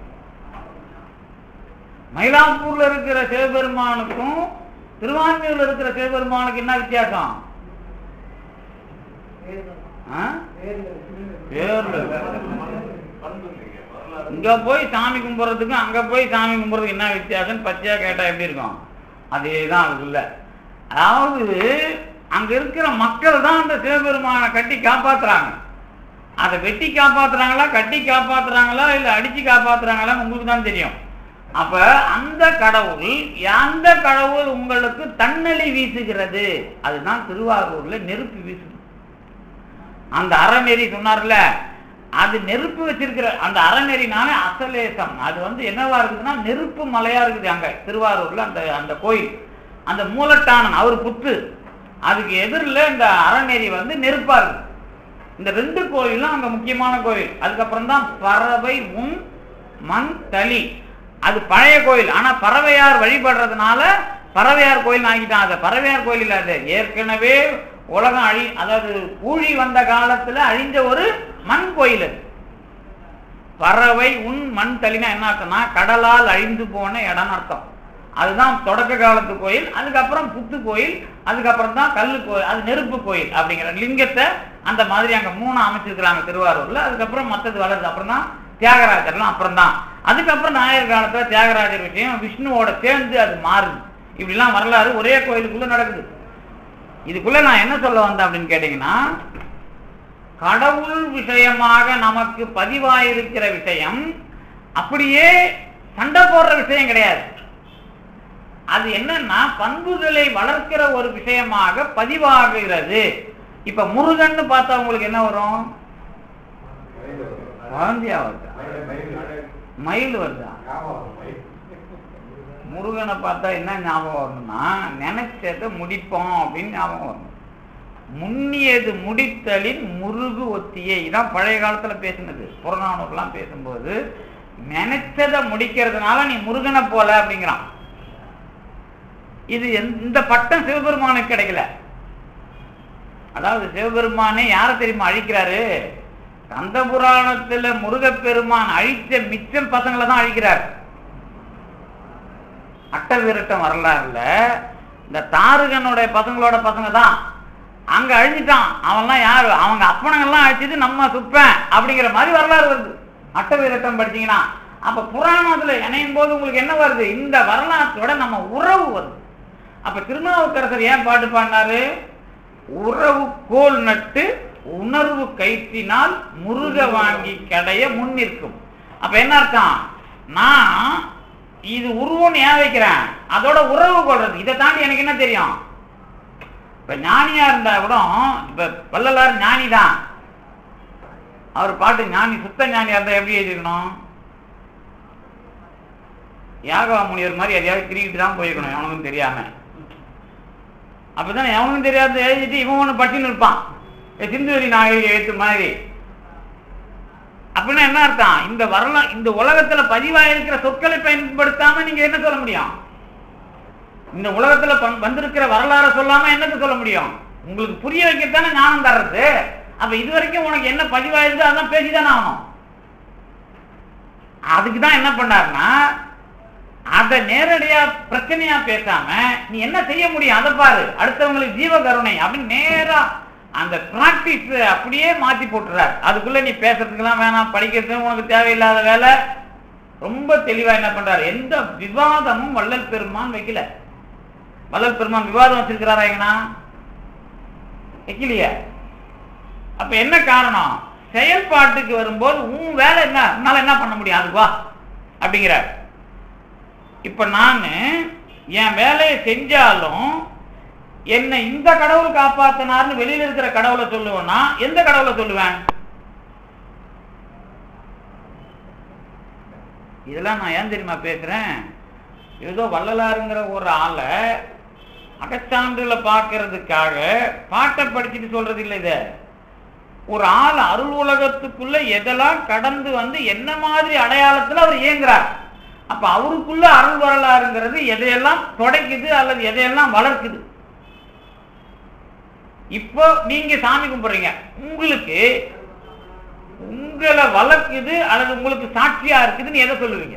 மயிலாப்பூர்ல இருக்கிற சிவபெருமானுக்கும் திருவான்மையூர்ல இருக்கிற சிவபெருமானுக்கு என்ன வித்தியாசம் ஆ? பேர்ல இங்க போய் சாமி கும்பிட்றதுக்கும் அங்க போய் சாமி கும்பிட்றதுக்கு என்ன வித்தியாசம் பச்சையா கேட்டா எப்படி இருக்கும் அதேதான் அதுக்குள்ள அதாவது அங்க இருக்கிற மக்கள் தான் அந்த சிவபெருமானை கட்டி காப்பாத்துறாங்க அதை வெட்டி காப்பாத்துறாங்களா கட்டி காப்பாத்துறாங்களா இல்ல அடிச்சு காப்பாத்துறாங்களா உங்களுக்கு தான் தெரியும் அப்ப அந்த கடவுள் அந்த கடவுள் உங்களுக்கு தன்னலி வீசுகிறது அதுதான் திருவாரூர்ல நெருப்பு வீசுது அந்த அறநெறி சொன்னார்ல அது நெருப்பு வச்சிருக்கிற அந்த அறநெறினால அசலேசம் அது வந்து என்னவா இருக்குதுன்னா நெருப்பு மலையா இருக்குது அங்க திருவாரூர்ல அந்த அந்த கோயில் அந்த மூலட்டானன் அவர் புத்து அதுக்கு எதிரில் இந்த அறநெறி வந்து நெருப்பா இருக்கு இந்த ரெண்டு கோயிலும் அங்க முக்கியமான கோயில் அதுக்கப்புறம் தான் பறவை உன் மண் தளி அது பழைய கோயில் ஆனா பறவையார் வழிபடுறதுனால பறவையார் கோயில் ஆகிட்டான் அதை பறவையார் கோயில் இல்ல அது ஏற்கனவே உலகம் அழி அதாவது ஊழி வந்த காலத்துல அழிஞ்ச ஒரு மண் கோயில் அது பறவை உன் மண் தளினா என்ன அர்த்தம்னா கடலால் அழிந்து போன இடம்னு அர்த்தம் அதுதான் தொடக்க காலத்து கோயில் அதுக்கப்புறம் புத்து கோயில் அதுக்கப்புறம் தான் கல்லு கோயில் அது நெருப்பு கோயில் அப்படிங்கிற லிங்கத்தை அந்த மாதிரி அங்க மூணு அமைச்சிருக்கிறாங்க திருவாரூர்ல அதுக்கப்புறம் மத்தது வளருது அப்புறம் தான் தியாகராஜர்லாம் அப்புறம் தான் அதுக்கப்புறம் நாயர் காலத்துல தியாகராஜர் விஷயம் விஷ்ணுவோட சேர்ந்து அது மாறுது இப்படிலாம் வரலாறு ஒரே கோயிலுக்குள்ள நடக்குது இதுக்குள்ள நான் என்ன சொல்ல வந்தேன் அப்படின்னு கேட்டீங்கன்னா கடவுள் விஷயமாக நமக்கு பதிவாயிருக்கிற விஷயம் அப்படியே சண்டை போடுற விஷயம் கிடையாது அது என்னன்னா பண்புகளை வளர்க்கிற ஒரு விஷயமாக பதிவாகிறது இப்ப முருகன்னு பார்த்தா உங்களுக்கு என்ன வரும் குழந்தையா வருதா மயில் வருதா முருகனை பார்த்தா என்ன ஞாபகம் வரணும்னா நினைச்சதை முடிப்போம் அப்படின்னு ஞாபகம் வரணும் முன்னியது முடித்தலின் முருகு ஒத்தியை இதான் பழைய காலத்துல பேசினது புறநானூர்லாம் பேசும்போது நினைச்சதை முடிக்கிறதுனால நீ முருகனை போல அப்படிங்கிறான் இது எந்த- இந்த பட்டம் சிவபெருமானுக்கு கிடைக்கல அதாவது சிவபெருமானே யாரை தெரியுமா அழிக்கிறாரு கந்த புராணத்துல முருகப்பெருமான் அழிச்ச மிச்சம் பசங்களை தான் அழிக்கிறார் அட்ட விரட்டம் வரலாறுல இந்த தாருகனுடைய பசங்களோட பசங்க தான் அங்க அழிஞ்சிட்டான் அவன்லாம் யாரு அவங்க அப்பனங்கள்லாம் அழிச்சது நம்ம சுப்பேன் அப்படிங்கிற மாதிரி வரலாறு வருது அட்ட விரட்டம் படிச்சீங்கன்னா அப்ப புராணத்துல இணையும் போது உங்களுக்கு என்ன வருது இந்த வரலாற்றோட நம்ம உறவு வருது அப்ப திருநாவுக்கரசர் ஏன் பாட்டு பாடினாரு உறவு கோல் நட்டு உணர்வு கைத்தினால் முருக வாங்கி கடைய முன் நிற்கும் அப்ப என்ன அர்த்தம் நான் இது உருவம்னு ஏன் வைக்கிறேன் அதோட உறவு கொள்றது இதை தாண்டி எனக்கு என்ன தெரியும் இப்ப ஞானியா இருந்தா கூட இப்ப வள்ளலார் ஞானி தான் அவர் பாட்டு ஞானி சுத்த ஞானியா இருந்தா எப்படி எழுதிக்கணும் யாகவா முனிவர் மாதிரி எதையாவது திருக்கிட்டு தான் போயிருக்கணும் எவனுக்கும் தெரியாம அப்பதானே எவனுக்கும் தெரியாத எழுதிட்டு இவன் ஒன்று பட்டின்னு இருப்பான் ஏ, சிந்துவெளி நாகரிக எழுத்து மாதிரி அப்படின்னா என்ன அர்த்தம் இந்த வரலா இந்த உலகத்துல பதிவாயிருக்கிற சொற்களை பயன்படுத்தாம நீங்க என்ன சொல்ல முடியும் இந்த உலகத்துல பன்- வந்திருக்கிற வரலாறை சொல்லாம என்னத்தை சொல்ல முடியும் உங்களுக்கு புரிய வைக்கத்தானே ஞானம் தர்றது அப்ப இது வரைக்கும் உனக்கு என்ன பதிவாயிருந்தோ அதான் பேசிதானே ஆகணும் அதுக்கு தான் என்ன பண்ணாருன்னா அதை நேரடியா பிரச்சனையா பேசாம நீ என்ன செய்ய முடியும் அதை பாரு அடுத்தவங்களுக்கு ஜீவ கருணை அப்படின்னு நேரா அந்த பிராக்டிஸ் அப்படியே மாத்தி போட்டுறாரு அதுக்குள்ள நீ பேசுறதுக்கெல்லாம் வேணாம் படிக்கிறது உனக்கு தேவையில்லாத வேலை ரொம்ப தெளிவா என்ன பண்றாரு எந்த விவாதமும் வள்ளல் பெருமான் வைக்கல வள்ளல் பெருமான் விவாதம் வச்சிருக்கிறாரா எங்கனா வைக்கலையே அப்ப என்ன காரணம் செயல்பாட்டுக்கு வரும்போது உன் வேலை என்ன உன்னால என்ன பண்ண முடியும் அதுக்கு வா அப்படிங்கிறார் இப்ப நான் என் வேலையை செஞ்சாலும் என்னை இந்த கடவுள் காப்பாத்தினார்னு வெளியில இருக்கிற கடவுளை சொல்லுவேன்னா எந்த கடவுளை சொல்லுவேன் இதெல்லாம் நான் ஏன் தெரியுமா பேசுறேன் ஏதோ வள்ளலாருங்கிற ஒரு ஆளை அகச்சான்றுல பார்க்கறதுக்காக பாட்டை படிச்சுட்டு சொல்றது இல்லை இத ஒரு ஆள் அருள் உலகத்துக்குள்ள எதெல்லாம் கடந்து வந்து என்ன மாதிரி அடையாளத்துல அவர் இயங்குறார் அப்ப அவருக்குள்ள அருள் வரலாறுங்கிறது எதையெல்லாம் தொடைக்குது அல்லது எதையெல்லாம் வளர்க்குது இப்போ நீங்க சாமி கும்பிடுறீங்க உங்களுக்கு உங்களை வளர்க்குது அல்லது உங்களுக்கு சாட்சியா இருக்குதுன்னு எதை சொல்லுவீங்க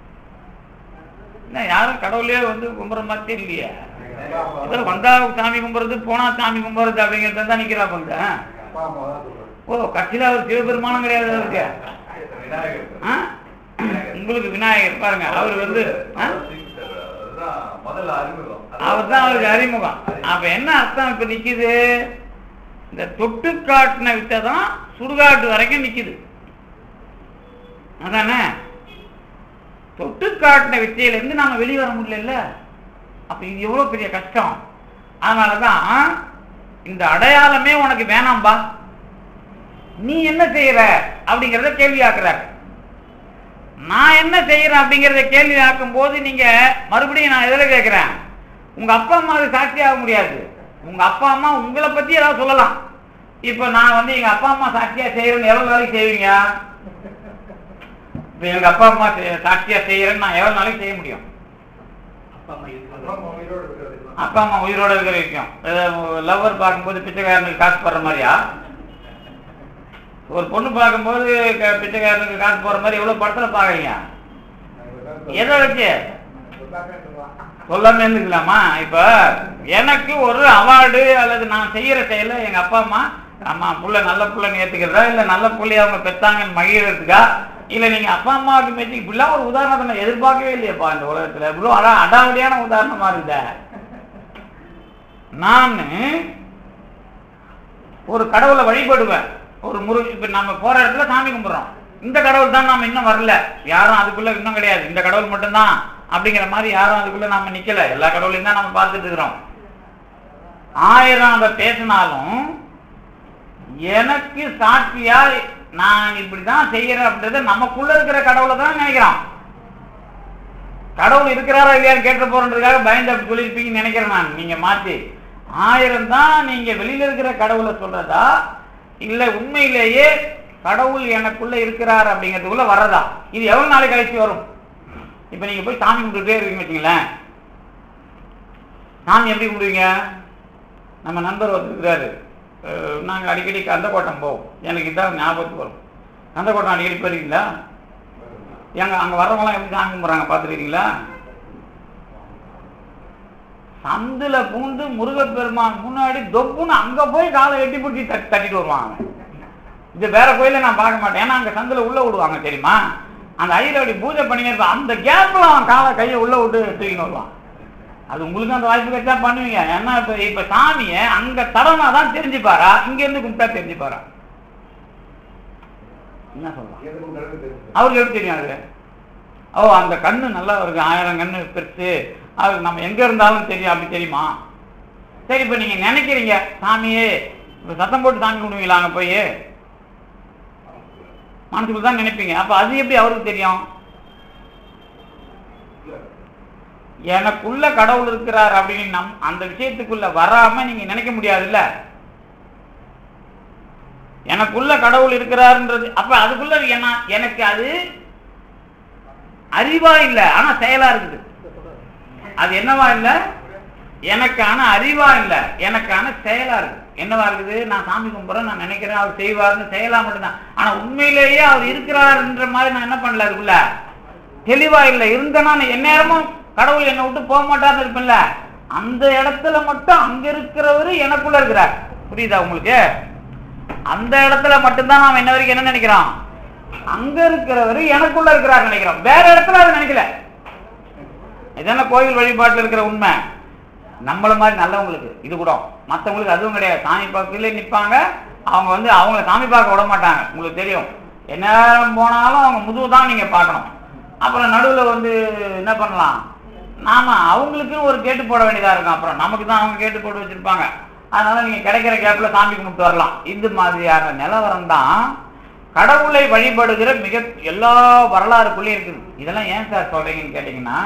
என்ன யாரும் கடவுளே வந்து கும்பிட்ற மாதிரி தெரியலையே ஏதோ வந்தா சாமி கும்பிடுறது போனா சாமி கும்பிடுறது அப்படிங்கிறத தான் நிக்கிறா பந்த ஓ கட்சியில அவர் சிவபெருமானம் கிடையாது அவருக்கு ஆ? உங்களுக்கு விநாயகர் பாருங்க அவர் வந்து ஆ? முதல்ல அறிமுகம் அவர் தான் அவருக்கு அறிமுகம் அப்ப என்ன அர்த்தம் இப்ப நிக்குது இந்த தொட்டு காட்டின வித்தை தான் சுடுகாட்டு வரைக்கும் நிக்குது அதானே தொட்டு காட்டின வித்தையில இருந்து நாம வெளியே வர முடியல அப்ப இது எவ்வளவு பெரிய கஷ்டம் அதனாலதான் இந்த அடையாளமே உனக்கு வேணாம்பா நீ என்ன செய்யற அப்படிங்கறத கேள்வி ஆக்குறாரு நான் என்ன செய்யறேன் அப்படிங்கறத கேள்வி ஆக்கும் போது நீங்க மறுபடியும் நான் எதில் கேட்கிறேன் உங்க அப்பா அம்மாவுக்கு சாட்சி ஆக முடியாது உங்க அப்பா அம்மா உங்களை பத்தி ஏதாவது சொல்லலாம் இப்ப நான் வந்து எங்க அப்பா அம்மா சாட்சியா செய்யறேன்னு எவ்வளவு நாளைக்கு செய்வீங்க இப்ப எங்க அப்பா அம்மா செய்- சாட்சியா செய்யறேன்னு நான் எவ்வளவு நாளைக்கு செய்ய முடியும் அப்பா அம்மா இருக்கிறது. உயிரோடு இருக்கிறது அப்பா அம்மா உயிரோட இருக்கிற வரைக்கும் லவ்வர் பார்க்கும்போது பிச்சைக்காரனுக்கு காசு போடுற மாதிரியா ஒரு பொண்ணு பார்க்கும்போது க- பிச்சைக்காரனுக்கு காசு போடுற மாதிரி எவ்வளவு படத்துல பாக்குறீங்க எதை வச்சு சொல்லாம இருந்துக்கலாமா இப்ப எனக்கு ஒரு அவார்டு அல்லது நான் செய்யற செயல எங்க அப்பா அம்மா அம்மா புள்ள நல்ல புள்ளன்னு ஏத்துக்கிறதா இல்ல நல்ல புள்ளைய அவங்க பெத்தாங்கன்னு மகிழறதுக்கா இல்ல நீங்க அப்பா அம்மாவுக்கு மெச்சு இப்படிலாம் ஒரு உதாரணத்தை நான் எதிர்பார்க்கவே இல்லையப்பா இந்த உலகத்துல இவ்வளவு அடா அடாவடியான உதாரணமா இருக்குதே நான் ஒரு கடவுளை வழிபடுவேன் ஒரு முரு இப்ப நம்ம போற இடத்துல சாமி கும்பிடுறோம் இந்த கடவுள் தான் நாம இன்னும் வரல யாரும் அதுக்குள்ள இன்னும் கிடையாது இந்த கடவுள் மட்டும்தான் அப்படிங்கிற மாதிரி யாரும் அதுக்குள்ள நாம நிக்கல எல்லா கடவுளையும் தான் நம்ம பார்த்துட்டு இருக்கிறோம் ஆயிரம் அதை பேசினாலும் எனக்கு சாட்சியா நான் இப்படிதான் செய்யறேன் அப்படின்றத நமக்குள்ள இருக்கிற கடவுளை தான் நினைக்கிறோம் கடவுள் இருக்கிறாரா இல்லையான்னு கேட்டு போறதுக்காக பயந்து அப்படி சொல்லியிருப்பீங்கன்னு நினைக்கிறேன் நான் நீங்க மாத்தி ஆயிரம் தான் நீங்க வெளியில இருக்கிற கடவுளை சொல்றதா இல்ல உண்மையிலேயே கடவுள் எனக்குள்ள இருக்கிறார் அப்படிங்கிறதுக்குள்ள வர்றதா இது எவ்வளவு நாளைக்கு கழிச்சு வரும் இப்ப நீங்க போய் சாமி கும்பிட்டுட்டே இருக்கீங்க வச்சுங்களேன் சாமி எப்படி கும்பிடுவீங்க நம்ம நண்பர் வந்துருக்கிறாரு நாங்க அடிக்கடி கந்தக்கோட்டம் போவோம் எனக்கு இதான் ஞாபகத்துக்கு வரும் கந்தக்கோட்டம் அடிக்கடி போயிருக்கீங்களா எங்க அங்க வர்றவங்களாம் எப்படி சாமி கும்பிட்றாங்க பார்த்துருக்கீங்களா சந்துல பூந்து முருகப்பெருமான் முன்னாடி தொப்புன்னு அங்க போய் காலை எட்டி பிடிச்சி தட்டி தட்டிட்டு வருவான் அவன் இது வேற கோயில நான் பார்க்க மாட்டேன் ஏன்னா அங்க சந்துல உள்ள விடுவாங்க தெரியுமா அந்த ஐயர் அப்படி பூஜை பண்ணினே இருப்பான் அந்த கேப்ல அவன் காலை கையை உள்ள விட்டு தூக்கின்னு வருவான் அது உங்களுக்கு அந்த வாய்ப்பு கிடைச்சா பண்ணுவீங்க ஏன்னா இப்ப இப்ப சாமியை அங்க தடனா தான் தெரிஞ்சுப்பாரா இங்க இருந்து கும்பிட்டா தெரிஞ்சுப்பாரா என்ன சொல்லலாம் எனக்கும் கணக்கு தெரிஞ்சு அவருக்கு எப்படி தெரியும் அது ஓ அந்த கண்ணு நல்லா இருக்கு ஆயிரம் கண்ணு பெருசு அது நம்ம எங்க இருந்தாலும் தெரியும் அப்படி தெரியுமா சரி இப்ப நீங்க நினைக்கிறீங்க சாமியே இப்ப சத்தம் போட்டு சாமி கும்பிடுவீங்களா அங்க போய் மனசுக்குள்ள தான் நினைப்பீங்க அப்ப அது எப்படி அவருக்கு தெரியும் எனக்குள்ள கடவுள் இருக்கிறார் அப்படின்னு நம் அந்த விஷயத்துக்குள்ள வராம நீங்க நினைக்க முடியாதுல்ல எனக்குள்ள கடவுள் இருக்கிறாருன்றது அப்ப அதுக்குள்ள என்ன எனக்கு அது அறிவா இல்ல ஆனா செயலா இருக்குது அது என்னவா இல்ல எனக்கான அறிவா இல்ல எனக்கான செயலா இருக்கு என்னவா இருக்குது நான் சாமி கும்பிட்றேன் நான் நினைக்கிறேன் அவர் செய்வார்னு செயலா மட்டும்தான் ஆனா உண்மையிலேயே அவர் இருக்கிறாருன்ற மாதிரி நான் என்ன பண்ணல அதுக்குள்ள தெளிவா இல்ல இருந்தேன்னா நான் எந்நேரமும் கடவுள் என்னை விட்டு போக மாட்டார்னு இருப்பேன்ல அந்த இடத்துல மட்டும் அங்க இருக்கிறவரு எனக்குள்ள இருக்கிறார் புரியுதா உங்களுக்கு அந்த இடத்துல மட்டும்தான் நாம என்ன வரைக்கும் என்ன நினைக்கிறோம் அங்க இருக்கிறவரு எனக்குள்ள இருக்கிறார் நினைக்கிறோம் வேற இடத்துல அதை நினைக்கல இதெல்லாம் கோயில் வழிபாட்டுல இருக்கிற உண்மை நம்மள மாதிரி நல்லவங்களுக்கு இது கூட மத்தவங்களுக்கு அதுவும் கிடையாது சாமி பக்கத்துல நிப்பாங்க அவங்க வந்து அவங்கள சாமி பார்க்க விட மாட்டாங்க உங்களுக்கு தெரியும் என்ன நேரம் போனாலும் அவங்க முதுகு தான் நீங்க பார்க்கணும் அப்புறம் நடுவுல வந்து என்ன பண்ணலாம் நாம அவங்களுக்குன்னு ஒரு கேட்டு போட வேண்டியதா இருக்கும் அப்புறம் நமக்கு தான் அவங்க கேட்டு போட்டு வச்சிருப்பாங்க அதனால நீங்க கிடைக்கிற கேப்ல சாமி கும்பிட்டு வரலாம் இந்த மாதிரியான நிலவரம் தான் கடவுளை வழிபடுகிற மிக எல்லா வரலாறுக்குள்ளேயும் இருக்குது இதெல்லாம் ஏன் சார் சொல்றீங்கன்னு கேட்டீங்கன்னா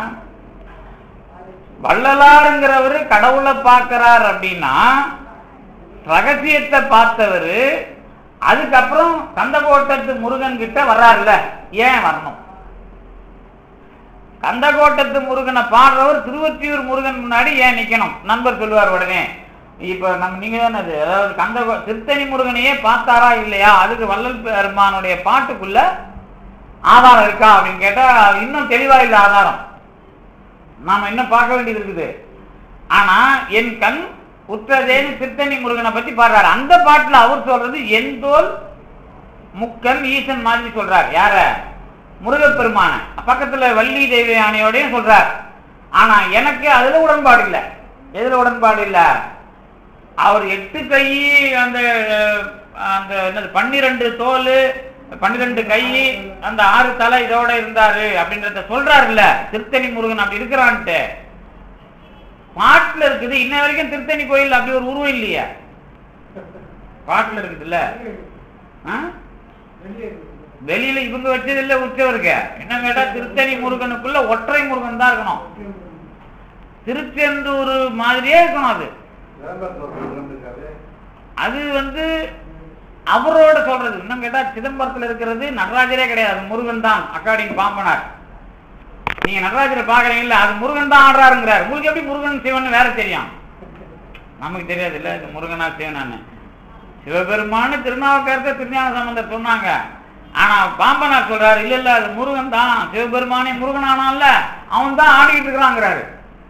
வள்ளலாருங்கிறவரு கடவுளை பார்க்கிறார் அப்படின்னா ரகசியத்தை பார்த்தவரு அதுக்கப்புறம் கந்தகோட்டத்து முருகன் கிட்ட வர்றாருல்ல ஏன் வரணும் கந்தகோட்டத்து முருகனை பாடுறவர் திருவொற்றியூர் முருகன் முன்னாடி ஏன் நிக்கணும் நண்பர் சொல்லுவார் உடனே இப்ப நம்ம நீங்க தானே அது அதாவது கந்த திருத்தணி முருகனையே பார்த்தாரா இல்லையா அதுக்கு வள்ளல் பெருமானுடைய பாட்டுக்குள்ள ஆதாரம் இருக்கா அப்படின்னு கேட்டா இன்னும் தெளிவா இல்லை ஆதாரம் நாம இன்னும் பார்க்க வேண்டியது இருக்குது ஆனா என் கண் உற்றதேன்னு திருத்தணி முருகனை பத்தி பாடுறாரு அந்த பாட்டுல அவர் சொல்றது என் தோல் முக்கன் ஈசன் மாதிரி சொல்றார் யார முருகப்பெருமான பக்கத்துல வள்ளி தெய்வ யானையோடையும் சொல்றார் ஆனா எனக்கு அதுல உடன்பாடு இல்லை எதுல உடன்பாடு இல்ல அவர் எட்டு கை அந்த அந்த என்னது பன்னிரண்டு தோல் பன்னிரண்டு கை அந்த ஆறு தலை இதோட இருந்தாரு அப்படின்றத சொல்றாருல்ல திருத்தணி முருகன் அப்படி இருக்கிறான்ட்டு பாட்டுல இருக்குது இன்ன வரைக்கும் திருத்தணி கோயில் அப்படி ஒரு உருவம் இல்லையா பாட்டுல இருக்குதுல்ல ஆ? வெளியில இவங்க வச்சது இல்ல உற்சவருக்கு என்ன கேட்டா திருத்தணி முருகனுக்குள்ள ஒற்றை முருகன் தான் இருக்கணும் திருச்செந்தூர் மாதிரியே இருக்கணும் அது சிதம்பரம் சொல்றது இருக்காது அது வந்து அவரோட சொல்றது இன்னும் கேட்டா சிதம்பரத்துல இருக்கிறது நடராஜரே கிடையாது அது முருகன் தான் அக்காடிங் பாம்பனார் நீங்க நடராஜரை பாக்குறீங்கல்ல அது முருகன் தான் ஆடுறாருங்கிறார் உங்களுக்கு எப்படி முருகன் சிவன் வேற தெரியும் நமக்கு தெரியாது இல்ல இது முருகனா சிவனான்னு சிவபெருமானு திருநாவுக்கரசர் திருஞான சம்பந்தர் சொன்னாங்க ஆனா பாம்பனார் சொல்றாரு இல்ல இல்ல அது முருகன் தான் சிவபெருமானே முருகன் ஆனான்ல அவன் தான் ஆடிக்கிட்டு இருக்கிறாங்கிறாரு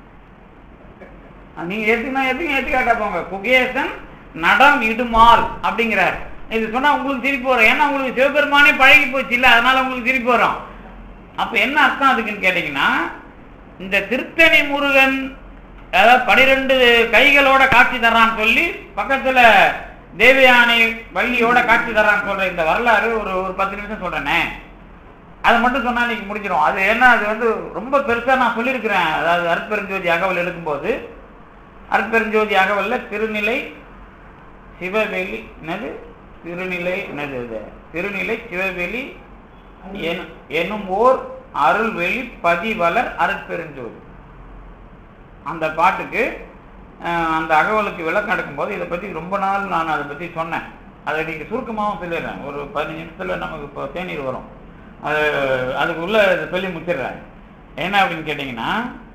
நீங்க எடுத்துக்கணும் எடுத்துக்க எடுத்துக்காட்டா போங்க குகேசன் நடம் இடுமால் அப்படிங்கிறார் இது சொன்னா உங்களுக்கு திருப்பி வரும் ஏன்னா உங்களுக்கு சிவபெருமானே பழகி போச்சு இல்ல அதனால உங்களுக்கு திருப்பி வரும் அப்ப என்ன அர்த்தம் அதுக்குன்னு கேட்டீங்கன்னா இந்த திருத்தணி முருகன் அதாவது பனிரெண்டு கைகளோட காட்சி தர்றான்னு சொல்லி பக்கத்துல தேவயானை வள்ளியோட காட்சி தர்றான்னு சொல்ற இந்த வரலாறு ஒரு ஒரு பத்து நிமிஷம் சொல்றேனே அது மட்டும் சொன்னா இன்னைக்கு முடிஞ்சிடும் அது என்ன அது வந்து ரொம்ப பெருசா நான் சொல்லியிருக்கிறேன் அதாவது அருட்பெருஞ்சோதி அகவல் எடுக்கும்போது அருட்பெருஞ்சோதி அகவல்ல திருநிலை சிவவெளி என்னது திருநிலை என்னது இது திருநிலை சிவவெளி என்- எனும் ஓர் அருள்வெளி பதிவலர் அருட்பெருஞ்சோதி அந்த பாட்டுக்கு அஹ், அந்த அகவலுக்கு விளக்கம் எடுக்கும்போது இதை பத்தி ரொம்ப நாள் நான் அதை பத்தி சொன்னேன் அதை நீங்க சுருக்கமாகவும் சொல்லிடுறேன் ஒரு பதினஞ்சு நிமிஷத்துல நமக்கு இப்போ தேநீர் வரும் அது அதுக்குள்ள இதை சொல்லி முடிச்சிடுறேன் என்ன அப்படின்னு கேட்டீங்கன்னா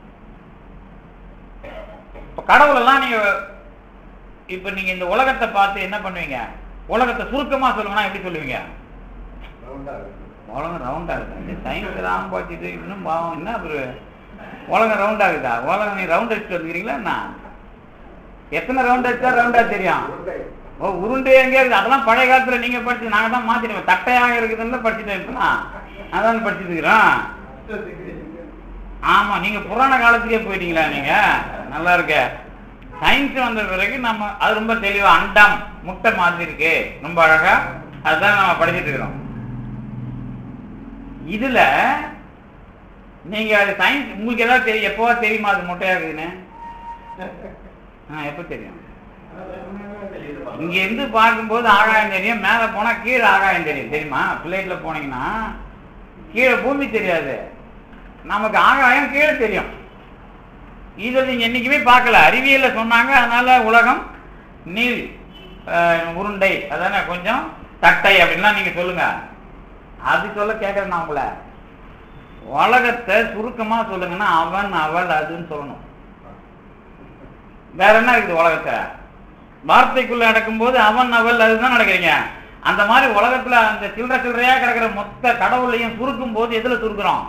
இப்ப கடவுளெல்லாம் நீங்க இப்ப நீங்க இந்த உலகத்தை பார்த்து என்ன பண்ணுவீங்க உலகத்தை சுருக்கமா சொல்லுங்கன்னா எப்படி சொல்லுவீங்க ரவுண்டா இருக்கு உலகம் ரவுண்டா இருக்கு சயின்ஸ் ராம் பாய்ச்சிட்டு இன்னும் பாவம் என்ன ஒரு உலகம் ரவுண்டா இருக்குதா உலகம் நீ ரவுண்ட் அடிச்சுட்டு வந்துக்கிறீங்களா என்ன எத்தனை ரவுண்ட் அடிச்சா ரவுண்டா தெரியும் உருண்டை. ஓ உருண்டை எங்கே இருக்கு அதெல்லாம் பழைய காலத்துல நீங்க படிச்சு நாங்க தான் மாத்திடுவோம் தட்டையாக இருக்குதுன்னு படிச்சுட்டு இருக்கலாம் அதான் படிச்சுட்டு இருக்கிறோம் ஆமா நீங்க புராண காலத்துக்கே போயிட்டீங்களா நீங்க நல்லா இருக்க சயின்ஸ் வந்த பிறகு நம்ம அது ரொம்ப தெளிவா அண்டம் முட்டை மாதிரி இருக்கு ரொம்ப அழகா அதுதான் நம்ம படிச்சுட்டு இருக்கிறோம் இதுல நீங்க அது சயின்ஸ் உங்களுக்கு ஏதாவது தெரியும் எப்போ தெரியுமா அது முட்டையா இருக்குதுன்னு ஆ எப்போ தெரியும் இங்க இருந்து பார்க்கும்போது ஆகாயம் தெரியும் மேல போனா கீழே ஆகாயம் தெரியும் தெரியுமா பிளேட்ல போனீங்கன்னா கீழே பூமி தெரியாது நமக்கு ஆகாயம் கீழே தெரியும் இதை நீங்க என்னைக்குமே பார்க்கல அறிவியல்ல சொன்னாங்க அதனால உலகம் நீள் அஹ், உருண்டை அதானே கொஞ்சம் தட்டை அப்படின்லாம் நீங்க சொல்லுங்க அது சொல்ல கேட்கறேன் நான் உங்களை உலகத்தை சுருக்கமா சொல்லுங்கன்னா அவன் அவள் அதுன்னு சொல்லணும் வேற என்ன இருக்குது உலகத்துல வார்த்தைக்குள்ள நடக்கும்போது அவன் அவள் அதுதான் நடக்கிறீங்க அந்த மாதிரி உலகத்துல அந்த சில்லற சில்லறையா கிடக்கிற மொத்த கடவுளையும் சுருக்கும் போது எதுல சுருக்குறோம்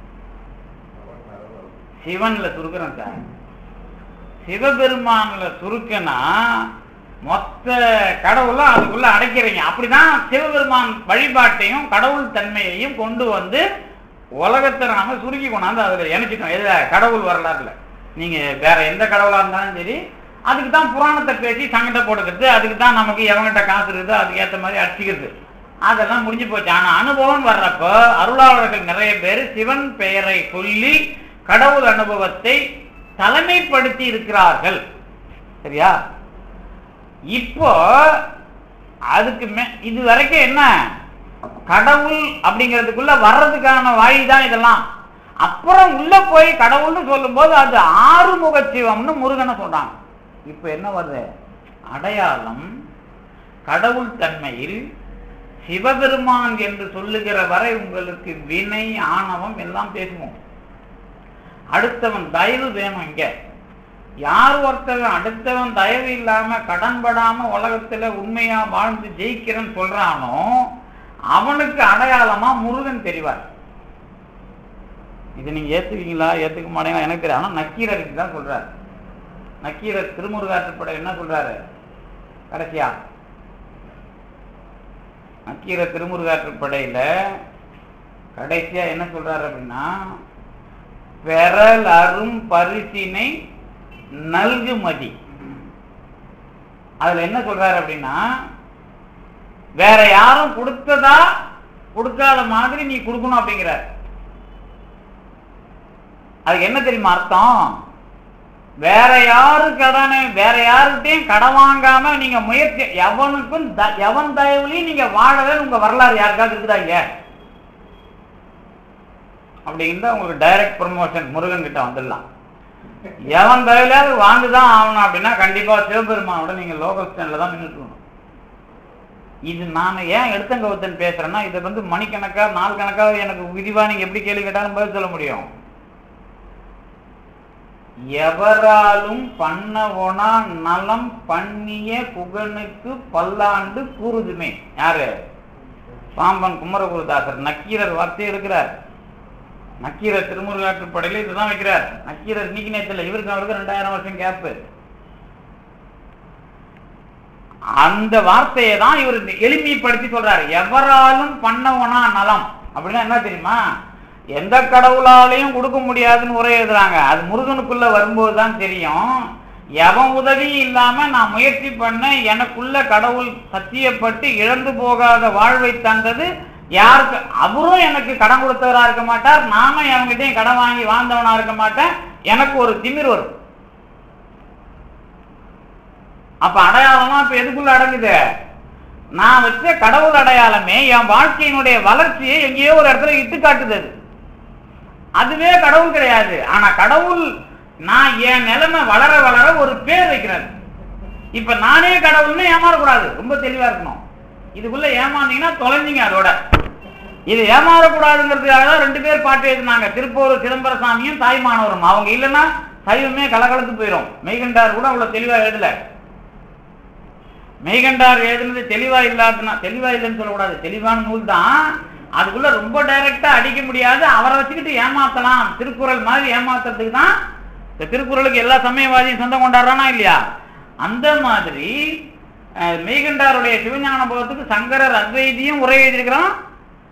சிவன்ல சுருக்குறோம் சார் சிவபெருமான்ல சுருக்கனா மொத்த கடவுளும் அதுக்குள்ள அடைக்கிறீங்க அப்படிதான் சிவபெருமான் வழிபாட்டையும் கடவுள் தன்மையையும் கொண்டு வந்து உலகத்தை நாம சுருக்கி கொண்டாந்து அதுல இணைச்சிட்டோம் எதுல கடவுள் வரலாறுல நீங்க வேற எந்த கடவுளா இருந்தாலும் சரி அதுக்கு தான் புராணத்தை பேசி சங்கட்ட போட்டுக்கிறது அதுக்கு தான் நமக்கு எவங்கிட்ட காசு இருக்குதோ அதுக்கு ஏத்த மாதிரி அடிச்சுக்கிறது அதெல்லாம் முடிஞ்சு போச்சு ஆனா அனுபவம் வர்றப்போ அருளாளர்கள் நிறைய பேர் சிவன் பெயரை சொல்லி கடவுள் அனுபவத்தை தலைமைப்படுத்தி இருக்கிறார்கள் சரியா இப்போ அதுக்கு மே இது வரைக்கும் என்ன கடவுள் அப்படிங்கிறதுக்குள்ள வர்றதுக்கான வழி தான் இதெல்லாம் அப்புறம் உள்ள போய் கடவுள்னு சொல்லும்போது அது ஆறுமுக சிவம்னு முருகனை சொல்றாங்க இப்ப என்ன வருது அடையாளம் கடவுள் தன்மையில் சிவபெருமான் என்று சொல்லுகிற வரை உங்களுக்கு வினை ஆணவம் எல்லாம் பேசுவோம் அடுத்தவன் தயவு வேணும் இங்க யார் ஒருத்தவன் அடுத்தவன் தயவு இல்லாம கடன்படாம உலகத்துல உண்மையா வாழ்ந்து ஜெயிக்கிறேன்னு சொல்றானோ அவனுக்கு அடையாளமா முருகன் தெரிவார் இது நீங்க ஏத்துக்கீங்களா ஏத்துக்க மாட்டீங்களா எனக்கு தெரியும் ஆனா நக்கீரருக்கு தான் சொல்றாரு நக்கீரர் திருமுருகாற்றுப்படை என்ன சொல்றாரு கடைசியா நக்கீரர் திருமுருகாற்றுப்படையில கடைசியா என்ன சொல்றாரு அப்படின்னா பெறல் அரும் பரிசினை நல்குமதி அதுல என்ன சொல்றாரு அப்படின்னா வேற யாரும் கொடுத்ததா கொடுக்காத மாதிரி நீ கொடுக்கணும் அப்படிங்கிறார் அதுக்கு என்ன தெரியுமா அர்த்தம் வேற யாரு கடனை வேற யாருக்கிட்டையும் கடன் வாங்காம நீங்க முயற்சி எவனுக்கும் த- எவன் தயவுலையும் நீங்க வாழவே உங்க வரலாறு யாருக்காவது இருக்குதா இல்லையா அப்படி இருந்தா உங்களுக்கு டைரக்ட் ப்ரமோஷன் முருகன் கிட்ட வந்துடலாம் எவன் தயவுலையாவது வாங்குதான் ஆகணும் அப்படின்னா கண்டிப்பா சிவபெருமானோட நீங்க லோக்கல் ஸ்டாண்ட்ல தான் நின்றுட்டு இது நான் ஏன் எடுத்தங்கவுத்தன் பேசுறேன்னா இதை வந்து மணிக்கணக்கா நாள் கணக்கா எனக்கு விரிவா நீங்க எப்படி கேள்வி கேட்டாலும் பதில் சொல்ல முடியும் எவராலும் பண்ணவொனா நலம் பண்ணிய புகனுக்கு பல்லாண்டு கூறுதுமே யாரு பாம்பன் குமரகுருதாசர் நக்கீரர் வார்த்தை எடுக்கிறார் நக்கீரர் திருமுருகாற்றுப்படையில இதுதான் வைக்கிறார் நக்கீரர் இன்னைக்கு நேரத்தில் இவருக்கு அவருக்கு ரெண்டாயிரம் வருஷம் கேப்பு அந்த வார்த்தையை தான் இவர் எளிமைப்படுத்தி சொல்றாரு எவராலும் பண்ணவனா நலம் அப்படின்னா என்ன தெரியுமா எந்த கடவுளாலையும் கொடுக்க முடியாதுன்னு உரை எழுதுறாங்க அது முருகனுக்குள்ள வரும்போது தான் தெரியும் எவன் உதவியும் இல்லாம நான் முயற்சி பண்ண எனக்குள்ள கடவுள் சத்தியப்பட்டு இழந்து போகாத வாழ்வை தந்தது யாருக்கு அவரும் எனக்கு கடன் கொடுத்தவரா இருக்க மாட்டார் நானும் அவங்ககிட்டயும் கடன் வாங்கி வாழ்ந்தவனா இருக்க மாட்டேன் எனக்கு ஒரு திமிர் வரும் அப்ப அடையாளம்லாம் இப்ப எதுக்குள்ள அடங்குது நான் வச்ச கடவுள் அடையாளமே என் வாழ்க்கையினுடைய வளர்ச்சியை எங்கேயோ ஒரு இடத்துல இட்டு காட்டுது அது. அதுவே கடவுள் கிடையாது ஆனா கடவுள் நான் என் நிலைமை வளர வளர ஒரு பேர் வைக்கிறாரு இப்ப நானே கடவுள்னு ஏமாறக்கூடாது ரொம்ப தெளிவா இருக்கணும் இதுக்குள்ள ஏமாந்தீங்கன்னா தொலைஞ்சிங்க அதோட இது ஏமாறக்கூடாதுங்கிறதுக்காக தான் ரெண்டு பேர் பாட்டு எழுதினாங்க திருப்பூர் சிதம்பரசாமியும் தாய்மானவரும் அவங்க இல்லைன்னா சைவமே கலகலத்து போயிடும் மெய்கண்டார் கூட அவ்வளவு தெளிவா எழுதல மெய்கண்டார் எழுதுனது தெளிவா இல்லாதுன்னா தெளிவா இல்லைன்னு சொல்லக்கூடாது தெளிவான நூல் தான் அதுக்குள்ள ரொம்ப டைரக்டா அடிக்க முடியாது அவரை வச்சுக்கிட்டு ஏமாத்தலாம் திருக்குறள் மாதிரி ஏமாத்துறதுக்கு தான் இந்த திருக்குறளுக்கு எல்லா சமயவாதியும் சொந்தம் கொண்டாடுறானா இல்லையா அந்த மாதிரி அஹ், மெய்கண்டாருடைய சிவஞான போகத்துக்கு சங்கரர் அத்வைதியும் உரை எழுதியிருக்கிறான்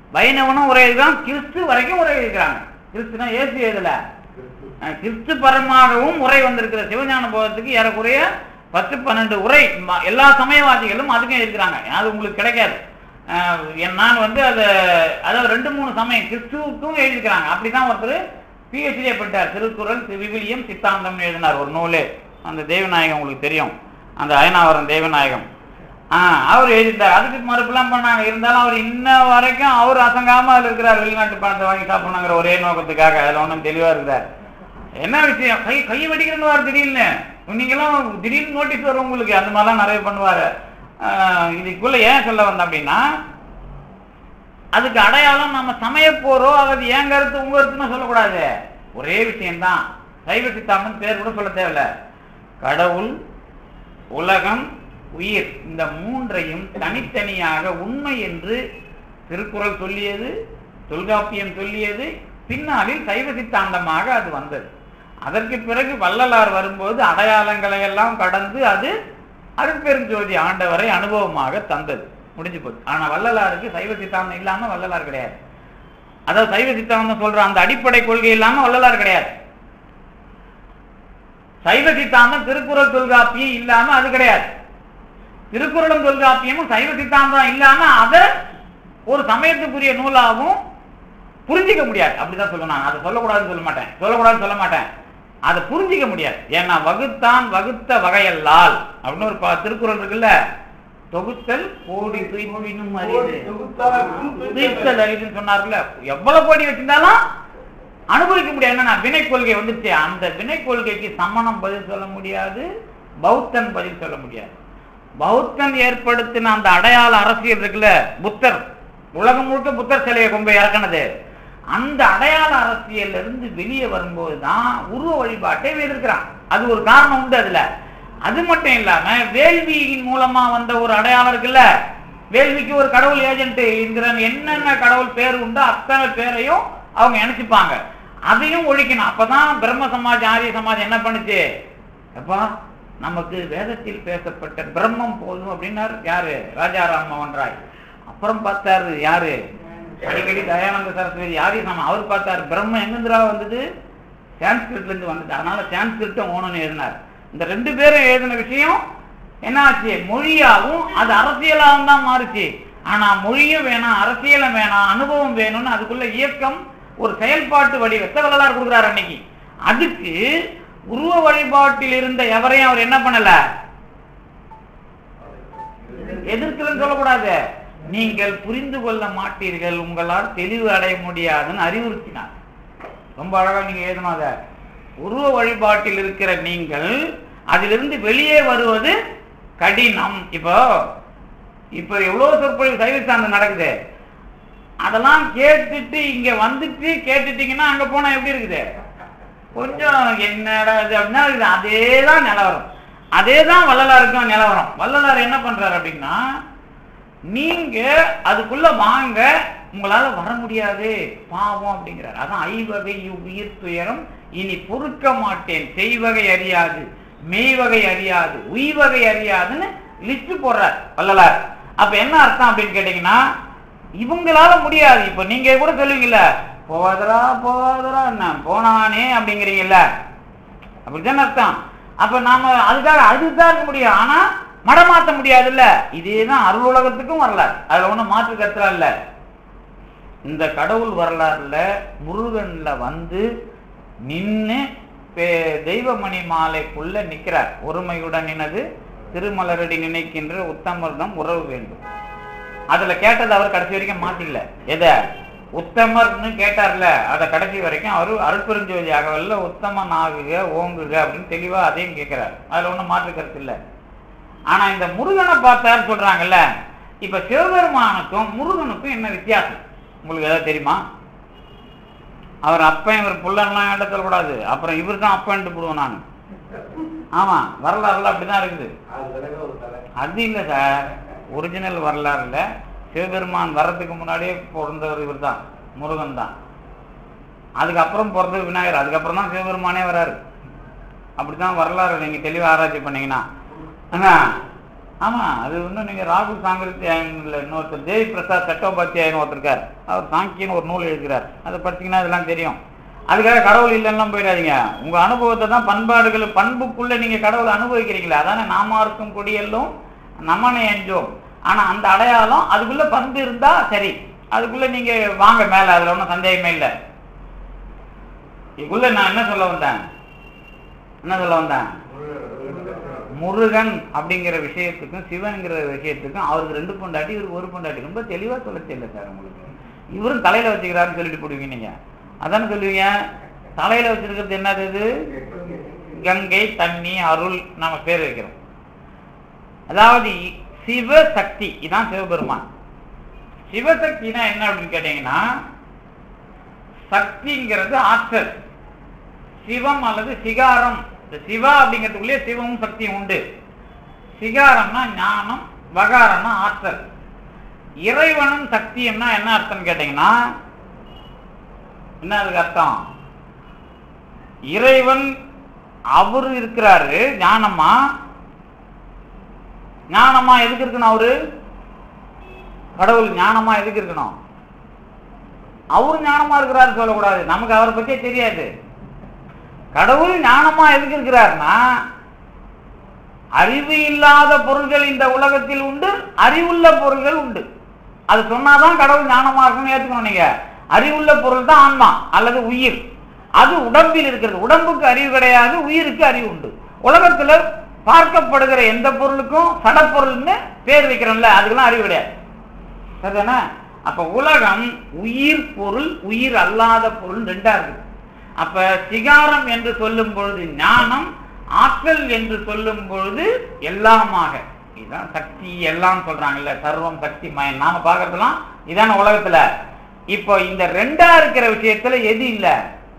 வைணவனும் உரை எழுதுறான் கிறிஸ்து வரைக்கும் உரை எழுதுறாங்க கிறிஸ்துனா ஏசு எழுதல அஹ் கிறிஸ்து பரமாகவும் உரை வந்திருக்கிற சிவஞான போதத்துக்கு ஏறக்குறைய பத்து பன்னெண்டு உரை ம- எல்லா சமயவாதிகளும் அதுக்கும் இருக்கிறாங்க அது உங்களுக்கு கிடைக்காது அஹ் என் நான் வந்து அதை அதாவது ரெண்டு மூணு சமயம் கிறிஸ்துவுக்கும் எழுதிக்கிறாங்க அப்படிதான் ஒருத்தர் பிஹெச்டியே பண்ணிட்டார் திருக்குறள் தி- விவிலியம் சித்தாந்தம் எழுதினார் ஒரு நூலு அந்த தேவநாயகம் உங்களுக்கு தெரியும் அந்த அயனாவரம் தேவநாயகம் ஆ அவர் எழுதிட்டார் அதுக்கு மறுப்பெல்லாம் பண்ணாங்க இருந்தாலும் அவர் இன்ன வரைக்கும் அவர் அசங்காம அதுல இருக்கிறார் வெளிநாட்டு பணத்தை வாங்கி சாப்பிடணுங்கிற ஒரே நோக்கத்துக்காக அதுல ஒன்றும் தெளிவா இருக்கிறார் என்ன விஷயம் கை கை வெடிக்கிறன்னு வார் திடீர்னு நீங்களாம் திடீர்னு நோட்டீஸ் வரும் உங்களுக்கு அந்த மாதிரிலாம் நிறைய பண்ணுவாரு ஆஹ் இதுக்குள்ள ஏன் சொல்ல வந்தேன் அப்படின்னா அதுக்கு அடையாளம் நம்ம சமய போறோ அது ஏன் கருத்து உங்க கருத்துன்னு சொல்லக்கூடாது ஒரே விஷயம்தான் சைவ சித்தாந்தம் பேர் கூட சொல்ல தேவையில்ல கடவுள் உலகம் உயிர் இந்த மூன்றையும் தனித்தனியாக உண்மை என்று திருக்குறள் சொல்லியது தொல்காப்பியம் சொல்லியது பின்னாளில் சைவ சித்தாந்தமாக அது வந்தது அதற்கு பிறகு வள்ளலார் வரும்போது அடையாளங்களை எல்லாம் கடந்து அது அருட்பெருஞ்சோதி ஆண்டவரை அனுபவமாக தந்தது முடிஞ்சு போச்சு ஆனா வள்ளலாருக்கு சைவ சித்தாந்தம் இல்லாம வள்ளலார் கிடையாது அதாவது சைவ சித்தாந்தம் சொல்ற அந்த அடிப்படை கொள்கை இல்லாம வள்ளலார் கிடையாது சைவ சித்தாந்தம் திருக்குறள் தொல்காப்பியம் இல்லாம அது கிடையாது திருக்குறளும் தொல்காப்பியமும் சைவ சித்தாந்தம் இல்லாம அதை ஒரு சமயத்துக்குரிய நூலாகவும் புரிஞ்சிக்க முடியாது அப்படிதான் சொல்லணும் நான் அதை சொல்லக்கூடாதுன்னு சொல்ல மாட்டேன் சொல்லக்கூடாதுன்னு சொல்ல மாட்டேன் அதை புரிஞ்சிக்க முடியாது ஏன்னா வகுத்தான் வகுத்த வகையல்லால் அப்படின்னு ஒரு பா- திருக்குறள் இருக்குல்ல தொகுத்தல் கோடி துய்ப்பினும் அறிவு துய்த்தல் அறிவுன்னு சொன்னார்ல எவ்வளவு கோடி வச்சிருந்தாலும் அனுபவிக்க முடியாது என்னன்னா வினை கொள்கை வந்துச்சு அந்த வினை கொள்கைக்கு சமணம் பதில் சொல்ல முடியாது பௌத்தன் பதில் சொல்ல முடியாது பௌத்தன் ஏற்படுத்தின அந்த அடையாள அரசியல் இருக்குல்ல புத்தர் உலகம் முழுக்க புத்தர் சிலையை கொண்டு போய் இறக்குனது அந்த அடையாள அரசியல்ல இருந்து வெளியே வரும்போது தான் உருவ வழிபாட்டை எதிர்க்கிறான் அது ஒரு காரணம் உண்டு அதுல அது மட்டும் இல்லாம வேள்வியின் மூலமா வந்த ஒரு அடையாளம் இருக்குல்ல வேள்விக்கு ஒரு கடவுள் ஏஜென்ட் என்கிற என்னென்ன கடவுள் பேர் உண்டோ அத்தனை பேரையும் அவங்க நினைச்சுப்பாங்க அதையும் ஒழிக்கணும் அப்பதான் பிரம்ம சமாஜ் ஆரிய சமாஜ் என்ன பண்ணுச்சு அப்பா நமக்கு வேதத்தில் பேசப்பட்ட பிரம்மம் போதும் அப்படின்னாரு யாரு ராஜாராம் மோகன் ராய் அப்புறம் பார்த்தாரு யாரு அடிக்கடி தயானந்த சரஸ்வதி ஆரிய சமாஜ் அவர் பார்த்தாரு பிரம்மம் எங்கிருந்துரா வந்தது சான்ஸ்கிரிட்ல இருந்து வந்தது அதனால சான்ஸ்கிரிட்டும் ஓணும்னு எழுதினார் இந்த ரெண்டு பேரும் எழுதின விஷயம் என்னாச்சு மொழியாவும் அது அரசியலாகவும் தான் மாறுச்சு ஆனா மொழியும் வேணாம் அரசியலும் வேணாம் அனுபவம் வேணும்னு அதுக்குள்ள இயக்கம் ஒரு செயல்பாட்டு வடிவத்தை வள்ளலார் கொடுக்குறாரு அன்னைக்கு அதுக்கு உருவ வழிபாட்டில் இருந்த எவரையும் அவர் என்ன பண்ணல எதிர்க்கலன்னு சொல்லக்கூடாது நீங்கள் புரிந்து கொள்ள மாட்டீர்கள் உங்களால் தெளிவு அடைய முடியாதுன்னு அறிவுறுத்தினார் ரொம்ப அழகா நீங்க எழுதணும் அத உருவ வழிபாட்டில் இருக்கிற நீங்கள் அதிலிருந்து வெளியே வருவது கடினம் இப்போ இப்போ எவ்வளவு சொற்பொழிவு சைவ சார்ந்து நடக்குது அதெல்லாம் கேட்டுட்டு இங்க வந்துட்டு கேட்டுட்டீங்கன்னா அங்க போனா எப்படி இருக்குது கொஞ்சம் என்னடா இது அப்படின்னா இது அதேதான் நிலவரம் அதேதான் வள்ளலாருக்கும் நிலவரம் வள்ளலார் என்ன பண்றாரு அப்படின்னா நீங்க அதுக்குள்ள வாங்க உங்களால வர முடியாது பாவம் அப்படிங்கிறார் அதான் ஐவகை உயிர் துயரம் இனி பொறுக்க மாட்டேன் செய்வகை அறியாது மெய்வகை அறியாது உய்வகை அறியாதுன்னு லிஸ்ட் போடுறார் வள்ளலார் அப்ப என்ன அர்த்தம் அப்படின்னு கேட்டீங்கன்னா இவங்களால முடியாது இப்ப நீங்க கூட சொல்லுவீங்கல்ல போவாதரா போவாதரா என்ன போனானே அப்படிங்கிறீங்கல்ல அப்படித்தானே அர்த்தம் அப்ப நாம அதுக்காக அதுதான் இருக்க முடியும் ஆனா மடமாத்த முடியாதுல்ல இதேதான் அருள் உலகத்துக்கும் வரலாறு அதுல ஒண்ணும் மாற்று கருத்துல இல்ல இந்த கடவுள் வரலாறுல முருகன்ல வந்து நின்னு பே- தெய்வமணி மாலைக்குள்ள நிக்கிறார் ஒருமையுடன் நினது திருமலரடி நினைக்கின்ற உத்தமர்தம் உறவு வேண்டும் அதுல கேட்டது அவர் கடைசி வரைக்கும் மாத்திக்கல எதை உத்தமர்னு கேட்டார்ல அத கடைசி வரைக்கும் அவரு அருட்பெருஞ்சோதி அகவல்ல உத்தமன் ஆகுக ஓங்குக அப்படின்னு தெளிவா அதையும் கேட்கிறார் அதுல ஒண்ணும் மாற்று கருத்து இல்ல ஆனா இந்த முருகனை பார்த்தாரு சொல்றாங்கல்ல இப்ப சிவபெருமானுக்கும் முருகனுக்கும் என்ன வித்தியாசம் உங்களுக்கு ஏதாவது தெரியுமா அவர் அப்பன் இவர் புள்ளன்லாம் என்கிட்ட சொல்லக்கூடாது அப்புறம் இவர் தான் அப்பன்ட்டு போடுவோம் நான் ஆமா வரலாறுல அப்படிதான் இருக்குது ஆறு தடவை ஒரு தலை அது இல்லை சார் ஒரிஜினல் வரலாறு இல்ல சிவபெருமான் வர்றதுக்கு முன்னாடியே பிறந்தவர் இவர் தான் முருகன் தான் அதுக்கப்புறம் பிறந்தது விநாயகர் அதுக்கப்புறம் தான் சிவபெருமானே வராரு அப்படிதான் வரலாறு நீங்க தெளிவா ஆராய்ச்சி பண்ணீங்கன்னா ஆனா ஆமா அது இன்னும் நீங்க ராகுல் சாங்கிரத்தியாயன்ல இன்னொருத்தர் தேவி பிரசாத் சட்டோபாத்தியாயன் ஒருத்தர் இருக்கார் அவர் சாங்கியன்னு ஒரு நூல் எழுதுகிறார் அதை படிச்சீங்கன்னா இதெல்லாம் தெரியும் அதுக்காக கடவுள் இல்லைன்னா போயிடாதீங்க உங்க அனுபவத்தை தான் பண்பாடுகள் பண்புக்குள்ள நீங்க கடவுளை அனுபவிக்கிறீங்களா அதானே நாம இருக்கும் கொடியெல்லாம் நம்மனை எஞ்சோம் ஆனா அந்த அடையாளம் அதுக்குள்ள பண்பு இருந்தா சரி அதுக்குள்ள நீங்க வாங்க மேல அதுல ஒன்றும் சந்தேகமே இல்லை இதுக்குள்ள நான் என்ன சொல்ல வந்தேன் என்ன சொல்ல வந்தேன் முருகன் அப்படிங்கிற விஷயத்துக்கும் சிவன்கிற விஷயத்துக்கும் அவருக்கு ரெண்டு பொண்டாட்டி இவருக்கு ஒரு பொண்டாட்டி ரொம்ப தெளிவா சொல்ல தெரியல சார் உங்களுக்கு இவரும் தலையில வச்சுக்கிறாருன்னு சொல்லிட்டு போடுவீங்க நீங்க அதானே சொல்லுவீங்க தலையில வச்சிருக்கிறது என்னது இது கங்கை தண்ணி அருள் நாம பேர் வைக்கிறோம் அதாவது சிவசக்தி இதான் சிவபெருமான் சிவசக்தினா என்ன அப்படின்னு கேட்டீங்கன்னா சக்திங்கிறது ஆற்றல் சிவம் அல்லது சிகாரம் இந்த சிவா அப்படிங்கிறதுக்குள்ளேயே சிவமும் சக்தியும் உண்டு சிகாரம்னா ஞானம் வகாரம்னா ஆற்றல் இறைவனும் சக்தியம்னா என்ன அர்த்தம் கேட்டீங்கன்னா என்ன அதுக்கு அர்த்தம் இறைவன் அவரு இருக்கிறாரு ஞானமா ஞானமா எதுக்கு இருக்கணும் அவரு கடவுள் ஞானமா எதுக்கு இருக்கணும் அவரு ஞானமா இருக்கிறாரு சொல்லக்கூடாது நமக்கு அவரை பத்தியே தெரியாது கடவுள் ஞானமா எதுக்கு இருக்கிறார்னா அறிவு இல்லாத பொருள்கள் இந்த உலகத்தில் உண்டு அறிவுள்ள பொருள்கள் உண்டு அது சொன்னாதான் கடவுள் ஞானமா இருக்கும்னு ஏத்துக்கணும் நீங்க அறிவுள்ள பொருள் தான் ஆன்மா அல்லது உயிர் அது உடம்பில் இருக்கிறது உடம்புக்கு அறிவு கிடையாது உயிருக்கு அறிவு உண்டு உலகத்துல பார்க்கப்படுகிற எந்த பொருளுக்கும் சடப்பொருள்னு பேர் வைக்கிறோம்ல அதுக்கெல்லாம் அறிவு கிடையாது சரிதானே அப்ப உலகம் உயிர் பொருள் உயிர் அல்லாத பொருள் ரெண்டா இருக்கு அப்ப சிகாரம் என்று சொல்லும் பொழுது ஞானம் ஆற்றல் என்று சொல்லும் பொழுது எல்லாமாக இதுதான் சக்தி எல்லாம் சொல்றாங்கல்ல சர்வம் சக்தி மயம் நாம பார்க்கறதெல்லாம் இதான உலகத்துல இப்போ இந்த ரெண்டா இருக்கிற விஷயத்துல எது இல்ல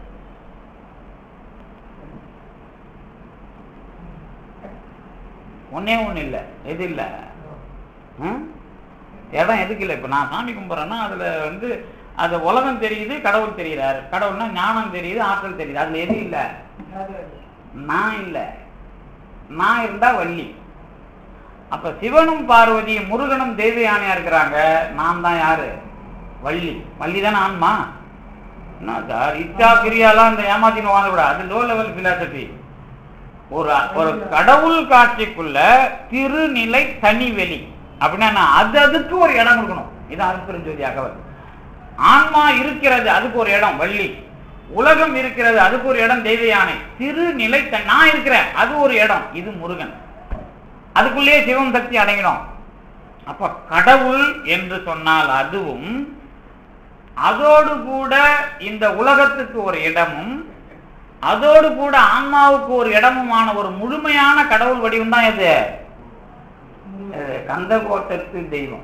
ஒன்னே ஒண்ணு இல்ல எது இல்ல ம்? இடம் எதுக்கு இல்லை இப்ப நான் சாமி கும்பிட்றேன்னா அதுல வந்து அது உலகம் தெரியுது கடவுள் தெரியுறாரு கடவுள்னா ஞானம் தெரியுது ஆற்றல் தெரியுது அதுல எது இல்ல நான் இல்ல நான் இருந்தா வள்ளி அப்ப சிவனும் பார்வதியும் முருகனும் தெய்வ யானையா இருக்கிறாங்க நான் தான் யாரு வள்ளி வள்ளி தானே ஆன்மா என்ன சார் இச்சா கிரியாலாம் இந்த ஏமாத்தின்னு வாங்க விட அது லோ லெவல் பிலாசபி ஒரு ஒரு கடவுள் காட்சிக்குள்ள திருநிலை தனிவெளி அப்படின்னா என்ன? அது அதுக்கு ஒரு இடம் கொடுக்கணும் இது அருப்பெருஞ்சோதி அகவல் ஆன்மா இருக்கிறது அதுக்கு ஒரு இடம் வள்ளி உலகம் இருக்கிறது அதுக்கு ஒரு இடம் தெய்வ யானை திருநிலை த- நான் இருக்கிறேன் அது ஒரு இடம் இது முருகன் அதுக்குள்ளேயே சிவம் சக்தி அடங்கிடும் அப்ப கடவுள் என்று சொன்னால் அதுவும் அதோடு கூட இந்த உலகத்துக்கு ஒரு இடமும் அதோடு கூட ஆன்மாவுக்கு ஒரு இடமுமான ஒரு முழுமையான கடவுள் வடிவம் தான் எது இது கந்தகோட்டத்து தெய்வம்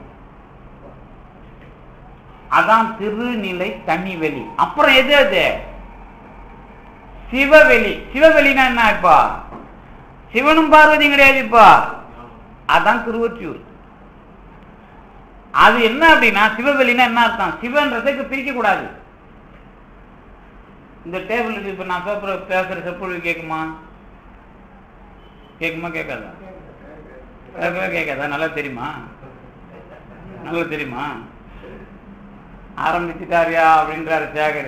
அதான் திருநிலை தனிவெளி அப்புறம் எது அது சிவவெளி சிவவெளினா என்ன இப்பா சிவனும் பார்வதியும் கிடையாது இப்பா அதான் திருவொற்றியூர் அது என்ன அப்படின்னா சிவவெளினா என்ன அர்த்தம் சிவன்றதுக்கு பிரிக்க கூடாது இந்த டேபிள் இப்ப நான் பேப்பர் பேசுற செப்பொழி கேட்குமா கேட்குமா கேட்காதா கேட்கவே கேட்காதா நல்லா தெரியுமா நல்லா தெரியுமா ஆரம்பிச்சுட்டாரியா அப்படின்றாரு சேகர்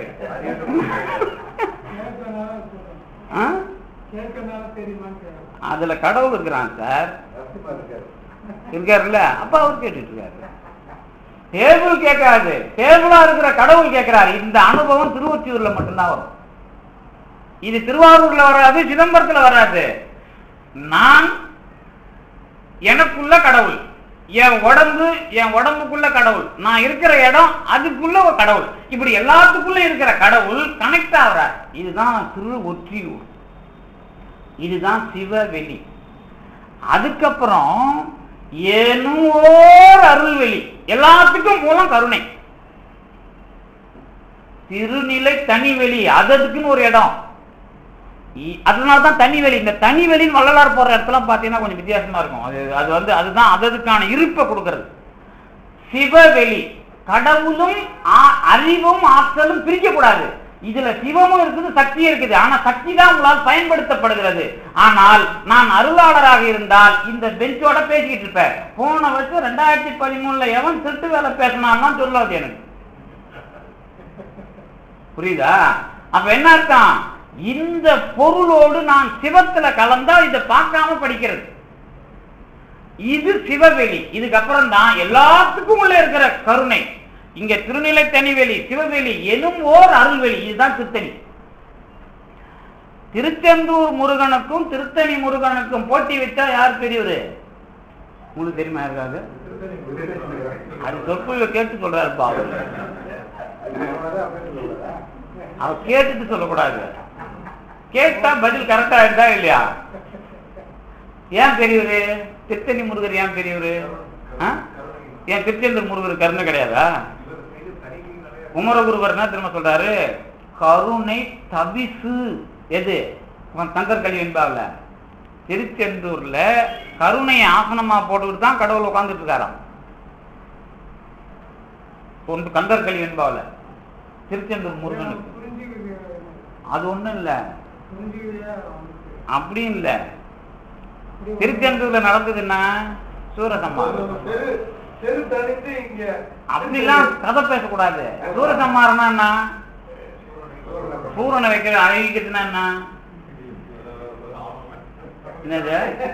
ஆ? அதுல கடவுள் இருக்கிறான் சார் இருக்காருல்ல அப்ப அவர் கேட்டுட்டு இருக்காரு டேபிள் கேட்காது டேபிளா இருக்கிற கடவுள் கேட்கிறாரு இந்த அனுபவம் திருவொற்றியூர்ல மட்டும்தான் வரும் இது திருவாரூர்ல வராது சிதம்பரத்துல வராது நான் எனக்குள்ள கடவுள் என் உடம்பு என் உடம்புக்குள்ள கடவுள் நான் இருக்கிற இடம் அதுக்குள்ள ஒரு கடவுள் இப்படி எல்லாத்துக்குள்ள இருக்கிற கடவுள் கனெக்ட் ஆகுறார் இதுதான் திரு ஒற்றியூர் இதுதான் சிவவெளி அதுக்கப்புறம் ஏனும் ஓர் அருள்வெளி எல்லாத்துக்கும் மூலம் கருணை திருநிலை தனிவெளி அது அதுக்குன்னு ஒரு இடம் இ- அதனாலதான் தனிவெளி இந்த தனிவெளின்னு வள்ளலார் போற இடத்துல பாத்தீங்கன்னா கொஞ்சம் வித்தியாசமா இருக்கும் அது அது வந்து அதுதான் அது அதுக்கான இருப்பை கொடுக்கிறது சிவவெளி கடவுளும் ஆ- அறிவும் ஆற்றலும் பிரிக்க கூடாது இதுல சிவமும் இருக்குது சக்தியும் இருக்குது ஆனா சக்தி தான் உங்களால் பயன்படுத்தப்படுகிறது ஆனால் நான் அருளாளராக இருந்தால் இந்த பெஞ்சோட பேசிக்கிட்டு இருப்பேன் போன வருஷம் ரெண்டாயிரத்தி பதிமூணுல எவன் திருட்டு வேலை பேசினான்னு சொல்லாது எனக்கு புரியுதா அப்ப என்ன அர்த்தம் இந்த பொருளோடு நான் சிவத்துல கலந்தா இதை பார்க்காம படிக்கிறது இது சிவவெளி இதுக்கப்புறம் தான் எல்லாத்துக்கும் உள்ள இருக்கிற கருணை இங்க திருநிலை தனிவெளி சிவவெளி எனும் ஓர் அருள்வெளி இதுதான் திருத்தணி திருச்செந்தூர் முருகனுக்கும் திருத்தணி முருகனுக்கும் போட்டி வச்சா யார் பெரியவர் உங்களுக்கு தெரியுமா இருக்காது அது சொற்பொழிவை கேட்டு சொல்றாருப்பா அவர் அவர் கேட்டுட்டு சொல்லக்கூடாது கேட்டா பதில் கரெக்டா இருந்தா இல்லையா ஏன் பெரியவரு திருத்தணி முருகர் ஏன் பெரியவரு ஆ? ஏன் திருச்செந்தூர் முருகர் கருணை கிடையாதா குமரகுருவர் என்ன திரும்ப சொல்றாரு கருணை தவிசு எது அவன் தங்கர் கல்வி என்பாவில் திருச்செந்தூர்ல கருணையை ஆசனமா போட்டுக்கிட்டு தான் கடவுள் உட்கார்ந்துட்டு இருக்காராம் ஒன்று கந்தர் கல்வி என்பாவில் திருச்செந்தூர் முருகனுக்கு அது ஒண்ணும் இல்ல அப்படி இல்ல திருச்செந்தூர்ல நடந்ததுன்னா சூரசம்மாரம் தெரு தனித்து இங்க அப்படிலாம் கதை பேசக்கூடாது சூரசம்மாரம்னா என்ன சூரனை வைக்கிற அழிக்கிறதுனா என்ன என்னது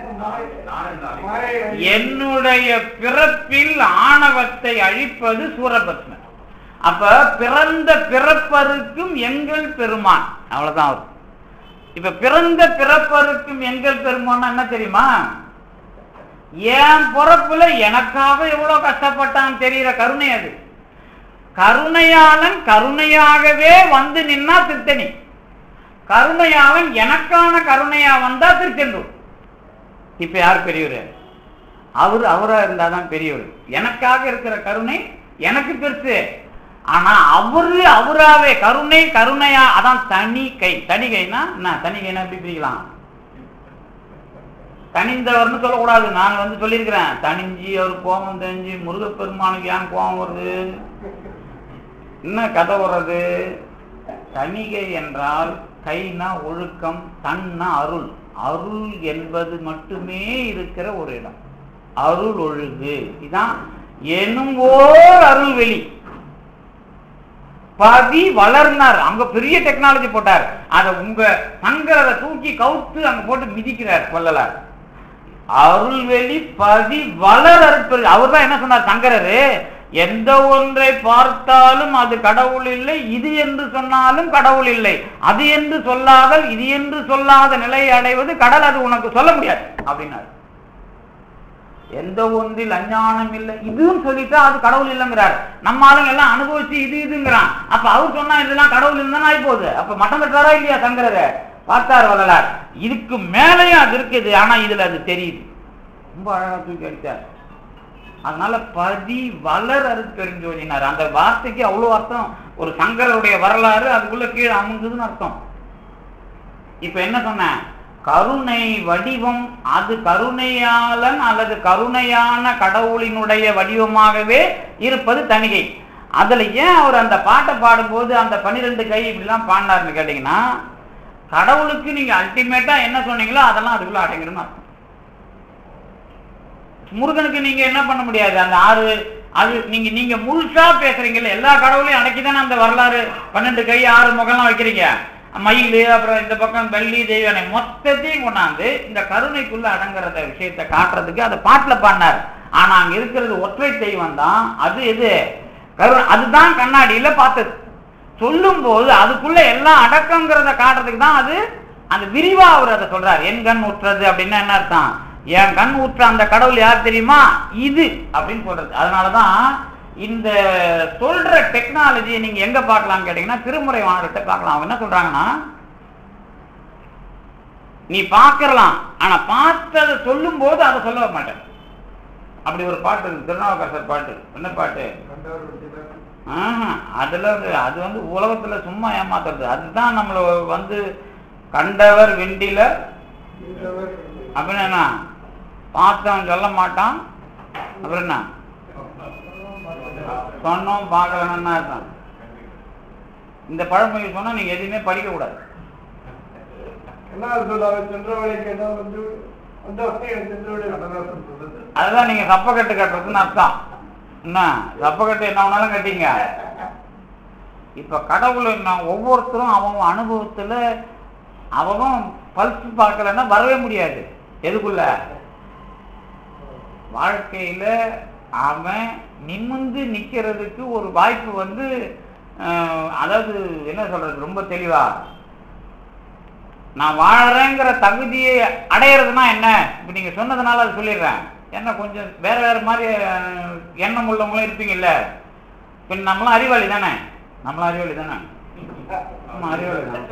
என்னுடைய பிறப்பில் ஆணவத்தை அழிப்பது சூரபத்மன் அப்ப பிறந்த பிறப்பருக்கும் எங்கள் பெருமான் அவ்வளவுதான் அவர் இப்ப பிறந்த பிறப்பருக்கும் எங்கள் பெருமான் என்ன தெரியுமா என் பிறப்புல எனக்காக எவ்வளவு கஷ்டப்பட்டான் தெரிகிற கருணை அது கருணையாளன் கருணையாகவே வந்து நின்னா திருத்தணி கருணையாளன் எனக்கான கருணையா வந்தா திருச்செந்தூர் இப்ப யார் பெரியவர் அவர் அவரா இருந்தாதான் பெரியவர் எனக்காக இருக்கிற கருணை எனக்கு பெருசு ஆனா அவரு அவராவே கருணை கருணையா அதான் தனி கை தனி கைனா என்ன தனி கைனா எப்படி பிரிக்கலாம் தனிந்தவர்னு சொல்லக்கூடாது நான் வந்து சொல்லியிருக்கிறேன் தனிஞ்சு அவர் கோபம் தெரிஞ்சு முருகப்பெருமானுக்கு ஏன் கோபம் வருது என்ன கதை வர்றது தனிகை என்றால் கைனா ஒழுக்கம் தன்னா அருள் அருள் என்பது மட்டுமே இருக்கிற ஒரு இடம் அருள் ஒழுகு இதான் எனும் ஓர் அருள்வெளி பதி வளர்னார் அங்க பெரிய டெக்னாலஜி போட்டார் அத உங்க சங்கரரை தூக்கி கவுத்து அங்க போட்டு மிதிக்கிறார் கொல்லலார் அருள்வெளி பதி வளர் அற்புதம் அவர் தான் என்ன சொன்னார் சங்கரரு எந்த ஒன்றை பார்த்தாலும் அது கடவுள் இல்லை இது என்று சொன்னாலும் கடவுள் இல்லை அது என்று சொல்லாதல் இது என்று சொல்லாத நிலையை அடைவது கடல் அது உனக்கு சொல்ல முடியாது அப்படின்னாரு எந்த ஒன்றில் அஞ்ஞானம் இல்லை இதுன்னு சொல்லிட்டா அது கடவுள் இல்லைங்கிறார் நம்ம ஆளுங்க எல்லாம் அனுபவிச்சு இது இதுங்கிறான் அப்ப அவர் சொன்னா இதெல்லாம் கடவுள் இல்லைன்னு ஆகி போகுது அப்ப மட்டம் கட்டுறாரா இல்லையா சங்கரரு பார்த்தார் வள்ளலார் இதுக்கு மேலேயும் அது இருக்குது ஆனா இதுல அது தெரியுது ரொம்ப அழகா தூக்கி அடித்தார் அதனால பதி வளர் அருட்பெருஞ்சோதினார் அந்த வார்த்தைக்கு அவ்வளவு அர்த்தம் ஒரு சங்கருடைய வரலாறு அதுக்குள்ள கீழே அமுங்குதுன்னு அர்த்தம் இப்ப என்ன சொன்னேன் கருணை வடிவம் அது கருணையாளன் அல்லது கருணையான கடவுளினுடைய வடிவமாகவே இருப்பது தணிகை அதுல ஏன் அவர் அந்த பாட்டை பாடும்போது அந்த பன்னிரெண்டு கை இப்படிலாம் பாடினார்னு கேட்டீங்கன்னா கடவுளுக்கு நீங்க அல்டிமேட்டா என்ன சொன்னீங்களோ அதெல்லாம் அதுக்குள்ள அடங்கிடும் அர்த்தம் முருகனுக்கு நீங்க என்ன பண்ண முடியாது அந்த ஆறு அது நீங்க நீங்க முழுசா பேசுறீங்கல்ல எல்லா கடவுளையும் அடக்கிதானே அந்த வரலாறு பன்னெண்டு கை ஆறு முகம்லாம் வைக்கிறீங்க மயில் அப்புறம் இந்த பக்கம் வெள்ளி தெய்வனை மொத்தத்தையும் கொண்டாந்து இந்த கருணைக்குள்ள அடங்குறத விஷயத்தை காட்டுறதுக்கு அதை பாட்டுல பாடினார் ஆனா அங்க இருக்கிறது ஒற்றை தெய்வம் தான் அது எது கரு அதுதான் கண்ணாடியில பார்த்தது சொல்லும் போது அதுக்குள்ள எல்லாம் அடக்கங்கிறத காட்டுறதுக்கு தான் அது அந்த விரிவா அவர் அதை சொல்றாரு என் கண் ஊற்றுறது அப்படின்னா என்ன அர்த்தம் என் கண் ஊற்ற அந்த கடவுள் யார் தெரியுமா இது அப்படின்னு சொல்றது அதனாலதான் இந்த சொல்ற டெக்னாலஜியை நீங்க எங்க பார்க்கலாம்னு கேட்டீங்கன்னா திருமுறை வானர்கிட்ட பார்க்கலாம் அவங்க என்ன சொல்றாங்கன்னா நீ பார்க்கலாம் ஆனா பார்த்ததை சொல்லும் போது அதை சொல்ல மாட்டேன் அப்படி ஒரு பாட்டு இருக்கு திருநாவுக்கரசர் பாட்டு என்ன பாட்டு கண்டவர் வெற்றிதான். ஆஹா, அதுல வந்து- அது வந்து உலகத்துல சும்மா ஏமாத்துறது அதுதான் நம்மள வந்து கண்டவர் வெண்டில இருந்தவர் அப்படின்னு என்ன பார்த்தவன் சொல்ல மாட்டான் அப்புறம் என்ன சொன்னோம் பார்க்கலன்னா இருக்கான் இந்த பழமொழி சொன்னா நீங்க எதுவுமே படிக்க கூடாது என்ன சொல்றாங்க சென்றவழி கேட்டா வந்து வந்தவழி சென்றவழி நடராசன் சொல்லுது அதுதான் நீங்க சப்பக்கட்டு கட்டுறதுன்னு அர்த்தம் என்ன சப்பக்கட்டு என்ன வேணாலும் கட்டிங்க இப்ப கடவுள் என்ன ஒவ்வொருத்தரும் அவங்க அனுபவத்துல அவன் பல்ஸ் பார்க்கலன்னா வரவே முடியாது எதுக்குள்ள வாழ்க்கையில அவன் நிமிர்ந்து நிக்கிறதுக்கு ஒரு வாய்ப்பு வந்து அஹ், அதாவது என்ன சொல்றது ரொம்ப தெளிவா நான் வாழறேங்கிற தகுதியை அடையிறதுனா என்ன இப்ப நீங்க சொன்னதுனால அது சொல்லிடுறேன் என்ன கொஞ்சம் வேற வேற மாதிரி அஹ், எண்ணம் உள்ளவங்களும் இருப்பீங்கல்ல இப்ப நம்மளாம் அறிவாளி தானே நம்மளாம் அறிவாளி தானே ஆமா, அறிவாளி தான்.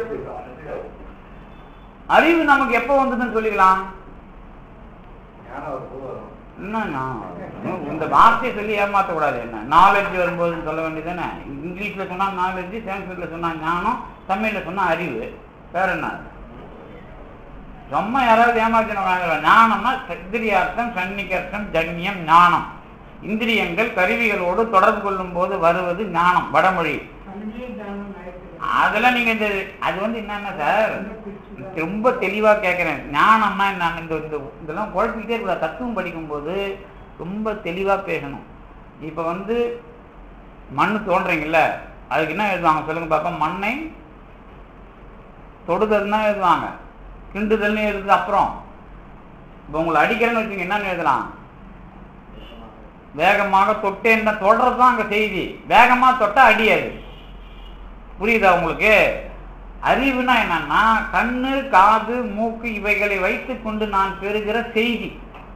அறிவு நமக்கு எப்போ வந்ததுன்னு சொல்லிக்கலாம் ஞானம் வரும்போது வரும் என்னண்ணா இந்த வார்த்தையை சொல்லி ஏமாற்றக்கூடாது என்ன நாலேஜ் வரும்போதுன்னு சொல்ல வேண்டியதானே இங்கிலீஷ்ல சொன்னா நாலேஜ் சான்ஸ்கிரிட்ல சொன்னா ஞானம் தமிழ்ல சொன்னா அறிவு வேற என்ன ரொம்ப யாராவது ஏமாத்தின ஞானம்னா இந்திரியார்த்தம் சன்னிகர்த்தம் ஜன்யம் ஞானம் இந்திரியங்கள் கருவிகளோடு தொடர்பு கொள்ளும் போது வருவது ஞானம் வடமொழி அதெல்லாம் நீங்க இந்த அது வந்து என்னன்னா சார் ரொம்ப தெளிவா கேட்கிறேன் ஞானம்னா நான் இந்த இந்த இதெல்லாம் குழப்பிக்கிட்டே இருக்கூடாது தத்துவம் படிக்கும்போது ரொம்ப தெளிவா பேசணும் இப்ப வந்து மண்ணு தோன்றீங்கல்ல அதுக்கு என்ன எழுதுவாங்க சொல்லுங்க பார்ப்போம் மண்ணை தொடுதல்னா எழுதுவாங்க கிண்டுதல்னு எழுதுது அப்புறம் இப்போ உங்களை அடிக்கிறேன்னு வச்சுங்க என்னன்னு எழுதலாம் வேகமாக தொட்டேன் தொடர்றது தான் அங்க செய்தி வேகமா தொட்டா அடியாது புரியுதா உங்களுக்கு அறிவுனா என்னன்னா கண்ணு காது மூக்கு இவைகளை வைத்துக் கொண்டு நான் பெறுகிற செய்தி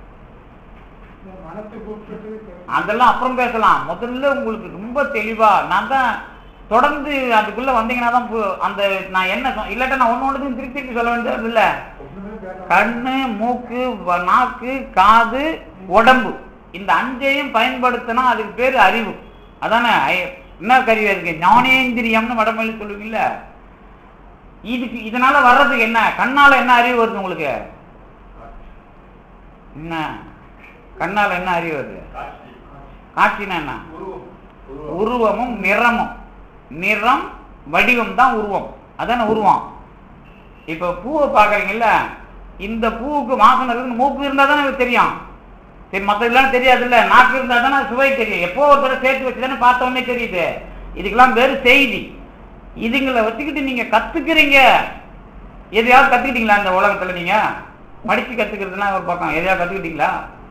அதெல்லாம் அப்புறம் பேசலாம் முதல்ல உங்களுக்கு ரொம்ப தெளிவா நான் தான் தொடர்ந்து அதுக்குள்ள வந்தீங்கன்னா தான் பு- அந்த நான் என்ன சொ- இல்லாட்டா நான் ஒண்ணு ஒன்று திருப்பி திருப்பி சொல்ல வேண்டியது இல்ல கண்ணு மூக்கு வ- நாக்கு காது உடம்பு இந்த அஞ்சையும் பயன்படுத்தினா அதுக்கு பேரு அறிவு அதானே ஐ- என்ன கருவி இருக்கு ஞானேந்திரியம்னு வடமொழி சொல்லுவீங்கல்ல இதுக்கு இதனால வர்றதுக்கு என்ன கண்ணால என்ன அறிவு வருது உங்களுக்கு என்ன கண்ணால என்ன அறிவு வருது காட்சினா என்ன உருவமும் நிறமும் நிறம் வடிவம் தான் உருவம் அதானே உருவம் இப்ப பூவை பாக்குறீங்கல்ல இந்த பூவுக்கு வாசனை இருக்குன்னு மூக்கு இருந்தா தானே எனக்கு தெரியும் சரி மற்றதெல்லாம் தெரியாதுல்ல நாக்கு இருந்தா தானே சுவை தெரியும் எப்போ ஒரு தடவை சேர்த்து வச்சு தானே பார்த்த உடனே தெரியுது இதுக்கெல்லாம் வேறு செய்தி இதுங்களை வச்சுக்கிட்டு நீங்க கத்துக்கிறீங்க எதையாவது கத்துக்கிட்டீங்களா இந்த உலகத்துல நீங்க படிச்சு கத்துக்கிறதுலாம் ஒரு பக்கம் எதையாவது கத்துக்கிட்டீங்களா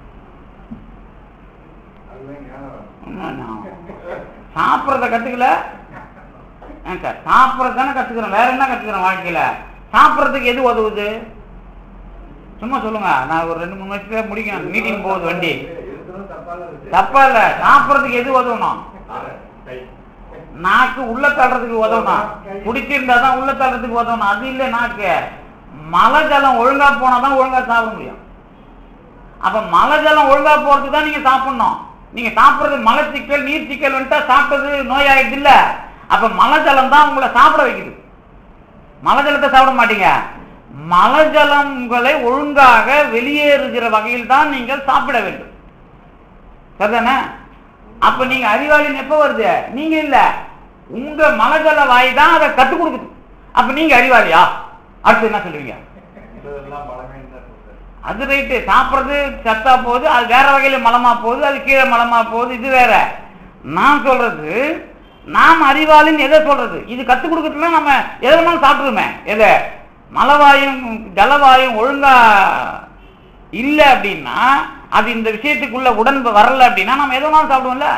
அதுதான் ஞானம் வரும். என்ன நான் சாப்பிட்றத கத்துக்கல ஏன் சார் சாப்பிட்றது தானே கத்துக்கிறோம் வேற என்ன கத்துக்கிறோம் வாழ்க்கையில சாப்பிட்றதுக்கு எது உதவுது சும்மா சொல்லுங்க நான் ஒரு ரெண்டு மூணு வருஷத்துல முடிக்கணும் மீட்டிங் போகுது வண்டி இருக்கிறதும் தப்பால இருக்கு. தப்பா இல்ல சாப்பிட்றதுக்கு எது உதவணும் கை. நாக்கு உள்ள தள்ளுறதுக்கு உதவணும் பிடிச்சிருந்தா தான் உள்ள தள்ளுறதுக்கு உதவணும் அது இல்ல நாக்கு மலை ஜலம் ஒழுங்கா போனா தான் ஒழுங்கா சாப்பிட முடியும் அப்ப மலை ஜலம் ஒழுங்கா போறதுக்கு தான் நீங்க சாப்பிடணும் நீங்க சாப்பிடுறது மலை சிக்கல் நீர் சிக்கல் வந்துட்டா சாப்பிட்டது நோயாயிடுது இல்ல அப்ப மலை ஜலம் தான் உங்களை சாப்பிட வைக்குது மலை ஜலத்தை சாப்பிட மாட்டீங்க மலை ஜலம் உங்களை ஒழுங்காக வெளியேறுகிற வகையில் தான் நீங்கள் சாப்பிட வேண்டும் சரிதானே அப்ப நீங்க அறிவாளின்னு எப்ப வருது நீங்க இல்ல உங்க மலஜல வாய் தான் அதை கத்துக் கொடுக்குது அப்ப நீங்க அறிவாளியா அடுத்து என்ன சொல்லுவீங்க இதெல்லாம் பழமைன்னு தான் சொல்றேன். அது ரைட்டு சாப்பிட்றது சத்தா போகுது அது வேற வகையில மலமா போகுது அது கீழே மலமா போகுது இது வேற நான் சொல்றது நாம் அறிவாளின்னு எதை சொல்றது இது கத்துக் கொடுக்கறதுல நம்ம எதை வேணாலும் சாப்பிடுவோமே எதை மலவாயும் ஜலவாயும் ஒழுங்கா இல்ல அப்படின்னா அது இந்த விஷயத்துக்குள்ள உடன் வரல அப்படின்னா நம்ம எதை வேணாலும் சாப்பிடுவோம்ல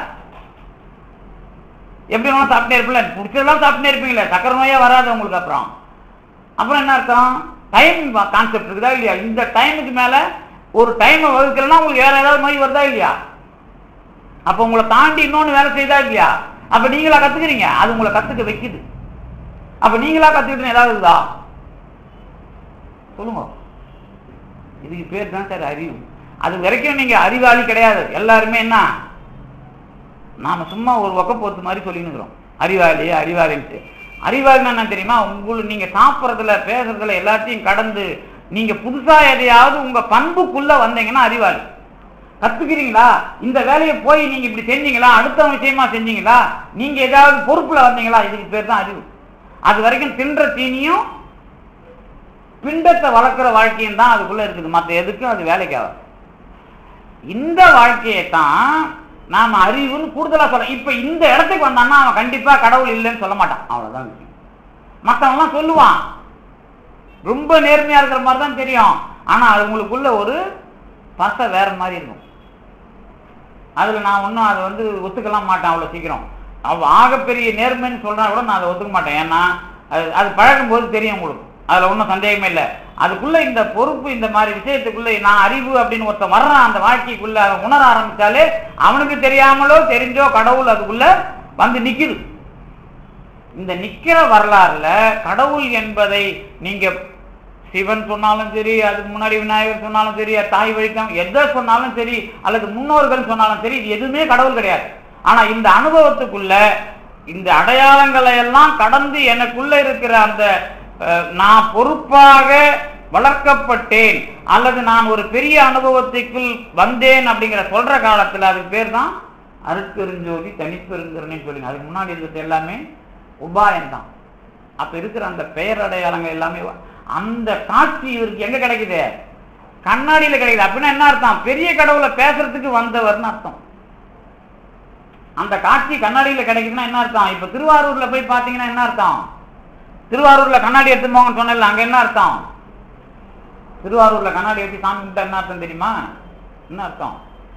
எப்படி வேணாலும் சாப்பிட்டே இருப்பல பிடிச்சதெல்லாம் சாப்பிட்டே இருப்பீங்களே சக்கரை நோயே வராது உங்களுக்கு அப்புறம் அப்புறம் என்ன அர்த்தம் டைம் கான்செப்ட் இருக்குதா இல்லையா இந்த டைமுக்கு மேல ஒரு டைமை வகுக்கலன்னா உங்களுக்கு வேற ஏதாவது நோய் வருதா இல்லையா அப்ப உங்களை தாண்டி இன்னொன்னு வேலை செய்தா இல்லையா அப்ப நீங்களா கத்துக்கிறீங்க அது உங்களை கத்துக்க வைக்குது அப்ப நீங்களா கத்துக்கிட்டு ஏதாவது இருக்குதா சொல்லுங்க இதுக்கு பேர் தான் சார் அறிவு அது வரைக்கும் நீங்க அறிவாளி கிடையாது எல்லாருமே என்ன நாம சும்மா ஒரு ஒக்க போத்து மாதிரி சொல்லினுக்கிறோம் அறிவாளி அறிவாளின்ட்டு அறிவாளின்னா என்ன தெரியுமா உங்களுக்கு நீங்க சாப்பிட்றதுல பேசுறதுல எல்லாத்தையும் கடந்து நீங்க புதுசா எதையாவது உங்க பண்புக்குள்ள வந்தீங்கன்னா அறிவாளி கத்துக்கிறீங்களா இந்த வேலையை போய் நீங்க இப்படி செஞ்சீங்களா அடுத்த விஷயமா செஞ்சீங்களா நீங்க ஏதாவது பொறுப்புல வந்தீங்களா இதுக்கு பேர் தான் அறிவு அது வரைக்கும் தின்ற தீனியும் பிண்டத்தை வளர்க்குற வாழ்க்கையும் தான் அதுக்குள்ள இருக்குது மற்ற எதுக்கும் அது வேலைக்கு ஆகாது இந்த வாழ்க்கையை தான் நாம அறிவுன்னு கூடுதலா சொல்ல இப்ப இந்த இடத்துக்கு வந்தான்னா அவன் கண்டிப்பா கடவுள் இல்லைன்னு சொல்ல மாட்டான் அவ்வளவுதான் விஷயம் மற்றவன்லாம் சொல்லுவான் ரொம்ப நேர்மையா இருக்கிற மாதிரி தான் தெரியும் ஆனா அவங்களுக்குள்ள ஒரு பசை வேற மாதிரி இருக்கும் அதுல நான் ஒன்றும் அதை வந்து ஒத்துக்கலாம் மாட்டேன் அவ்வளவு சீக்கிரம் அவ ஆகப்பெரிய நேர்மைன்னு சொல்றா கூட நான் அதை ஒத்துக்க மாட்டேன் ஏன்னா அது அது பழகும் போது தெரியும் உங்களுக்கு அதுல ஒன்றும் சந்தேகமே இல்லை அதுக்குள்ள இந்த பொறுப்பு இந்த மாதிரி விஷயத்துக்குள்ள நான் அறிவு அப்படின்னு ஒருத்தன் வர்றான் அந்த வாழ்க்கைக்குள்ள அவன் உணர ஆரம்பிச்சாலே அவனுக்கு தெரியாமலோ தெரிஞ்சோ கடவுள் அதுக்குள்ள வந்து நிக்குது இந்த நிக்கிற வரலாறுல கடவுள் என்பதை நீங்க சிவன் சொன்னாலும் சரி அதுக்கு முன்னாடி விநாயகர் சொன்னாலும் சரி தாய் வழிக்கம் எதை சொன்னாலும் சரி அல்லது முன்னோர்கள் சொன்னாலும் சரி இது எதுவுமே கடவுள் கிடையாது ஆனா இந்த அனுபவத்துக்குள்ள இந்த அடையாளங்களை எல்லாம் கடந்து எனக்குள்ள இருக்கிற அந்த அஹ், நான் பொறுப்பாக வளர்க்கப்பட்டேன் அல்லது நான் ஒரு பெரிய அனுபவத்துக்குள் வந்தேன் அப்படிங்கிற சொல்ற காலத்துல அதுக்கு பேர் தான் அருட்பெருஞ்சோதி தனிப்பெருங்கருணை சொல்லுங்க அதுக்கு முன்னாடி இருக்கிறது எல்லாமே உபாயம்தான் அப்ப இருக்கிற அந்த பெயர் அடையாளங்கள் எல்லாமே வ- அந்த காட்சி இவருக்கு எங்க கிடைக்குது கண்ணாடியில கிடைக்குது அப்படின்னா என்ன அர்த்தம் பெரிய கடவுளை பேசுறதுக்கு வந்தவர்னு அர்த்தம் அந்த காட்சி கண்ணாடியில கிடைக்குதுன்னா என்ன அர்த்தம் இப்ப திருவாரூர்ல போய் பாத்தீங்கன்னா என்ன அர்த்தம் திருவாரூர்ல கண்ணாடி எடுத்து போங்கன்னு சொன்னேன்ல அங்க என்ன அர்த்தம் திருவாரூர்ல கண்ணாடி எடுத்து சாமி கும்பிட்டா என்ன அர்த்தம் தெரியுமா என்ன அர்த்தம்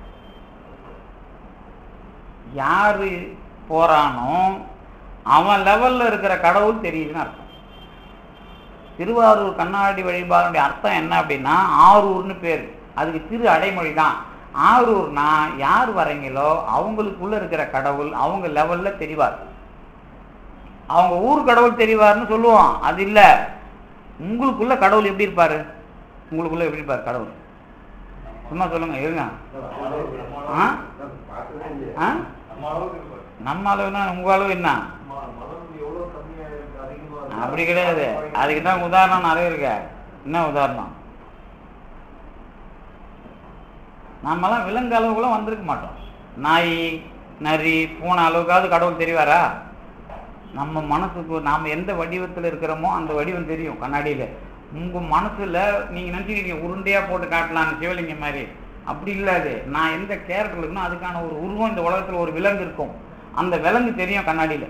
யாரு போறானோ அவன் லெவல்ல இருக்கிற கடவுள் தெரியுதுன்னு அர்த்தம் திருவாரூர் கண்ணாடி வழிபாடுடைய அர்த்தம் என்ன அப்படின்னா ஆரூர்னு பேர் அதுக்கு திரு அடைமொழி தான் ஆரூர்னா யார் வரீங்களோ அவங்களுக்குள்ள இருக்கிற கடவுள் அவங்க லெவல்ல தெரிவார் அவங்க ஊர் கடவுள் தெரிவார்னு சொல்லுவோம் அது இல்ல உங்களுக்குள்ள கடவுள் எப்படி இருப்பாரு உங்களுக்குள்ள எப்படி இருப்பாரு கடவுள் சும்மா சொல்லுங்க இருங்க ஆ? பார்த்ததே இல்லையே. ஆ? நம்ம அளவுக்கு இருப்பாரு. நம்ம அளவுனா உங்க அளவு என்ன ம- மதம் எவ்வளவு கம்மியா இருக்கு, அதிகமா இருக்கு. அப்படி கிடையாது அதுக்கு தான் உதாரணம் நிறைய இருக்கு என்ன உதாரணம் நாமெல்லாம் விலங்கு அளவுக்குலாம் வந்திருக்க மாட்டோம் நாய் நரி பூனை அளவுக்காவது கடவுள் தெரிவாரா நம்ம மனசுக்கு நாம் எந்த வடிவத்தில் இருக்கிறோமோ அந்த வடிவம் தெரியும் கண்ணாடியில் உங்கள் மனசில் நீங்கள் நினச்சிக்கிறீங்க உருண்டையாக போட்டு காட்டலாம் சிவலிங்கம் மாதிரி அப்படி இல்லாது நான் எந்த கேரக்டர் இருக்கணும் அதுக்கான ஒரு உருவம் இந்த உலகத்தில் ஒரு விலங்கு இருக்கும் அந்த விலங்கு தெரியும் கண்ணாடியில்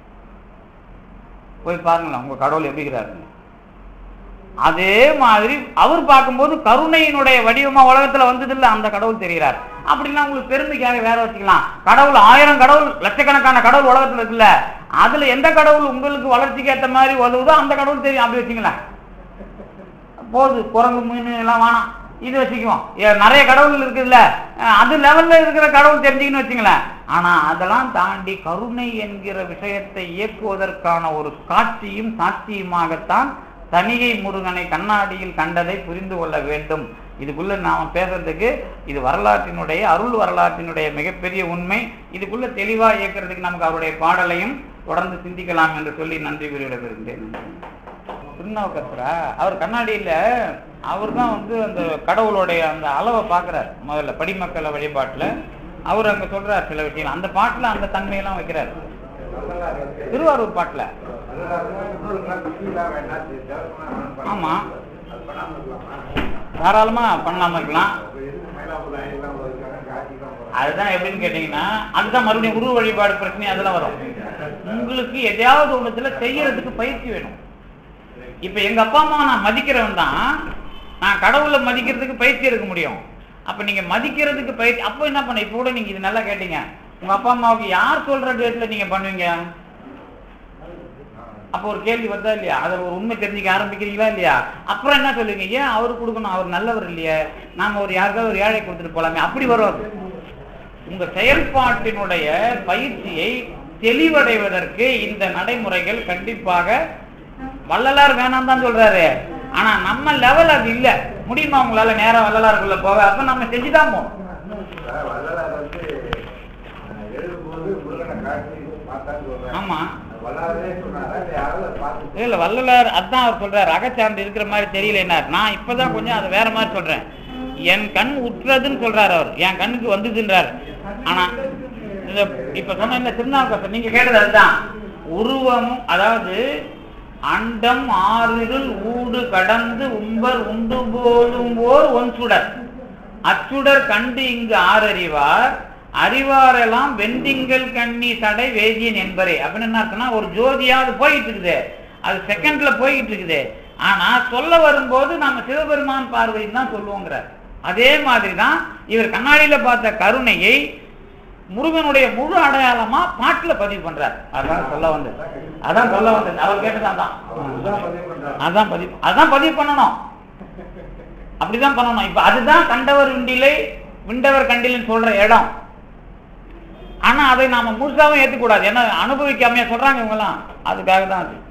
போய் பாருங்களேன் உங்க கடவுள் எப்படி இருக்கிறாருன்னு அதே மாதிரி அவர் பார்க்கும்போது கருணையினுடைய வடிவமா உலகத்துல வந்தது இல்ல அந்த கடவுள் தெரிகிறார் அப்படின்னா உங்களுக்கு பெருமைக்காக வேற வச்சுக்கலாம் கடவுள் ஆயிரம் கடவுள் லட்சக்கணக்கான கடவுள் உலகத்துல இருக்குல்ல அதுல எந்த கடவுள் உங்களுக்கு வளர்ச்சிக்கு ஏத்த மாதிரி உதவுதோ அந்த கடவுள் தெரியும் அப்படி வச்சுங்களேன் போகுது குரங்கு மீன் எல்லாம் வேணாம் இது வச்சுக்குவோம் ஏ, நிறைய கடவுள் இருக்குதுல்ல அஹ் அது லெவல்ல இருக்கிற கடவுள் தெரிஞ்சுக்கன்னு வச்சுங்களேன் ஆனா அதெல்லாம் தாண்டி கருணை என்கிற விஷயத்தை இயக்குவதற்கான ஒரு காட்சியும் சாட்சியுமாகத்தான் தனிகை முருகனை கண்ணாடியில் கண்டதை புரிந்து கொள்ள வேண்டும் இதுக்குள்ள நாம பேசுறதுக்கு இது வரலாற்றினுடைய அருள் வரலாற்றினுடைய மிகப்பெரிய உண்மை இதுக்குள்ள தெளிவா இயக்கிறதுக்கு நமக்கு அவருடைய பாடலையும் தொடர்ந்து சிந்திக்கலாம் என்று சொல்லி நன்றி கூறி விடைபெறுகின்றேன் திருநாவுக்கரசரா அவர் கண்ணாடியில அவர் தான் வந்து அந்த கடவுளுடைய அந்த அளவை பார்க்கறார் முதல்ல படிமக்கள வழிபாட்டுல அவர் அங்க சொல்றார் சில விஷயம் அந்த பாட்டுல அந்த தன்மையெல்லாம் வைக்கிறார் வள்ளலார் வந்து- திருவாரூர் பாட்டுல வள்ளலார் வந்து முன்னோர்கள்லாம் கட்டிலாம் வேண்டாம், சரி, தேவப்பெருமான் பண்ணலாம். ஆமா. அது பண்ணாம இருக்கலாமா? தாராளமா பண்ணலாம இருக்கலாம் அப்ப எதுக்கு மயிலாப்பூர் எல்லாம் இருக்காங்க, காட்சிலாம் போறாங்க. அதுதான் எப்படின்னு கேட்டீங்கன்னா அதுதான் மறுபடியும் உருவ வழிபாடு பிரச்சனை அதெல்லாம் வரும் உங்களுக்கு எதையாவது ஒண்ணுத்துல செய்யறதுக்கு பயிற்சி வேணும் இப்ப எங்க அப்பா அம்மா நான் மதிக்கிறவன் தான் நான் கடவுளை மதிக்கிறதுக்கு பயிற்சி எடுக்க முடியும் அப்ப நீங்க மதிக்கிறதுக்கு பயிற்சி அப்போ என்ன பண்ண இப்ப கூட நீங்க இது நல்லா கேட்டீங்க உங்க அப்பா அம்மாவுக்கு யார் சொல்ற டேட்ல நீங்க பண்ணுவீங்க அப்போ ஒரு கேள்வி வருதா இல்லையா அதில் ஒரு உண்மை தெரிஞ்சுக்க ஆரம்பிக்கிறீங்களா இல்லையா அப்புறம் என்ன சொல்லுவீங்க ஏன் அவர் கொடுக்கணும் அவர் நல்லவர் இல்லையே நாம ஒரு யாருக்காவது ஒரு ஏழை கொடுத்துட்டு போலாமே அப்படி வரும் அது. உங்க செயல்பாட்டினுடைய பயிற்சியை தெளிவடைவதற்கு இந்த நடைமுறைகள் கண்டிப்பாக வள்ளலார் வேணாம் தான் சொல்றாரு ஆனா நம்ம லெவல் அது இல்ல முடியுமா உங்களால நேரா வள்ளலாருக்குள்ள போக அப்ப நம்ம செஞ்சுதான் போகணும் அதாவது வள்ளலார் வந்து அஹ், எழுதும்போது முருகனை காட்சி பார்த்தான்னு சொல்றாரு. ஆமா அது வள்ளலாரே சொன்னாரா, இல்ல யாராவது அதை பார்த்து இல்ல வள்ளலார் அதான் அவர் சொல்றாரு அகச்சார்ந்து இருக்கிற மாதிரி தெரியல என்ன நான் இப்பதான் கொஞ்சம் அது வேற மாதிரி சொல்றேன் என் கண் உற்றதுன்னு சொல்றாரு அவர் என் கண்ணுக்கு வந்ததுன்றாரு ஆனா இந்த இப்ப சொன்ன இந்த திருநாவுக்கரசர் நீங்க கேட்டது அதுதான் உருவமும் அதாவது அண்டம் ஆறிருள் ஊடு கடந்து உம்பர் உண்டு போலும் ஓர் ஒன் சுடர் அச்சுடர் கண்டு இங்கு ஆறறிவார் அறிவாரெல்லாம் வெந்திங்கள் கண்ணி தடை வேதியன் என்பரே அப்படின்னு என்ன அர்த்தம்னா ஒரு ஜோதியாவது போயிட்டு இருக்குது அது செகண்ட்ல போயிட்டு இருக்குது ஆனா சொல்ல வரும்போது நாம சிவபெருமான் பார்வையில் தான் சொல்லுவோங்கிறார் அதே மாதிரி தான் இவர் கண்ணாடியில பார்த்த கருணையை முருகனுடைய முழு அடையாளமா பாட்டுல பதிவு பண்றார் அதான் சொல்ல வந்தது அதான் சொல்ல வந்தது அவர் கேட்டது அதான் அதுதான் பதிவு பண்றாரு. அதான் பதிவு அதான் பதிவு பண்ணணும் அப்படிதான் பண்ணணும் இப்ப அதுதான் கண்டவர் விண்டிலை விண்டவர் கண்டில்னு சொல்ற இடம் ஆனா அதை நாம முழுசாவும் ஏத்துக்கூடாது ஏன்னா அனுபவிக்காமையா சொல்றாங்க இவங்கெல்லாம் அதுக்காக தான் அது